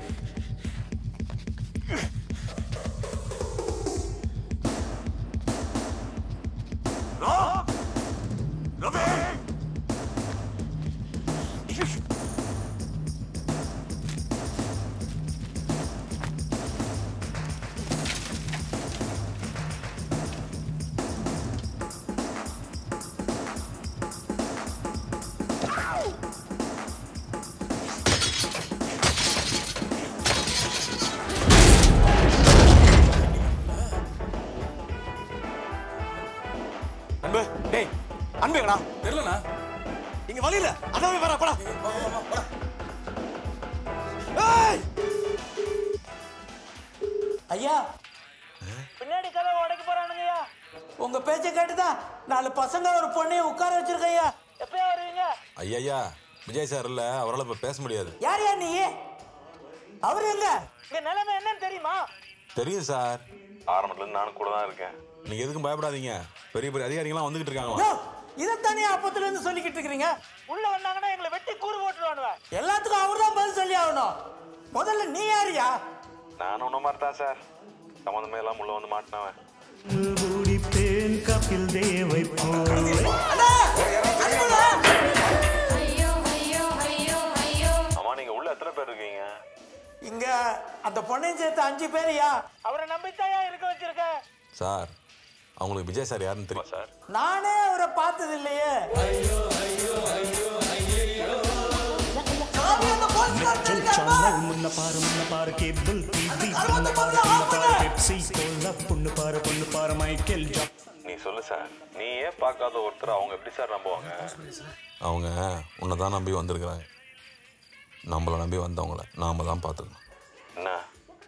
அன்பு டேய் அன்பு எங்கடா தெரியலண்ணா இங்க வழி இல்ல அதான் வர போடா ஏய் ஐயா பின்னாடி கதை உடைக்க போறானுங்கய்யா உங்க பேச்ச கேட்டுதான் நாலு பசங்க ஒரு பொண்ணையும் உட்கார வச்சிருக்கேன் ஐயா எப்பயா வருவீங்க ஐயா விஜய் சார் இல்லை அவரால் இப்போ பேச முடியாது யார் யா நீ அவரு எங்க இங்க நிலைமை என்னன்னு தெரியுமா தெரியும் சார் ஆரம்பத்துலேருந்து நானும் கூட தான் இருக்கேன் நீங்கள் எதுக்கும் பயப்படாதீங்க பெரிய பெரிய அதிகாரிகள்லாம் வந்துகிட்டு இருக்காங்களா யோ, இதைத்தானே அப்பத்துல இருந்து சொல்லிக்கிட்டு இருக்கிறீங்க உள்ள வந்தாங்கன்னா எங்களை வெட்டி கூறு போட்டுருவானுவ எல்லாத்துக்கும் அவர்தான் பதில் சொல்லி ஆகணும் முதல்ல நீ யாரியா நானும் ஒன்றும் மாதிரி தான் சார் சம்மந்தமே எல்லாம் உள்ள வந்து மாட்டினவன் முடிப்பேன் கபில் தேவை போல் அம்மா நீங்கள் உள்ள எத்தனை பேர் இருக்கீங்க இங்க அந்த பொண்ணையும் சேர்த்து அஞ்சு பேரையா அவரை நம்பித்தாயா இருக்க வச்சிருக்க சார் அவங்களுக்கு விஜய் சார் யாருன்னு தெரியும் சார் நானே அவரை பார்த்தது இல்லையே சேனல் முன்ன பாரு முன்ன பாரு கேபிள் டிவி பின்ன பாரு பின்ன பாரு பெப்சி கோலா பொண்ணு பாரு பொண்ணு பாரு மைக்கேல் ஜாக் நீ சொல்லு சார் நீ ஏன் பார்க்காத ஒருத்தர் அவங்க எப்படி சார் நம்புவாங்க அவங்க உன்னை தான் நம்பி வந்திருக்கிறாங்க நம்மளை நம்பி வந்தவங்கள நாம தான் பார்த்துக்கணும் என்ன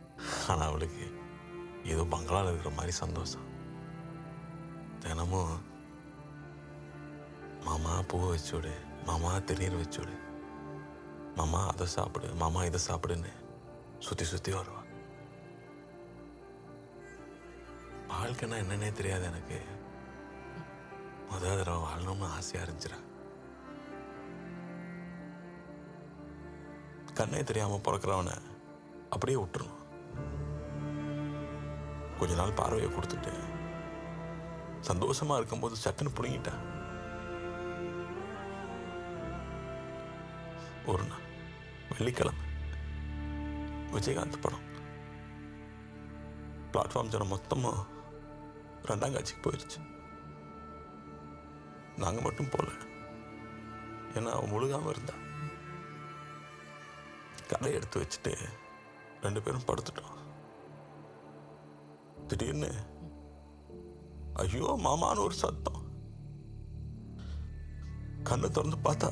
ஆனால் அவளுக்கு ஏதோ பங்களாவில் இருக்கிற மாதிரி சந்தோஷம் தினமும் மாமா பூவை வச்சுவிடு மாமா திருநீர் வச்சுவிடு மாமா அதை சாப்பிடு மாமா இதை சாப்பிடுன்னு சுற்றி சுற்றி வருவா வாழ்க்கைன்னா என்னன்னே தெரியாது எனக்கு முதல் தடவை வாழணும்னு ஆசையாக இருந்துச்சுடா கண்ணே தெரியாமல் பிறக்கிறவனை அப்படியே விட்டுறணும் கொஞ்ச நாள் பார்வையை கொடுத்துட்டு சந்தோஷமா இருக்கும்போது சட்டுன்னு பிடுங்கிட்டேன் ஒரு நாள் வெள்ளிக்கிழமை விஜயகாந்த் படம் பிளாட்ஃபார்ம் ஜனம் மொத்தமாக ரெண்டாம் காட்சிக்கு போயிடுச்சு நாங்கள் மட்டும் போகல ஏன்னா அவன் முழுகாமல் இருந்தா கடையை எடுத்து வச்சுட்டு ரெண்டு பேரும் படுத்துட்டோம் திடீர்னு ஐயோ மாமான்னு ஒரு சத்தம் கண்ணை திறந்து பார்த்தா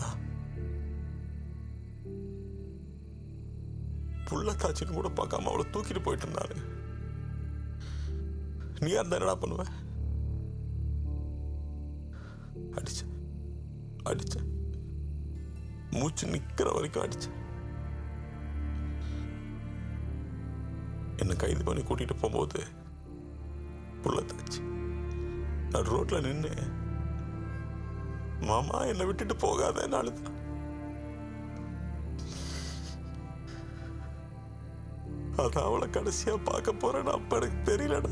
புள்ள காய்ச்சின்னு கூட பார்க்காம அவளை தூக்கிட்டு போயிட்டு இருந்தாரு நீ அந்த என்னடா பண்ணுவ அடிச்ச அடிச்ச மூச்சு நிக்கிற வரைக்கும் அடிச்ச என்னை கைது பண்ணி கூட்டிட்டு போகும்போது புள்ள தாச்சு நான் ரோட்ல நின்று மாமா என்னை விட்டுட்டு போகாதேன்னு அழுதான் அதான் அவளை கடைசியா பார்க்க போறேன்னு அப்ப எனக்கு தெரியலடா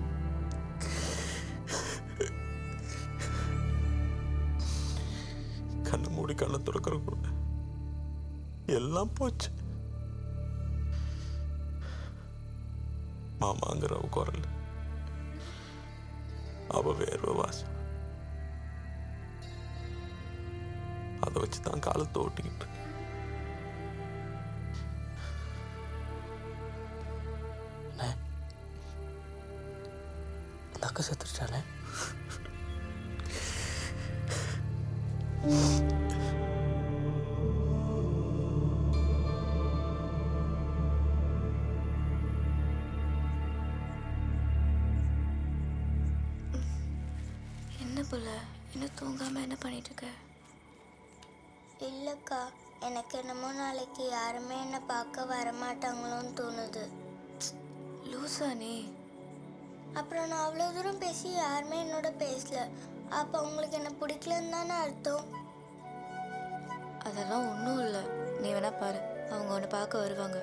கண்ணை மூடி கண்ணை துறக்கிறக்குள்ள எல்லாம் போச்சு மாமாங்கிற அவ குரல் அவ வேர்வை வாசம் அதை வச்சு தான் காலத்தை ஓட்டிக்கிட்டு இருக்கேன். அந்த அக்கா செத்துருச்சாலே என்ன புள்ள இன்னும் தூங்காம என்ன பண்ணிட்டு இருக்க இல்லைக்கா எனக்கு என்னமோ நாளைக்கு யாருமே என்னை பார்க்க வரமாட்டாங்களோன்னு தோணுது லூசா நீ அப்புறம் நான் அவ்வளோ தூரம் பேசி யாருமே என்னோட பேசல அப்போ உங்களுக்கு என்ன பிடிக்கலன்னு தானே அர்த்தம் அதெல்லாம் ஒன்றும் இல்லை நீ வேணா பாரு அவங்க உன்னை பார்க்க வருவாங்க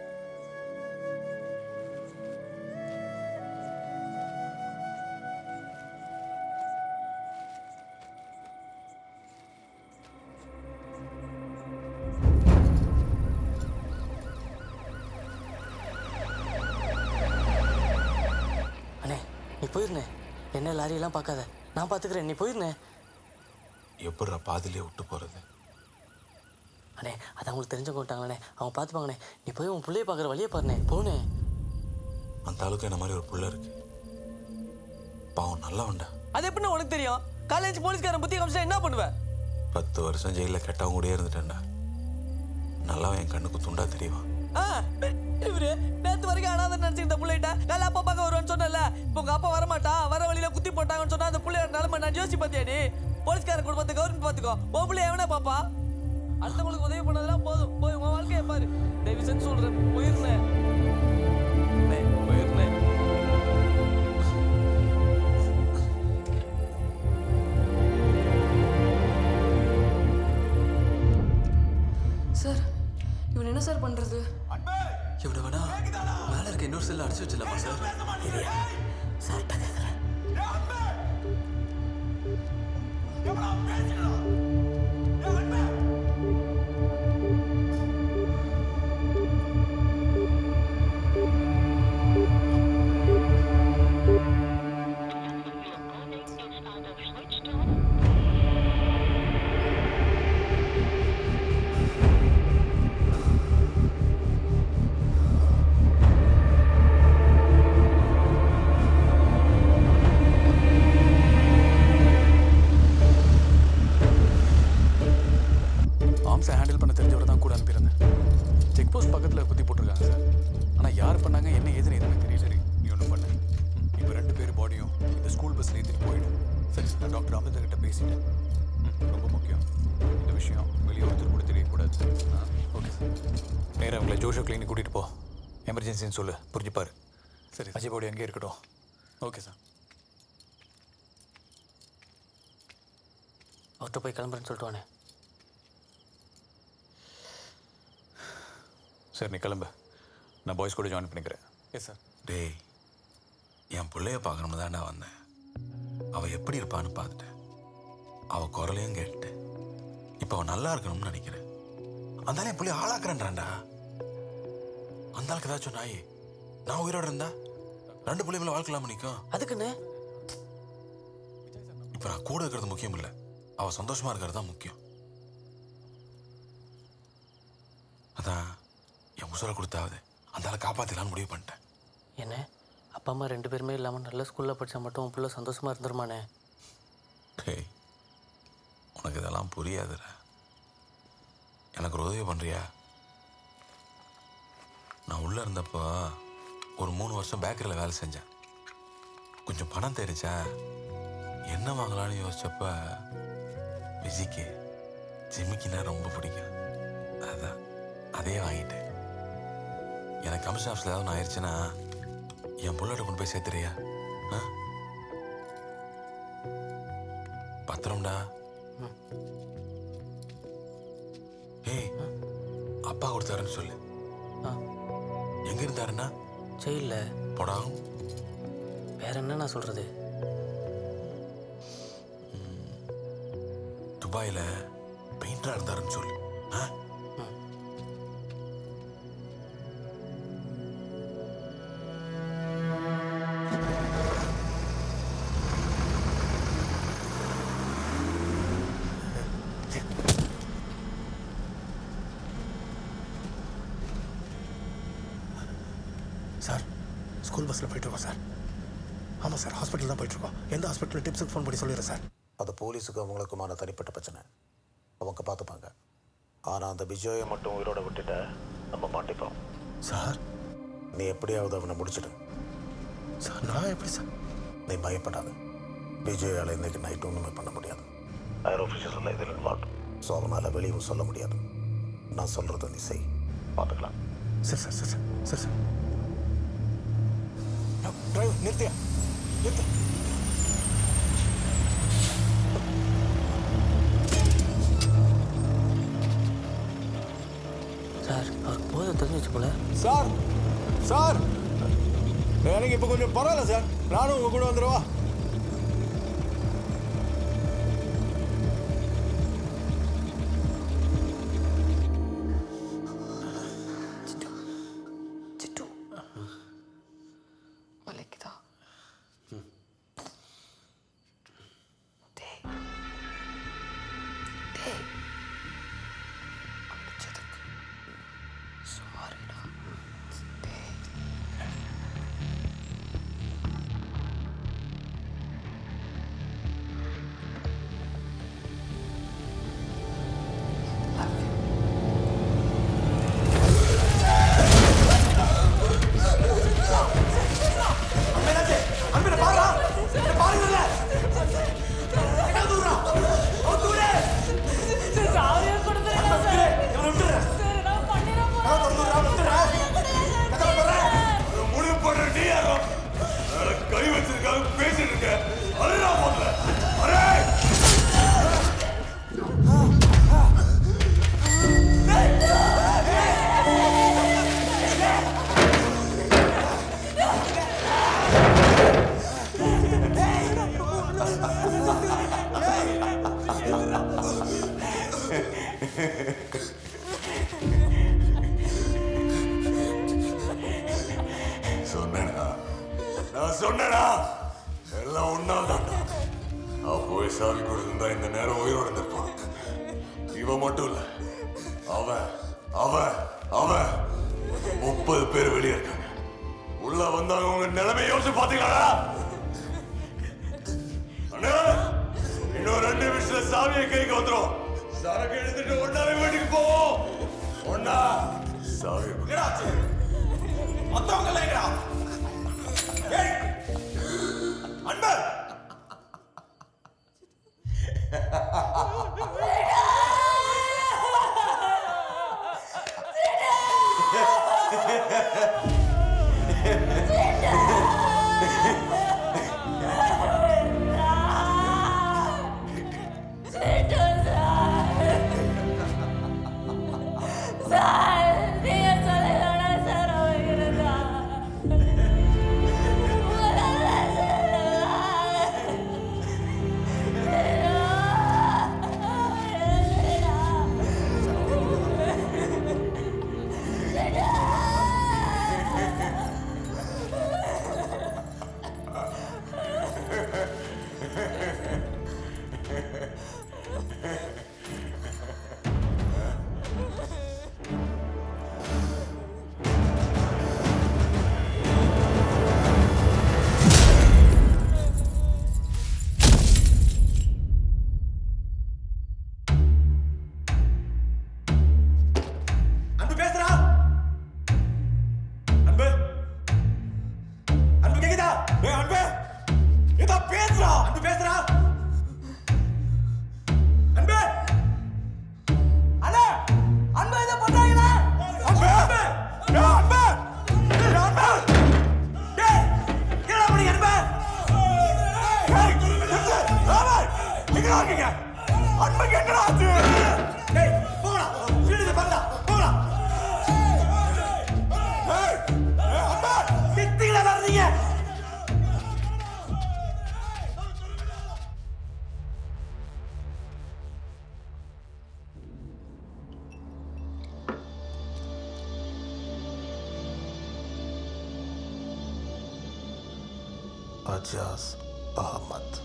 அண்ணே நீ போயிருந்தே என்ன லாரியெல்லாம் பார்க்காத நான் பார்த்துக்கிறேன் நீ போயிருந்தே எப்படிடா பாதிலே விட்டு போறது அண்ணே அது அவங்களுக்கு தெரிஞ்சவங்க விட்டாங்களே அவங்க பார்த்துப்பாங்கண்ணே நீ போய் உன் பிள்ளைய பார்க்குற வழியை பாருண்ணே போனே அந்த ஆளுக்கு என்ன மாதிரி ஒரு புள்ள இருக்கு பாவம் நல்லவன்டா அது எப்படின்னு உனக்கு தெரியும் காலேஜ் போலீஸ்காரன் புத்தி காமிச்சா என்ன பண்ணுவ பத்து வருஷம் ஜெயிலில் கெட்டவங்க கூடயே இருந்துட்டேன்டா நல்லவன் என் கண்ணுக்கு துண்டா தெரியவான் ஆ, இவரு நேத்து வரைக்கும் அனாதை நினைச்சு இந்த புள்ளைகிட்ட காலை அப்பா பார்க்க வருவான்னு சொன்னல இப்போ உங்க அப்பா வரமாட்டா வர வழியில குத்தி போட்டாங்கன்னு சொன்னா அந்த புள்ளையோட நிலைமை நான் யோசிச்சு பார்த்தியா நீ போலீஸ்கார குடும்பத்தை கவர்மெண்ட் பார்த்துக்கோ உன் பிள்ளை எவனே பாப்பா அடுத்தவங்களுக்கு உதவி பண்ணதெல்லாம் போதும் போய் உன் வாழ்க்கையை பாரு தயவு செஞ்சு சொல்றேன் போயிருந்தேன் போயிருந்தேன் சார் இவன் என்ன சார் பண்றது இவனை வேணா மேல இருக்க இன்னொரு செல்ல அடிச்சு வச்சிடலாமா சார் சார்ட்ட கேட்குறேன் ஆ ஸ்கூல் பஸ்ல ஏற்றிட்டு போயிடு சரி நான் டாக்டர் அமிர்தா கிட்ட பேசிட்டேன் ம், ரொம்ப முக்கியம் இந்த விஷயம் வெளியே ஒருத்தர் கூட தெரியக்கூடாது ஓகே சார் நேராக உங்களை ஜோஷோ கிளினிக் கூட்டிகிட்டு போ எமர்ஜென்சின்னு சொல்லு புரிஞ்சுப்பாரு சரி அஜய் பாடி அங்கேயே இருக்கட்டும் ஓகே சார் அவர்கிட்ட போய் கிளம்புறேன்னு சொல்லிட்டு வானே சரி நீ கிளம்பு நான் பாய்ஸ் கூட ஜாயின் பண்ணிக்கிறேன் எஸ் சார் டேய் என் பிள்ளைய பார்க்கணும்னு தான் நான் வந்தேன் அவ எப்படி இருப்பான்னு பார்த்துட்டேன் அவ குரலையும் கேட்டுட்டேன் இப்போ அவன் நல்லா இருக்கணும்னு நினைக்கிறேன் அந்தாலும் என் பிள்ளைய ஆளாக்குறேன்றான்டா அந்த ஆளுக்கு ஏதாச்சும் நாய் நான் உயிரோட இருந்தா ரெண்டு பிள்ளைங்கள வாழ்க்கலாம் நிற்கும் அதுக்குன்னு இப்போ நான் கூட இருக்கிறது முக்கியம் இல்லை அவ சந்தோஷமா இருக்கிறது தான் முக்கியம் அதான் என் உசுரை கொடுத்தாவது அந்த ஆளை காப்பாற்றலான்னு முடிவு பண்ணிட்டேன் என்ன அப்பா அம்மா ரெண்டு பேருமே இல்லாமல் நல்ல ஸ்கூலில் படித்தா மட்டும் உன் பிள்ளை சந்தோஷமாக இருந்துருமானே டேய் உனக்கு இதெல்லாம் புரியாதுடா எனக்கு ஒரு உதவி பண்ணுறியா நான் உள்ளே இருந்தப்போ ஒரு மூணு வருஷம் பேக்கரியில் வேலை செஞ்சேன் கொஞ்சம் பணம் தெரிஞ்சா என்ன வாங்கலாம்னு யோசிச்சப்ப விஜிக்கு ஜிமிக்கினா ரொம்ப பிடிக்கும் அதான் அதே வாங்கிட்டேன் எனக்கு கமிஷன் ஆஃபீஸில் ஏதாவது ஒன்று ஆயிடுச்சுன்னா என் புள்ளட்ட கொண்டு போய் சேர்த்துறியா ஆ பத்திரம்டா ஏய் அப்பா கொடுத்தாருன்னு சொல்லு எங்க இருந்தாருன்னா ஜெயிலில் போடா வேற என்ன நான் சொல்கிறது துபாயில பெயிண்டரா இருந்தாருன்னு சொல்லு ஆ? சார் ஸ்கூல் பஸ்ஸில் போயிட்டுருக்கோம் சார் ஆமாம் சார் ஹாஸ்பிட்டல் தான் போயிட்டுருக்கோம் எந்த ஹாஸ்பிட்டல் டிப்ஸுக்கு ஃபோன் பண்ணி சொல்லிடுறேன் சார் அது போலீஸுக்கு அவங்களுக்குமான தனிப்பட்ட பிரச்சனை அவங்க பார்த்துப்பாங்க ஆனால் அந்த விஜயை மட்டும் உயிரோட விட்டுட்ட நம்ம மாட்டிப்போம் சார் நீ எப்படியாவது அவனை முடிச்சிடு சார் நான் எப்படி சார் நீ பயப்படாத விஜயால் இன்னைக்கு நைட் ஒன்றுமே பண்ண முடியாது ஏர் ஆஃபீஸர்ஸ் எல்லாம் இதில் இன்வால்வ் ஸோ அவனால் வெளியும் சொல்ல முடியாது நான் சொல்கிறத நீ செய் பார்த்துக்கலாம் sir sir sir sir sir sir driver நிறுத்தியா நிறுத்து சார் அவருக்கு போதை தெரிஞ்சிச்சு போல சார் சார் எனக்கு இப்போ கொஞ்சம் பரவாயில்ல சார் நானும் உங்கள் கூட வந்துடுவா வலிக்குதா டேய் டேய் அடிச்சதுக்கு சாரிடா டேய் முடிவு பண்ற நீ யாரோ மேல கை வச்சிருக்காங்க பேசிட்டு இருக்க அரேடா முதல்ல அரே சொன்னேனா நான் சொன்னேனா எல்லாம் ஒன்னால்தான்டா அப்போவே சாவி கொடுத்திருந்தா இந்த நேரம் உயிரோட இருந்திருப்பான் இவன் மட்டும் இல்ல அவன் அவன் அவன் முப்பது பேர் வெளியே இருக்காங்க உள்ள வந்தவங்க உங்க நிலைமை யோசிச்சு பாத்தீங்களா அண்ணா இன்னும் ரெண்டு நிமிஷத்துல சாவியை கைக்கு வந்துரும் சரக்கு எடுத்துட்டு ஒன்னாவே வீட்டுக்கு போவோம் ஒன்னா சாவி மத்தவங்க எல்லாம் எங்கடா? ஏய், அன்பர் அன்பு பேசுறா அன்பு அன்பு கேக்குதா டேய் அன்பு ஏதா பேசுறா அன்பு பேசுறா அன்பு அண்ணா அன்பு இத பண்றாங்களா அன்பு அன்பு டேய் அன்பு டேய் அன்பு டேய் என்னடா பண்ணீங்க அன்பு டேய் நிறுத்து. ராமன், எங்கடா இருக்கீங்க அன்புக்கு என்னடா ஆச்சு டேய் போடா வீட்டுக்கு பண்ணா போடா ஏய், ஏய், அன்பு சித்திகளா வர்றீங்க அஜாஸ் அகமத்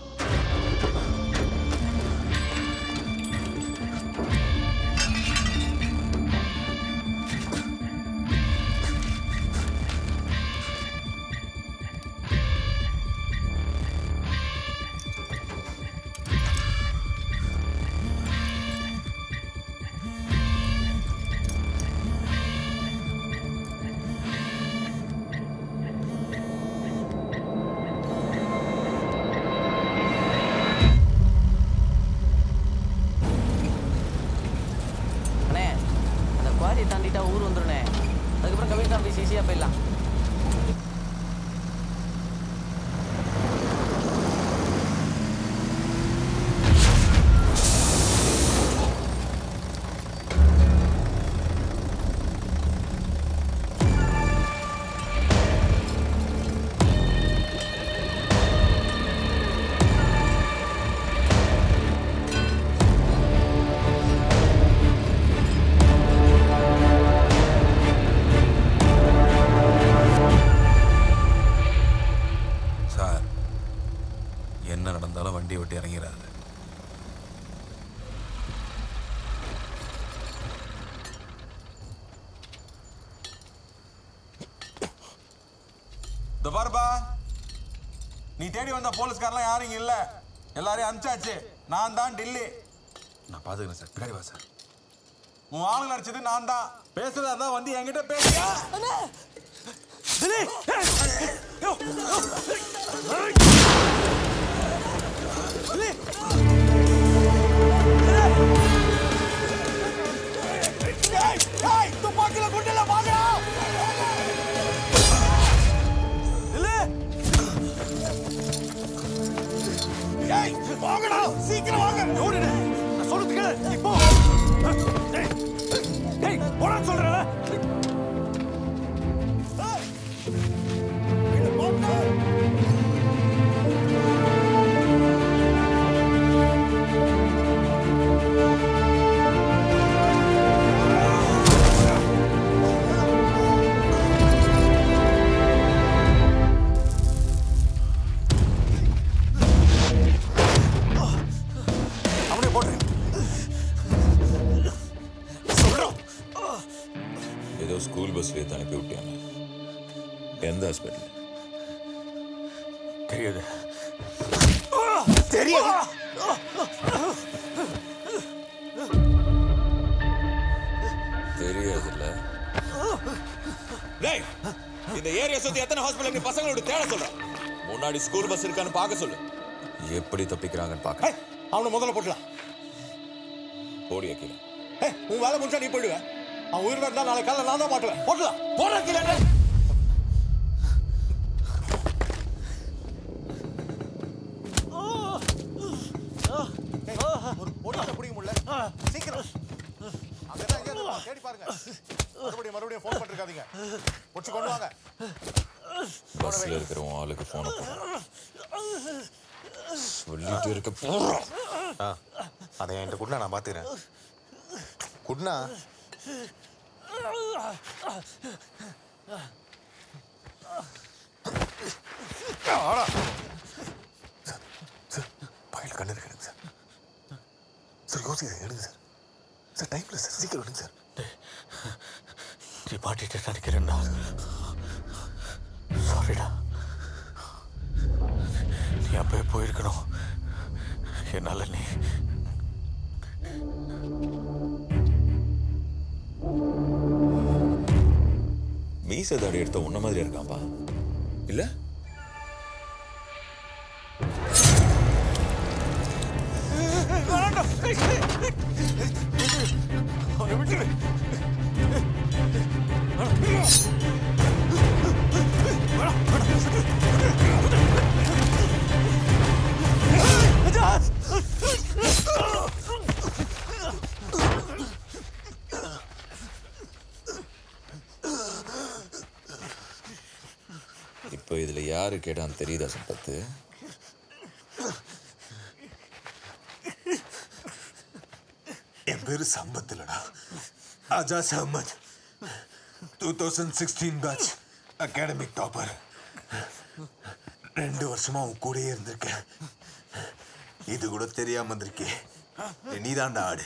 அண்ணே அந்த குவாரியை தாண்டிட்டா ஊர் வந்துருண்ணே அதுக்கப்புறம் கமிஷன் ஆஃபீஸ் ஈஸியாக போயிடலாம் சார் என்ன நடந்தாலும் வண்டியை விட்டு இறங்கிறாரு இந்த பாருப்பா நீ தேடி வந்த போலீஸ்காரெல்லாம் யாரும் இங்க இல்ல எல்லாரையும் அனுப்பிச்சாச்சு நான் தான் டில்லி நான் பார்த்துக்கிறேன் சார் பின்னாடி வா சார் உன் ஆளுங்க அடிச்சது நான் தான் பேசுறதா இருந்தா வந்து என்கிட்ட பேசியா துப்பாக்கில குண்டில வாங்கடா ஏய் வாங்கடா சீக்கிரம் வாங்க ஓடிடு நான் சொல்றது கேளு இப்போ டேய் டேய் போடா சொல்றல அவனே போடு சொல்றோம் ஏதோ ஸ்கூல் பஸ்ல ஏற்றி அனுப்பி விட்டியாங்க எந்த ஹாஸ்பிட்டல் தெரியாது தெரியும் தெரியாதுல்ல டேய் இந்த ஏரியா சுத்தி எத்தனை ஹாஸ்பிடல் நீ பசங்களோட தேட சொல்ற முன்னாடி ஸ்கூல் பஸ் இருக்கான்னு பார்க்க சொல்லு எப்படி தப்பிக்கிறாங்கன்னு பார்க்க அவனை முதல்ல போட்டுலாம் போடி அக்கில ஏய், உன் வேலை முடிச்சா நீ போயிடுவ அவன் உயிரோட இருந்தா நாளை காலைல நான் தான் மாட்டுவேன் போட்டுலாம் போடுற கீழே ஒரு பொண்ணை பிடிக்க முடியல சீக்கிரம் அங்கதான் எங்க இருக்கு? தேடி பாருங்க மறுபடியும் மறுபடியும் ஃபோன் பண்ணிருக்காதீங்க முடிச்சு கொண்டு வாங்க பஸ்ல இருக்கிற உன் ஆளுக்கு போன சொல்லிட்டு இருக்க போறோம் ஆ அதை என்கிட்ட குட்னா நான் பார்த்துக்கிறேன் குட்னா ஆடா சார் சார் பையில கண்ணு எடுங்க சார் சார் யோசிக்க எடுங்க சார் சார் டைம்ல சார் சீக்கிரம் எடுங்க சார் நீ பாட்டிட்டு நினைக்கிறேன்டா சாரிடா நீ அப்பவே போயிருக்கணும் என்னால நீ மீச தாடி எடுத்த உன்ன மாதிரி இருக்கான்பா இல்ல அவனை விட்டுடு இப்போ இதுல யாரு கேட்டான்னு தெரியுதா சம்பத்து என் பேரு சம்பத் இல்லடா Ajaz Ahmed two thousand sixteen batch academic topper ரெண்டு வருஷமா உன் கூடயே இருந்திருக்கேன் இது கூட தெரியாம இருந்திருக்கே நீதான்டா ஆடு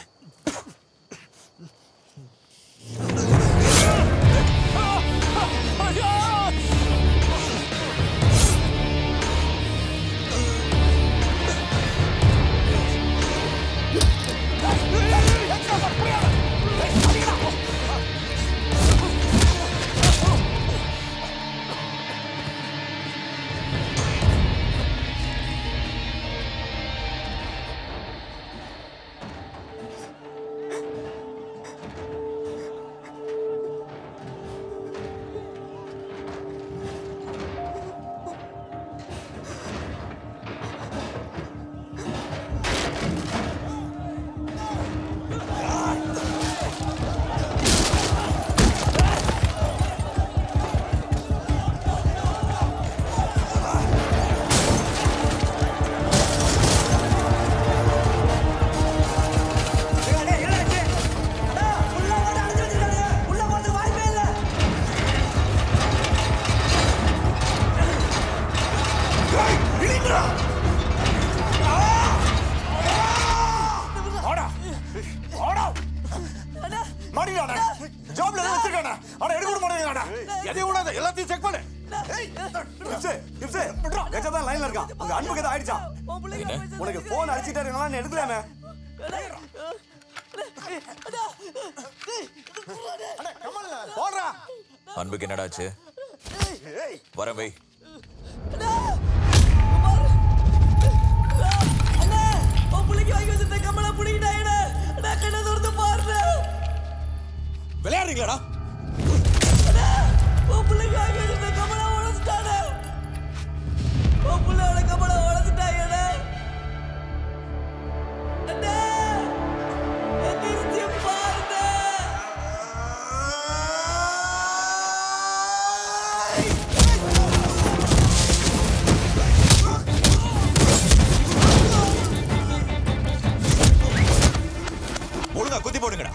மாட்டிடாடா ஜாப்ல எல்லாம் வச்சிருக்காடா ஆனா எடுக்க விட மாட்டேங்கிறாடா எதையும் விடாத எல்லாத்தையும் செக் பண்ணு ஏய், கிப்ஸு, கிப்ஸு, கஜா தான் லைன்ல இருக்கான் உங்க அன்புக்கு எதாவது ஆயிடுச்சா உனக்கு போன் அடிச்சிட்டாரு நான் எடுக்கலாமே போடுறா அன்புக்கு என்னடாச்சு வர வை விளையாடுறீங்களாடா ஒழுங்கா குத்தி போடுங்கடா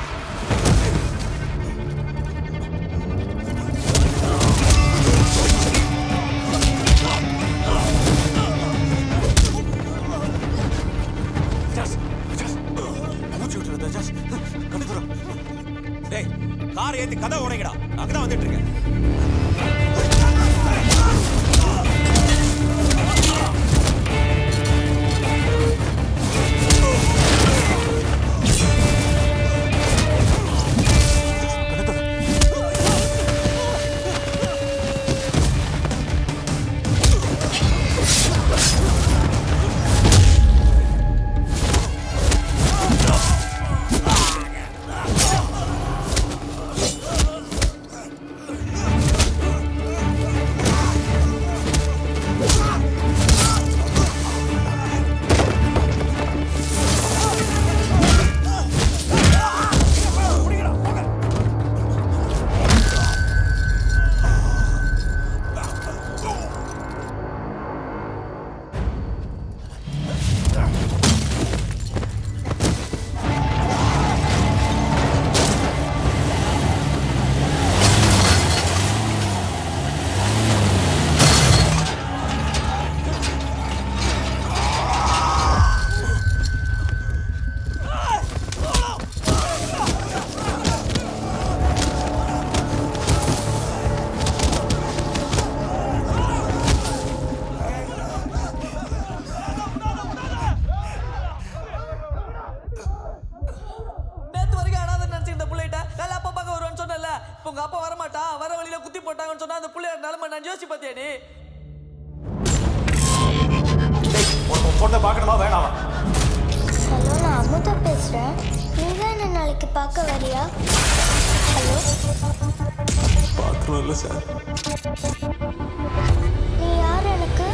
மூச்சு விட்டுறதா ஜாஸ் கண்டுத்துறோம் டேய் கார் ஏத்தி கதை உடைங்கடா அங்கதான் வந்துட்டு இருக்கேன் உங்க அப்பா வரமாட்டான் வர வழியில குத்தி போட்டாங்கன்னு சொன்னா அந்த புள்ளைய நிலைமை நான் யோசிச்சு பார்த்தியா நீ பொண்ணை பார்க்கணுமா வேணாமா ஹலோ நான் அமுதா பேசுகிறேன் நீ தான் என்ன நாளைக்கு பார்க்க வரியா ஹலோ பார்க்கணும்ல சார் நீ யார் எனக்கு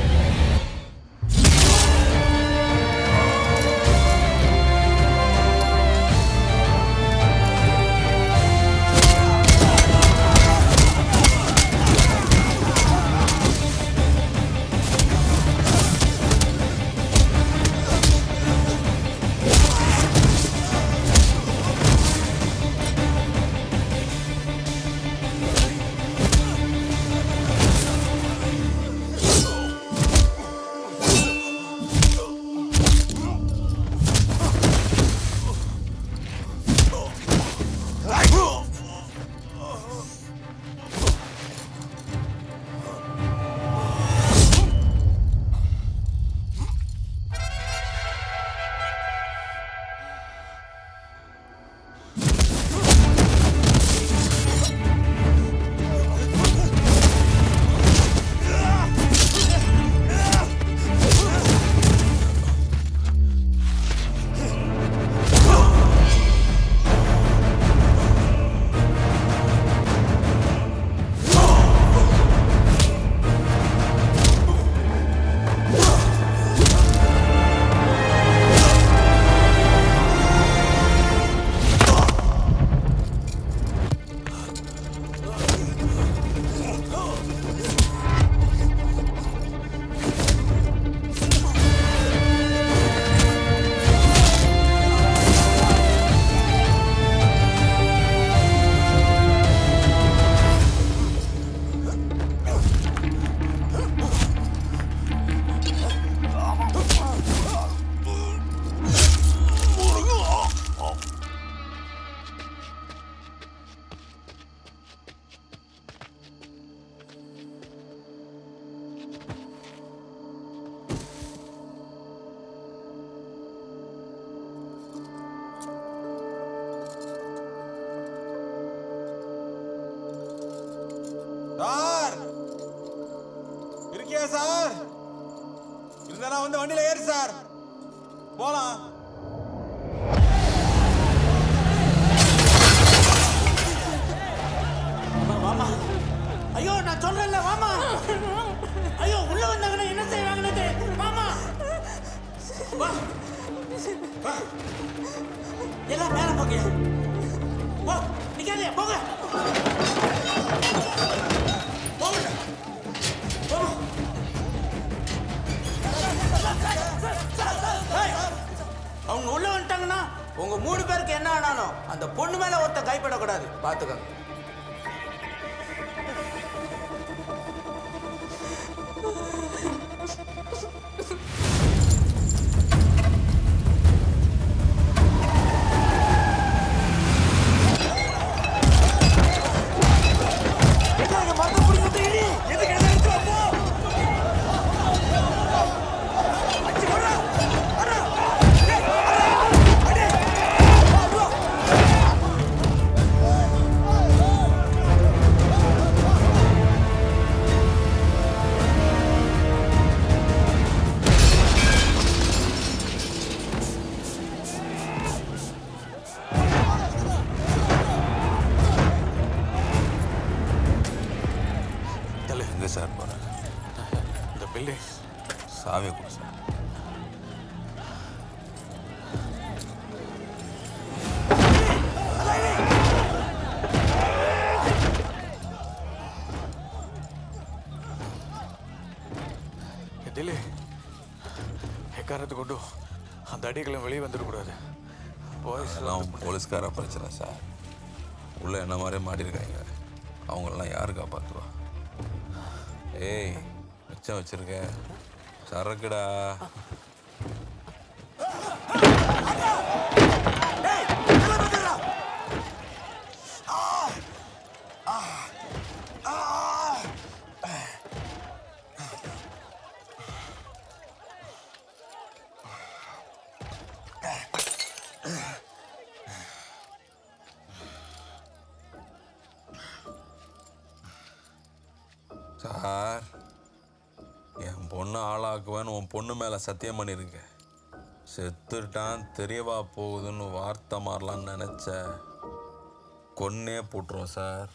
சார் இருக்கியா சார் இருந்தா வந்து வண்டியில ஏறு சார் போலாம் வாமா ஐயோ நான் சொல்றேன்ல வாமா ஐயோ உள்ள வந்தாங்கன்னா என்ன செய்வாங்கன்னு தெரியும். வாமா வா வா எல்லாம் மேல போங்க போ நிக்காதே போங்க போங்க போங்க ஏய், அவங்க உள்ள வந்துட்டாங்கன்னா உங்க மூணு பேருக்கு என்ன ஆனாலும் அந்த பொண்ணு மேல ஒருத்த கைப்படக்கூடாது பாத்துக்கோங்க தலை எங்கே சார் போகிறேன் இந்த பில்டிங் சாவியை கொடு சார் ఢిల్లీ எக்காரத்தை கொண்டு அந்த அடிகளும் வெளியே வந்துடக்கூடாது பாய்ஸ் அதெல்லாம் போலீஸ்கார பிரச்சனை சார் உள்ளே என்ன மாதிரி மாட்டியிருக்காங்க அவங்களெல்லாம் யார் காப்பாற்றுவா ஏய் மிச்சம் வச்சிருக்கேன் சரக்குடா சார் என் பொண்ணு ஆளாக்குவேன்னு உன் பொண்ணு மேலே சத்தியம் பண்ணிருக்க செத்துட்டான் தெரியவா போகுதுன்னு வார்த்தை மாறலான்னு நினச்ச கொன்னே போட்டுரும் சார்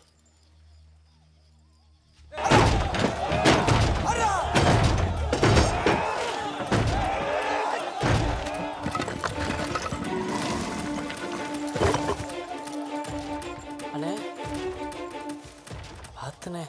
அண்ணே பார்த்துண்ணே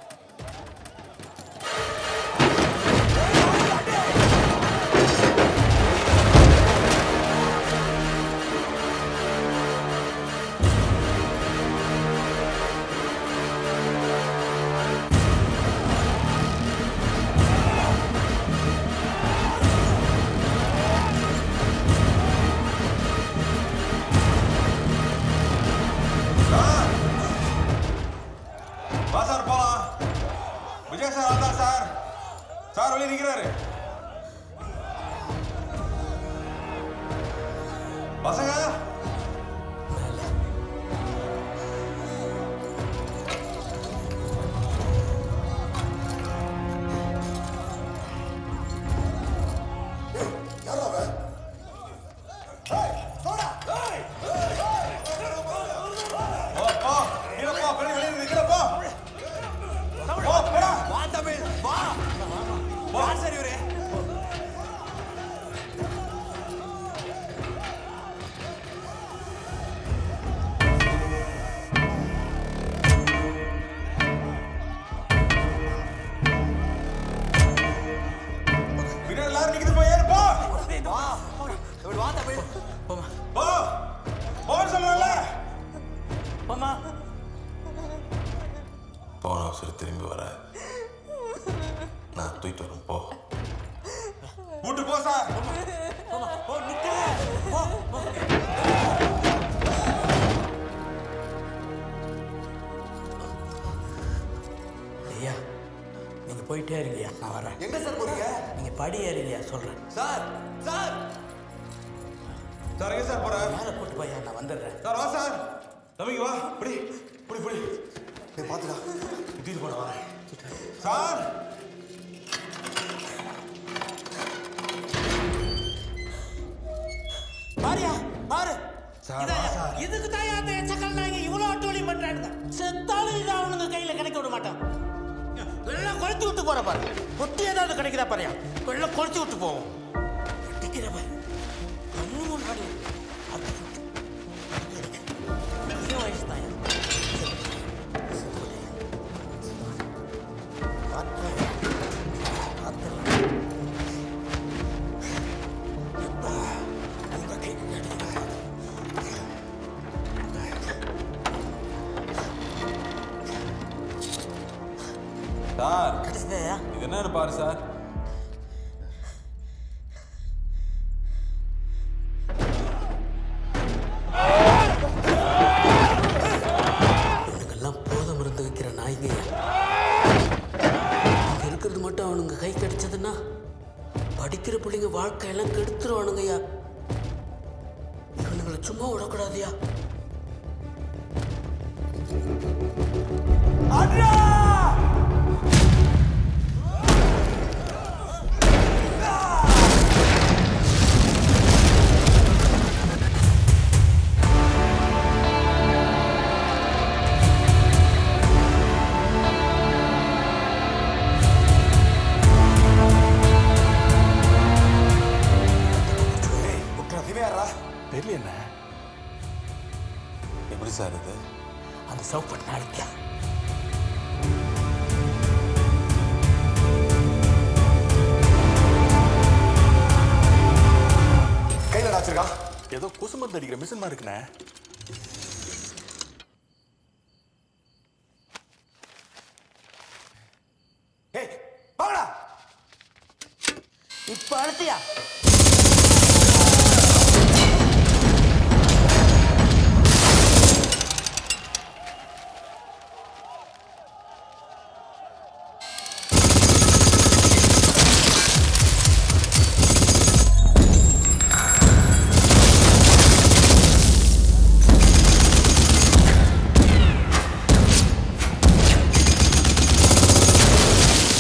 வா சார் போலாம் விஜய் சார் வந்தா சார் சார் வெளியே நிக்கிறாரு பசங்க போ, போ. கீழே போ, வெளியே வெளியே நிக்கிற, போ. போ, போடா. போ. பின்னாடி எல்லாரும் நிக்குது, போய் ஏறு, போ. போ. போன்னு சொல்றேன்ல. போன அவசரம் திரும்பி வர நான் தூக்கிட்டு வரேன் போ கூட்டு போ சார் ஐயா நீங்க போயிட்டே இருங்கய்யா நான் வரேன் எங்க சார் போறீங்க நீங்க படி ஏறுங்கய்யா சொல்றேன் சார் சார் சார் எங்க சார் போற மேல கூட்டு போய்யா நான் வந்துடுறேன் சார் வா சார் தம்பிக்கு வா புடி புடி புடி நீ பாத்துடா தூக்கிட்டு போட வரேன் சார் பாரியா பாரு சார், இதாயா, வா சார். இதுக்கு தான் அந்த எச்சக்கல் நாங்க இவ்வளவு அட்டோலி பண்றானுங்க செத்தாலும் இது அவனுங்க கையில கிடைக்க விட மாட்டான் வெள்ளம் கொளுத்தி விட்டு போற பாரு பொட்டி ஏதாவது கிடைக்குதா பாரியா வெள்ளம் கொளுத்தி விட்டு போவோம் அடிக்கிற பாரு கண்ணு முன்னாடி அது சின்ன வயசு தான் சார் கிடைச்சதா இது என்னன்னு பாரு சார் இவனுக்கெல்லாம் போதம் இருந்து வைக்கிற நாய்ங்க இங்க இருக்கிறது மட்டும் அவனுங்க கை கிடைச்சதுன்னா படிக்கிற பிள்ளைங்க வாழ்க்கையெல்லாம் கெடுத்துருவானுங்கய்யா இவனுங்களை சும்மா விடக்கூடாதுயா தெரியல என்ன எப்படி சார் இது அந்த சவுப்பட் நாளைக்கா கையில வச்சிருக்கா ஏதோ கொசு மருந்து அடிக்கிற மிஷின் மாதிரி இருக்குண்ணே ஏய் வாங்கடா இப்ப அழுத்தியா ஏய்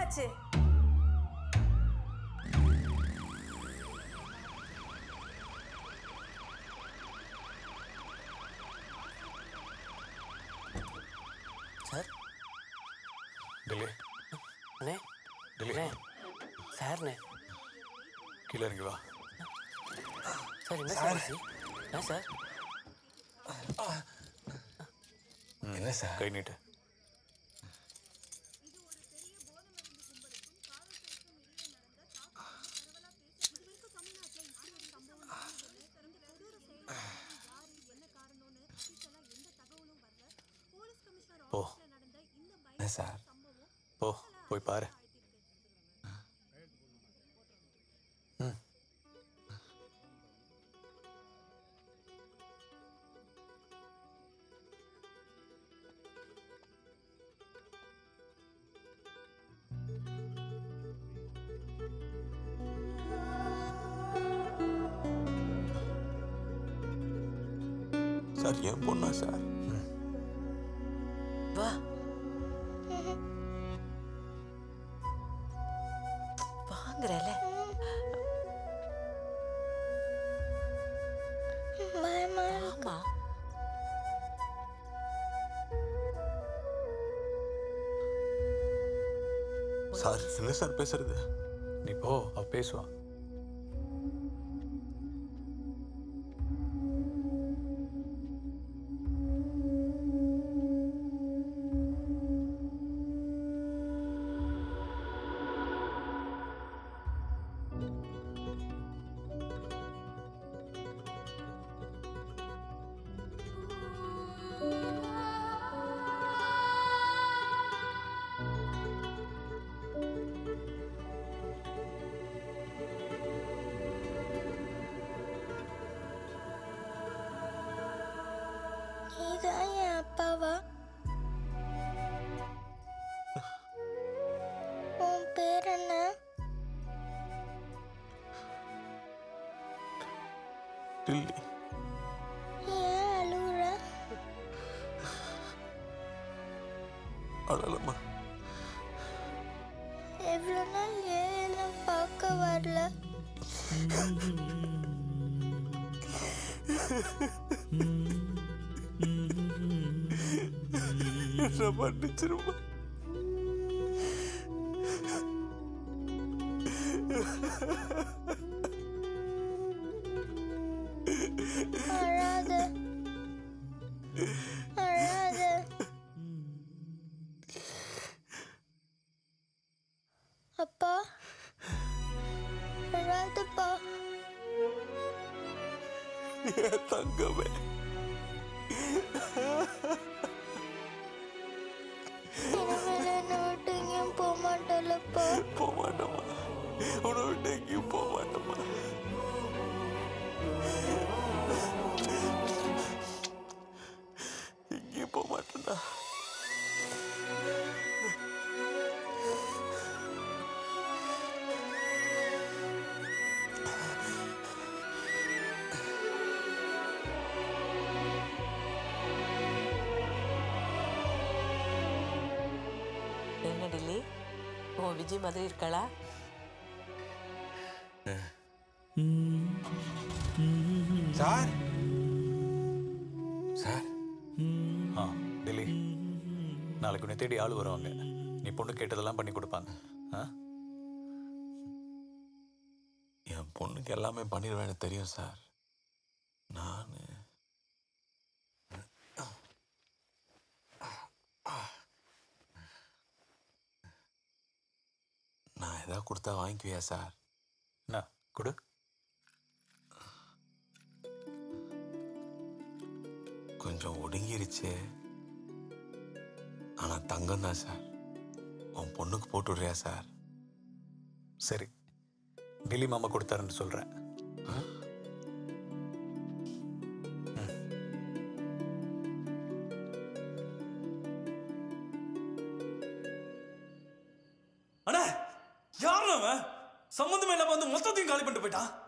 என்னாச்சு சார் டிலே அண்ணே டிலே அண்ணே சார்ண்ணே கீழே இறங்கி வா சார் என்ன சார் ஆச்சு? என்ன சார் என்ன சார் கை நீட்டு போ என்ன சார் போ போய் பாரு ம் சார் என் பொண்ணா சார் வா வாங்குறல பயமா ஆமா சார் என்ன சார் பேசுறது நீ போ அவ பேசுவா நீதான் என் அப்பாவா உன் பேர் என்ன டில்லி ஏன் அழுகுற அழலம்மா எவ்வளோ நாள் ஏன் எல்லாம் பார்க்க வரல என்ன மன்னிச்சிருமா அழாத அழாத அப்பா அழாதப்பா என் தங்கமே இனிமேல் என்னை விட்டு எங்கேயும் போக மாட்டேன்லப்பா போக மாட்டோமா உன்னை விட்டு எங்கேயும் போக மாட்டோமா எங்கேயும் போக மாட்டேன்டா என்ன டில்லி உன் விஜய் மாதிரி இருக்காளா சார் சார் ஆ டெல்லி நாளைக்கு உன்னை தேடி ஆள் வருவாங்க நீ பொண்ணு கேட்டதெல்லாம் பண்ணி கொடுப்பாங்க ஆ என் பொண்ணுக்கு எல்லாமே பண்ணிடுவேன்னு தெரியும் சார் நான் நான் எதாவது கொடுத்தா வாங்கிக்குவியா சார் என்ன கொடு கொஞ்சம் ஒடுங்கிருச்சு ஆனா தங்கம் தான் சார் உன் பொண்ணுக்கு போட்டு விடுறியா சார் சரி டெல்லி மாமா கொடுத்தாருன்னு சொல்கிறேன் அண்ணா யார் அவன் சம்மந்தமே இல்லாம வந்து மொத்தத்தையும் காலி பண்ணிட்டு போயிட்டான்